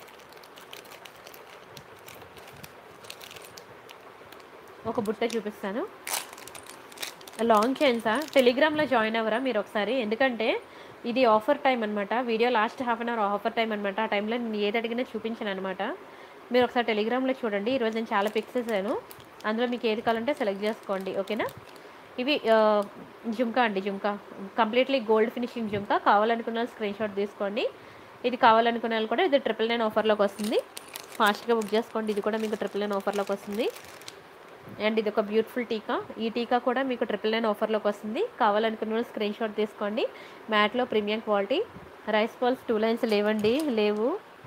ఒక బుట్ట చూపిస్తాను లాంగ్ చైన్సా టెలిగ్రామ్లో జాయిన్ అవ్వరా మీరు ఒకసారి ఎందుకంటే ఇది ఆఫర్ టైం అనమాట video last half an hour offer time అనమాట ఆ టైంలో నేను ఏది అడిగినా చూపించాను అనమాట మీరు ఒకసారి టెలిగ్రామ్లో చూడండి ఈరోజు నేను చాలా పిక్స్ వేసాను అందులో మీకు ఏది కావాలంటే సెలెక్ట్ చేసుకోండి ఓకేనా ఇవి ఆ, జుంకా అండి jhumka completely gold finishing jhumka కావాలనుకున్న స్క్రీన్ షాట్ తీసుకోండి ఇది కావాలనుకున్న వాళ్ళు కూడా ఇది ట్రిపుల్ నైన్ ఆఫర్లోకి వస్తుంది ఫాస్ట్గా బుక్ చేసుకోండి ఇది కూడా మీకు ట్రిపుల్ నైన్ ఆఫర్లోకి వస్తుంది అండ్ ఇది ఒక బ్యూటిఫుల్ టీకా ఈ టీకా కూడా మీకు ట్రిపుల్ నైన్ ఆఫర్లోకి వస్తుంది కావాలనుకున్న వాళ్ళు స్క్రీన్ షాట్ తీసుకోండి మ్యాట్లో premium quality rice balls two lines లేవండి లేవు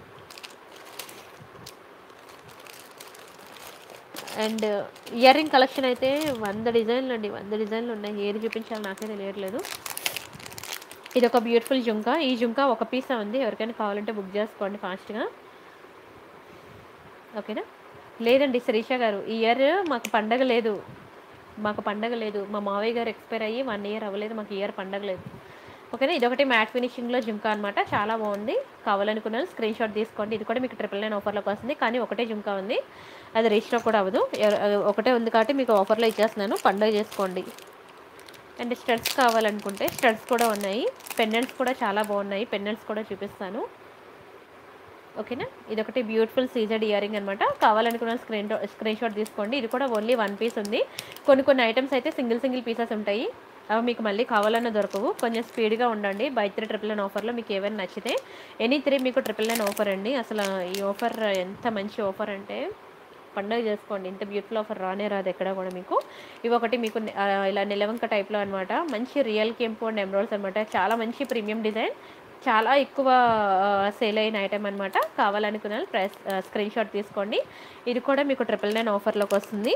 అండ్ ఇయర్ రింగ్ కలెక్షన్ అయితే వంద డిజైన్లు అండి వంద డిజైన్లు ఉన్నాయి ఏది చూపించాలో నాకే తెలియట్లేదు ఇది ఒక బ్యూటిఫుల్ జుంకా ఈ జుంకా ఒక పీసే ఉంది ఎవరికైనా కావాలంటే బుక్ చేసుకోండి ఫాస్ట్గా ఓకేనా లేదండి శరీష గారు ఈ ఇయర్ మాకు పండగ లేదు మాకు పండగ లేదు మా మావయ్య గారు ఎక్స్పైర్ అయ్యి వన్ ఇయర్ అవ్వలేదు మాకు ఇయర్ పండగ లేదు ఓకేనా ఇదొకటి మ్యాట్ ఫినిషింగ్లో జుంకా అనమాట చాలా బాగుంది కావాలనుకున్నాను స్క్రీన్ షాట్ తీసుకోండి ఇది కూడా మీకు ట్రిపుల్ నైన్ ఆఫర్లోకి వస్తుంది కానీ ఒకటే జుంకా ఉంది అది రిజిస్టర్ కూడా అవ్వదు ఎవ- అది ఒకటే ఉంది కాబట్టి మీకు ఆఫర్లో ఇచ్చేస్తున్నాను పండగ చేసుకోండి అండ్ స్టడ్స్ కావాలనుకుంటే స్టడ్స్ కూడా ఉన్నాయి పెండెంట్స్ కూడా చాలా బాగున్నాయి పెండెంట్స్ కూడా చూపిస్తాను ఓకేనా ఇదొకటి బ్యూటిఫుల్ సీజెడ్ ఇయరింగ్ అనమాట కావాలనుకున్న స్క్రీన్ స్క్రీన్ షాట్ తీసుకోండి ఇది కూడా ఓన్లీ వన్ పీస్ ఉంది కొన్ని కొన్ని ఐటమ్స్ అయితే సింగిల్ సింగిల్ పీసెస్ ఉంటాయి అవి మీకు మళ్ళీ కావాలన్నా దొరకవు కొంచెం స్పీడ్గా ఉండండి బై త్రీ ట్రిపుల్ నైన్ ఆఫర్లో మీకు ఏమైనా నచ్చితే ఎనీ త్రీ మీకు ట్రిపుల్ నైన్ ఆఫర్ అండి అసలు ఈ ఆఫర్ ఎంత మంచి ఆఫర్ అంటే పండుగ చేసుకోండి ఇంత బ్యూటిఫుల్ ఆఫర్ రానే రాదు ఎక్కడ కూడా మీకు ఇవి ఒకటి మీకు ఆ, ఇలా నిలవంక టైప్లో అనమాట మంచి రియల్ కెంపు అండ్ ఎమరాల్స్ అనమాట చాలా మంచి ప్రీమియం డిజైన్ చాలా ఎక్కువ సేల్ అయిన ఐటమ్ అనమాట కావాలనుకున్న ప్రైస్ స్క్రీన్ షాట్ తీసుకోండి ఇది కూడా మీకు ట్రిపుల్ నైన్ ఆఫర్లోకి వస్తుంది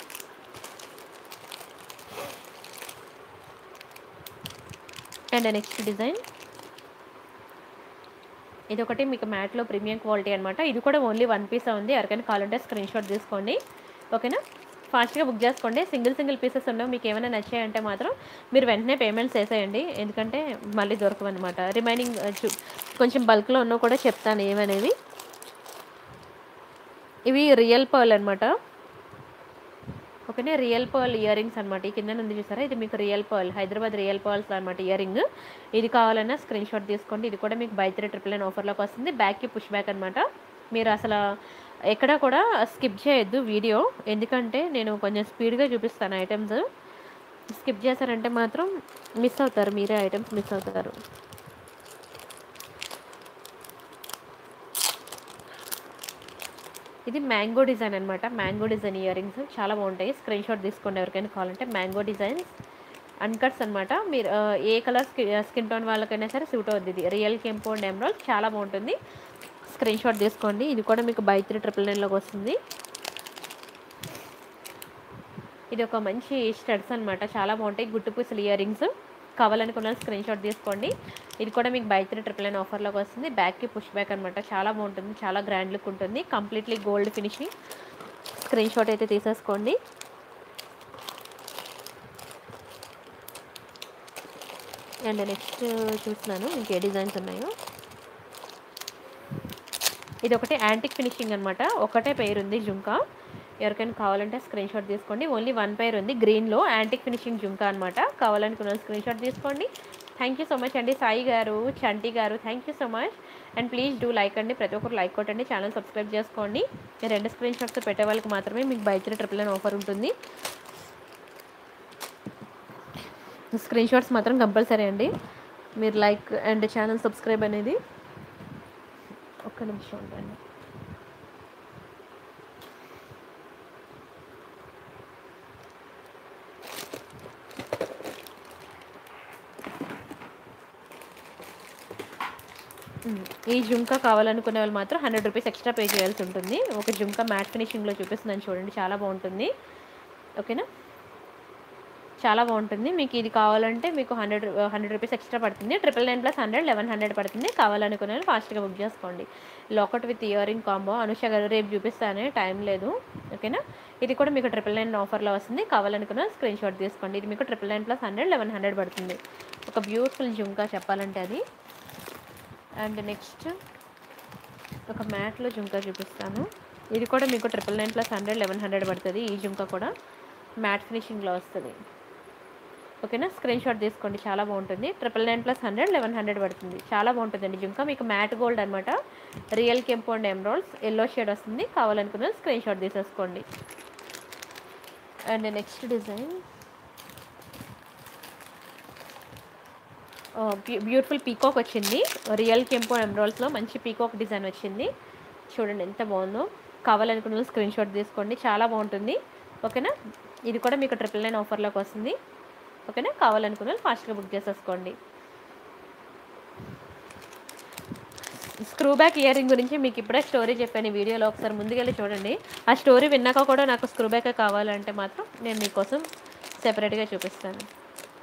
అండ్ నెక్స్ట్ డిజైన్ ఇది ఒకటి మీకు మ్యాట్లో ప్రీమియం క్వాలిటీ అనమాట ఇది కూడా ఓన్లీ వన్ పీస్ ఉంది ఎవరికైనా కావాలంటే స్క్రీన్ షాట్ తీసుకోండి ఓకేనా ఫాస్ట్గా బుక్ చేసుకోండి సింగిల్ సింగిల్ పీసెస్ ఉండవు మీకు ఏమైనా నచ్చాయంటే మాత్రం మీరు వెంటనే పేమెంట్స్ వేసేయండి ఎందుకంటే మళ్ళీ దొరకవన్నమాట రిమైనింగ్ కొంచెం బల్క్లో ఉన్నవి కూడా చెప్తాను ఏమనేవి ఇవి రియల్ పర్ల్ అనమాట ఓకేనే రియల్ పర్ల్ ఇయర్ రింగ్స్ అనమాట ఈ కింద ఉంది చూసారా ఇది మీకు real pearl Hyderabad real pearls అనమాట ఇయర్ రింగ్ ఇది కావాలన్నా స్క్రీన్ షాట్ తీసుకోండి ఇది కూడా మీకు బై త్రీ ట్రిపుల్ నైన్ ఆఫర్లోకి వస్తుంది బ్యాక్కి పుష్ బ్యాక్ అనమాట మీరు అసలు ఎక్కడ కూడా స్కిప్ చేయొద్దు వీడియో ఎందుకంటే నేను కొంచెం స్పీడ్గా చూపిస్తాను ఐటమ్స్ స్కిప్ చేశారంటే మాత్రం మిస్ అవుతారు మీరే ఐటమ్స్ మిస్ అవుతారు ఇది మ్యాంగో డిజైన్ అనమాట మ్యాంగో డిజైన్ ఇయర్ రింగ్స్ చాలా బాగుంటాయి స్క్రీన్ షాట్ తీసుకోండి ఎవరికైనా కావాలంటే మ్యాంగో డిజైన్స్ అన్కట్స్ అనమాట మీరు ఆ, ఏ కలర్ స్కిన్ టోన్ వాళ్ళకైనా సరే సూట్ అవుద్ది ఇది రియల్ కెంపో అండ్ ఎమరాల్ చాలా బాగుంటుంది స్క్రీన్ షాట్ తీసుకోండి ఇది కూడా మీకు బై త్రీ ట్రిపుల్ నైన్లోకి వస్తుంది ఇది ఒక మంచి స్టడ్స్ అనమాట చాలా బాగుంటాయి గుట్టు పూసలు ఇయర్ రింగ్స్ కావాలనుకున్న స్క్రీన్ షాట్ తీసుకోండి ఇది కూడా మీకు బై త్రీ ట్రిపుల్ నైన్ ఆఫర్లోకి వస్తుంది బ్యాక్కి పుష్ బ్యాక్ అనమాట చాలా బాగుంటుంది చాలా గ్రాండ్ లుక్ ఉంటుంది completely gold finishing screen shot అయితే తీసేసుకోండి అండ్ నెక్స్ట్ చూస్తున్నాను ఇంకే డిజైన్స్ ఉన్నాయో ఇది ఒకటి యాంటిక్ ఫినిషింగ్ అనమాట ఒకటే పేరు ఉంది జుంకా ఎవరికైనా కావాలంటే స్క్రీన్ షాట్ తీసుకోండి ఓన్లీ వన్ పేర్ ఉంది గ్రీన్లో యాంటిక్ ఫినిషింగ్ జుంకా అనమాట కావాలనుకున్న స్క్రీన్ షాట్ తీసుకోండి థ్యాంక్ యూ సో మచ్ అండి సాయి గారు చంటి గారు thank you so much and please do like అండి ప్రతి ఒక్కరు లైక్ కొట్టండి ఛానల్ సబ్స్క్రైబ్ చేసుకోండి ఈ రెండు స్క్రీన్ షాట్స్ పెట్టే వాళ్ళకి మాత్రమే మీకు buy three triple nine offer ఉంటుంది స్క్రీన్ షాట్స్ మాత్రం కంపల్సరీ అండి మీరు లైక్ అండ్ ఛానల్ సబ్స్క్రైబ్ అనేది ఒక్క నిమిషం ఉండండి మ్మ్. ఈ జుంకా కావాలనుకునే వాళ్ళు మాత్రం హండ్రెడ్ రూపీస్ ఎక్స్ట్రా పే చేయాల్సి ఉంటుంది ఒక జుంకా మ్యాట్ ఫినిషింగ్లో చూపిస్తున్నాను చూడండి చాలా బాగుంటుంది ఓకేనా చాలా బాగుంటుంది మీకు ఇది కావాలంటే మీకు హండ్రెడ్ హండ్రెడ్ రూపీస్ ఎక్స్ట్రా పడుతుంది triple nine plus hundred eleven hundred పడుతుంది కావాలనుకునే వాళ్ళు ఫాస్ట్గా బుక్ చేసుకోండి locket with ear ring combo Anusha గారు రేపు చూపిస్తానే టైం లేదు ఓకేనా ఇది కూడా మీకు ట్రిపుల్ నైన్ ఆఫర్లో వస్తుంది కావాలనుకున్న స్క్రీన్ షాట్ తీసుకోండి ఇది మీకు triple nine plus hundred eleven hundred పడుతుంది ఒక బ్యూటిఫుల్ జుంకా చెప్పాలంటే అది అండ్ నెక్స్ట్ ఒక మ్యాట్లో జుంకా చూపిస్తాను ఇది కూడా మీకు triple nine plus hundred eleven hundred పడుతుంది ఈ జుంకా కూడా మ్యాట్ ఫినిషింగ్లో వస్తుంది ఓకేనా స్క్రీన్ షాట్ తీసుకోండి చాలా బాగుంటుంది triple nine plus hundred eleven hundred పడుతుంది చాలా బాగుంటుందండి జుంకా మీకు మ్యాట్ గోల్డ్ అనమాట రియల్ కెంపు అండ్ ఎమరాల్డ్స్ ఎల్లో షేడ్ వస్తుంది కావాలనుకున్న స్క్రీన్ షాట్ తీసేసుకోండి and next design beautiful peacock వచ్చింది రియల్ కెంపో ఎమరాల్స్లో మంచి పీకాక్ డిజైన్ వచ్చింది చూడండి ఎంత బాగుందో కావాలనుకున్న స్క్రీన్ షాట్ తీసుకోండి చాలా బాగుంటుంది ఓకేనా ఇది కూడా మీకు ట్రిపుల్ నైన్ ఆఫర్లోకి వస్తుంది ఓకేనా కావాలనుకున్న వాళ్ళు ఫాస్ట్గా బుక్ చేసేసుకోండి స్క్రూ బ్యాక్ ఇయర్ రింగ్ గురించి మీకు ఇప్పుడే స్టోరీ చెప్పాను ఈ వీడియోలో ఒకసారి ముందుకెళ్ళి చూడండి ఆ స్టోరీ విన్నాక కూడా నాకు స్క్రూ బ్యాక్ కావాలంటే మాత్రం నేను మీకోసం సెపరేట్గా చూపిస్తాను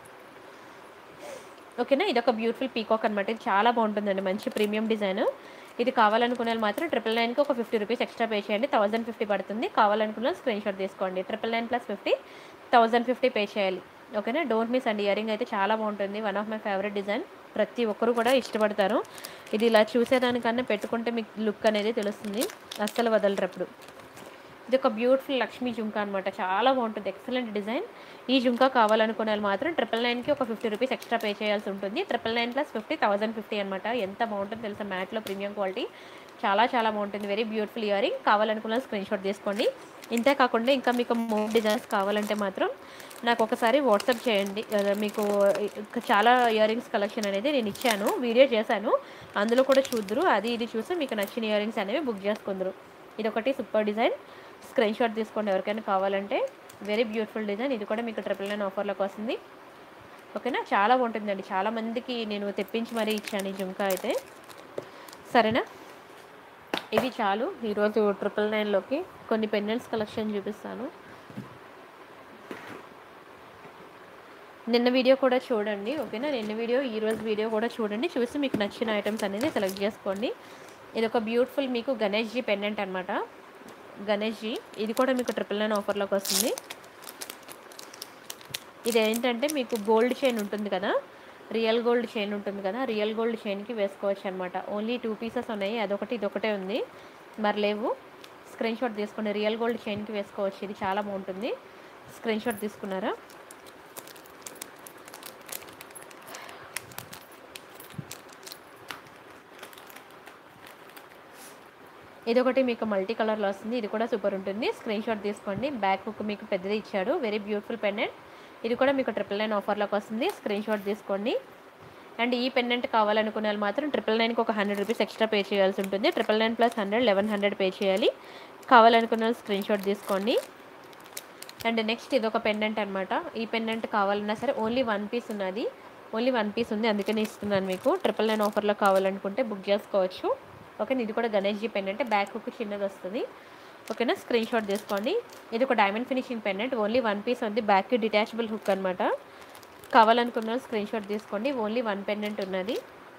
ఓకేనా ఇది ఒక బ్యూటిఫుల్ పీకాక్ అనమాట ఇది చాలా బాగుంటుందండి మంచి ప్రీమియం డిజైన్ ఇది కావాలనుకునే వాళ్ళు మాత్రం ట్రిపుల్ నైన్కి ఒక ఫిఫ్టీ రూపీస్ ఎక్స్ట్రా పే చేయండి థౌసండ్ ఫిఫ్టీ పడుతుంది కావాలనుకున్న స్క్రీన్ షాట్ తీసుకోండి triple nine plus fifty thousand fifty pay చేయాలి ఓకేనా డోంట్ మిస్ అండి ఇయరింగ్ అయితే చాలా బాగుంటుంది one of my favourite design ప్రతి ఒక్కరు కూడా ఇష్టపడతారు ఇది ఇలా చూసేదానికన్నా పెట్టుకుంటే మీకు లుక్ అనేది తెలుస్తుంది అస్సలు వదలరు అప్పుడు ఇది ఒక బ్యూటిఫుల్ లక్ష్మీ జుంకా అనమాట చాలా బాగుంటుంది ఎక్సలెంట్ డిజైన్ ఈ జుంకా కావాలనుకునే వాళ్ళు మాత్రం ట్రిపుల్ నైన్కి ఒక ఫిఫ్టీ రూపీస్ ఎక్స్ట్రా పే చేయాల్సి ఉంటుంది triple nine plus fifty thousand fifty అనమాట ఎంత బాగుంటుంది తెలుసా మ్యాట్లో ప్రీమియం క్వాలిటీ చాలా చాలా బాగుంటుంది వెరీ బ్యూటిఫుల్ ఇయరింగ్ కావాలనుకున్న స్క్రీన్ షాట్ తీసుకోండి ఇంతే కాకుండా ఇంకా మీకు మోర్ డిజైన్స్ కావాలంటే మాత్రం నాకు ఒకసారి వాట్సాప్ చేయండి అదే మీకు ఇంకా చాలా ఇయరింగ్స్ కలెక్షన్ అనేది నేను ఇచ్చాను వీడియో చేశాను అందులో కూడా చూద్దరు అది ఇది చూసి మీకు నచ్చిన ఇయరింగ్స్ అనేవి బుక్ చేసుకుందరు ఇది ఒకటి సూపర్ డిజైన్ స్క్రీన్ షాట్ తీసుకోండి ఎవరికైనా కావాలంటే వెరీ బ్యూటిఫుల్ డిజైన్ ఇది కూడా మీకు ట్రిపుల్ నైన్ ఆఫర్లోకి వస్తుంది ఓకేనా చాలా బాగుంటుందండి చాలా మందికి నేను తెప్పించి మరీ ఇచ్చాను ఈ జుంకా అయితే సరేనా ఇవి చాలు ఈరోజు ట్రిపుల్ నైన్లోకి కొన్ని పెండెంట్స్ కలెక్షన్ చూపిస్తాను నిన్న వీడియో కూడా చూడండి ఓకేనా నిన్న వీడియో ఈరోజు వీడియో కూడా చూడండి చూసి మీకు నచ్చిన ఐటమ్స్ అనేది సెలెక్ట్ చేసుకోండి ఇది ఒక బ్యూటిఫుల్ మీకు గణేష్ జీ పెండెంట్ అనమాట గణేష్ జీ ఇది కూడా మీకు ట్రిపుల్ నైన్ ఆఫర్లోకి వస్తుంది ఇది ఏంటంటే మీకు గోల్డ్ చైన్ ఉంటుంది కదా రియల్ గోల్డ్ చైన్ ఉంటుంది కదా రియల్ గోల్డ్ చైన్కి వేసుకోవచ్చు అనమాట ఓన్లీ టూ పీసెస్ ఉన్నాయి అదొకటి ఇదొకటే ఉంది మరి లేవు స్క్రీన్ షాట్ తీసుకోండి రియల్ గోల్డ్ చైన్కి వేసుకోవచ్చు ఇది చాలా బాగుంటుంది స్క్రీన్ షాట్ తీసుకున్నారా ఇది ఒకటి మీకు మల్టీ కలర్లో వస్తుంది ఇది కూడా సూపర్ ఉంటుంది స్క్రీన్ షాట్ తీసుకోండి బ్యాక్ హుక్ మీకు పెద్దది ఇచ్చాడు వెరీ బ్యూటిఫుల్ పెండెంట్ ఇది కూడా మీకు ట్రిపుల్ నైన్ ఆఫర్లోకి వస్తుంది స్క్రీన్ షాట్ తీసుకోండి అండ్ ఈ పెండెంట్ కావాలనుకునే వాళ్ళు మాత్రం ట్రిపుల్ నైన్కి ఒక హండ్రెడ్ రూపీస్ ఎక్స్ట్రా పే చేయాల్సి ఉంటుంది triple nine plus hundred eleven hundred pay చేయాలి కావాలనుకున్న వాళ్ళు స్క్రీన్ షాట్ తీసుకోండి అండ్ నెక్స్ట్ ఇది ఒక పెండెంట్ అనమాట ఈ పెండెంట్ కావాలన్నా సరే ఓన్లీ వన్ పీస్ ఉన్నది ఓన్లీ వన్ పీస్ ఉంది అందుకని ఇస్తున్నాను మీకు ట్రిపుల్ నైన్ ఆఫర్లో కావాలనుకుంటే బుక్ చేసుకోవచ్చు ఓకేనా ఇది కూడా Ganesh ji pendant back hook చిన్నది వస్తుంది ఓకేనా స్క్రీన్ షాట్ తీసుకోండి ఇది ఒక diamond finishing pendant only one piece ఉంది బ్యాక్ డిటాచబుల్ హుక్ అనమాట కావాలనుకున్న స్క్రీన్ షాట్ తీసుకోండి ఓన్లీ వన్ పెండెంట్ ఉన్నది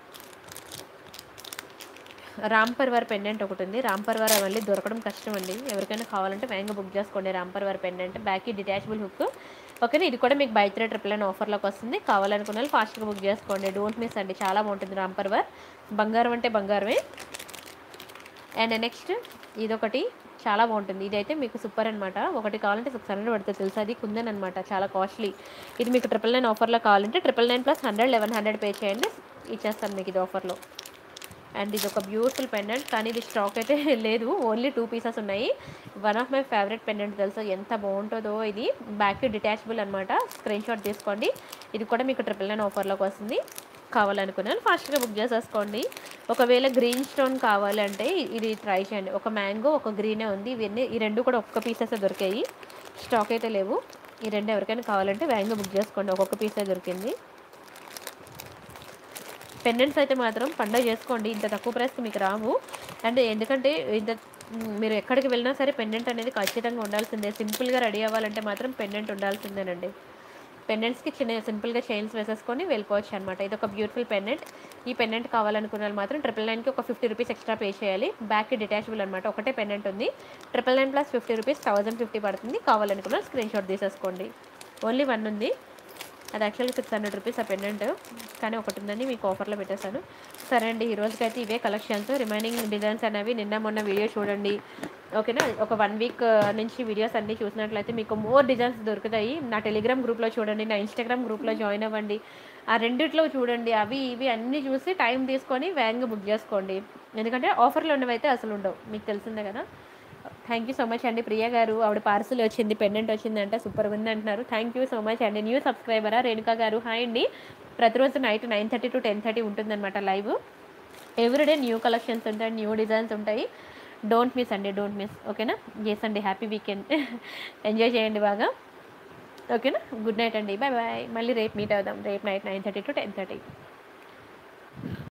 రామ్ పర్వర్ పెండెంట్ ఒకటి ఉంది రామ్ పర్వర్ మళ్ళీ దొరకడం కష్టం అండి ఎవరికైనా కావాలంటే వేగంగా బుక్ చేసుకోండి Ram Parivar pendant back detachable hook ఓకేనా ఇది కూడా మీకు బై త్రీ ట్రిపుల్ నైన్ ఆఫర్లోకి వస్తుంది కావాలనుకున్న వాళ్ళు ఫాస్ట్గా బుక్ చేసుకోండి డోంట్ మిస్ అండి చాలా బాగుంటుంది రామ్ పర్వర్ బంగారం అంటే బంగారమే అండ్ నెక్స్ట్ ఇదొకటి చాలా బాగుంటుంది ఇదైతే మీకు సూపర్ అనమాట ఒకటి కావాలంటే సిక్స్ హండ్రెడ్ పడుతుంది తెలుసు అది కుందన్ అనమాట చాలా కాస్ట్లీ ఇది మీకు ట్రిపుల్ నైన్ ఆఫర్లో కావాలంటే triple nine plus hundred eleven hundred pay చేయండి ఇచ్చేస్తాను మీకు ఇది ఆఫర్లో అండ్ ఇది ఒక బ్యూటిఫుల్ పెండెంట్ కానీ ఇది స్టాక్ అయితే లేదు ఓన్లీ టూ పీసెస్ ఉన్నాయి one of my favourite pendant తెలుసు ఎంత బాగుంటుందో ఇది బ్యాక్ డిటాచబుల్ అనమాట స్క్రీన్ షాట్ తీసుకోండి ఇది కూడా మీకు ట్రిపుల్ నైన్ ఆఫర్లోకి వస్తుంది కావాలనుకున్నాను ఫాస్ట్గా బుక్ చేసేసుకోండి ఒకవేళ గ్రీన్ స్టోన్ కావాలంటే ఇది ట్రై చేయండి ఒక మ్యాంగో ఒక గ్రీనే ఉంది ఇవన్నీ ఈ రెండు కూడా ఒక్క పీసెస్ దొరికాయి స్టాక్ అయితే లేవు ఈ రెండు ఎవరికైనా కావాలంటే వేగంగా బుక్ చేసుకోండి ఒక్కొక్క పీసే దొరికింది పెండెంట్స్ అయితే మాత్రం పండగ చేసుకోండి ఇంత తక్కువ ప్రైస్కి మీకు రావు అండ్ ఎందుకంటే ఇంత మ్, మీరు ఎక్కడికి వెళ్ళినా సరే పెండెంట్ అనేది ఖచ్చితంగా ఉండాల్సిందే సింపుల్గా రెడీ అవ్వాలంటే మాత్రం పెండెంట్ ఉండాల్సిందేనండి పెండెంట్స్కి చిన్న సింపుల్గా చైన్స్ వేసేసుకొని వెళ్ళిపోవచ్చు అనమాట ఇది ఒక బ్యూటిఫుల్ పెండెంట్ ఈ పెండెంట్ కావాలనుకున్న వాళ్ళు మాత్రం ట్రిపుల్ నైన్కి ఒక ఫిఫ్టీ రూపీస్ ఎక్స్ట్రా పే చేయాలి బ్యాక్కి డిటాచబుల్ అనమాట ఒకటే పెండెంట్ ఉంది triple nine plus fifty rupees thousand fifty పడుతుంది కావాలనుకున్న స్క్రీన్ షాట్ తీసేసుకోండి ఓన్లీ వన్ ఉంది అది యాక్చువల్గా సిక్స్ హండ్రెడ్ రూపీస్ ఆ పెండెంట్ కానీ ఒకటి ఉందని మీకు ఆఫర్లో పెట్టేశాను సరే అండి ఈ రోజుకైతే ఇవే కలెక్షన్స్ రిమైనింగ్ డిజైన్స్ అనేవి నిన్న మొన్న వీడియో చూడండి ఓకేనా ఒక వన్ వీక్ నుంచి వీడియోస్ అన్నీ చూసినట్లయితే మీకు మోర్ డిజైన్స్ దొరుకుతాయి నా టెలిగ్రామ్ గ్రూప్లో చూడండి నా ఇన్స్టాగ్రామ్ గ్రూప్లో జాయిన్ అవ్వండి ఆ రెండిట్లో చూడండి అవి ఇవి అన్నీ చూసి టైం తీసుకొని వేగంగా బుక్ చేసుకోండి ఎందుకంటే ఆఫర్లు ఉన్నవైతే అసలు ఉండవు మీకు తెలిసిందే కదా థ్యాంక్ యూ సో మచ్ అండి ప్రియ గారు ఆవిడ పార్సల్ వచ్చింది పెండెంట్ వచ్చిందంటే సూపర్ ఉంది అంటున్నారు థ్యాంక్ యూ సో మచ్ అండి న్యూ సబ్స్క్రైబరా రేణుకా గారు హాయ్ అండి ప్రతిరోజు night nine thirty to ten thirty ఉంటుందన్నమాట లైవ్ ఎవ్రీడే న్యూ కలెక్షన్స్ ఉంటాయి న్యూ డిజైన్స్ ఉంటాయి డోంట్ మిస్ అండి డోంట్ మిస్ ఓకేనా ఎస్ అండి హ్యాపీ వీకెండ్ ఎంజాయ్ చేయండి బాగా ఓకేనా గుడ్ నైట్ అండి బాయ్ బాయ్ మళ్ళీ రేపు మీట్ అవుదాం రేపు night nine thirty to ten thirty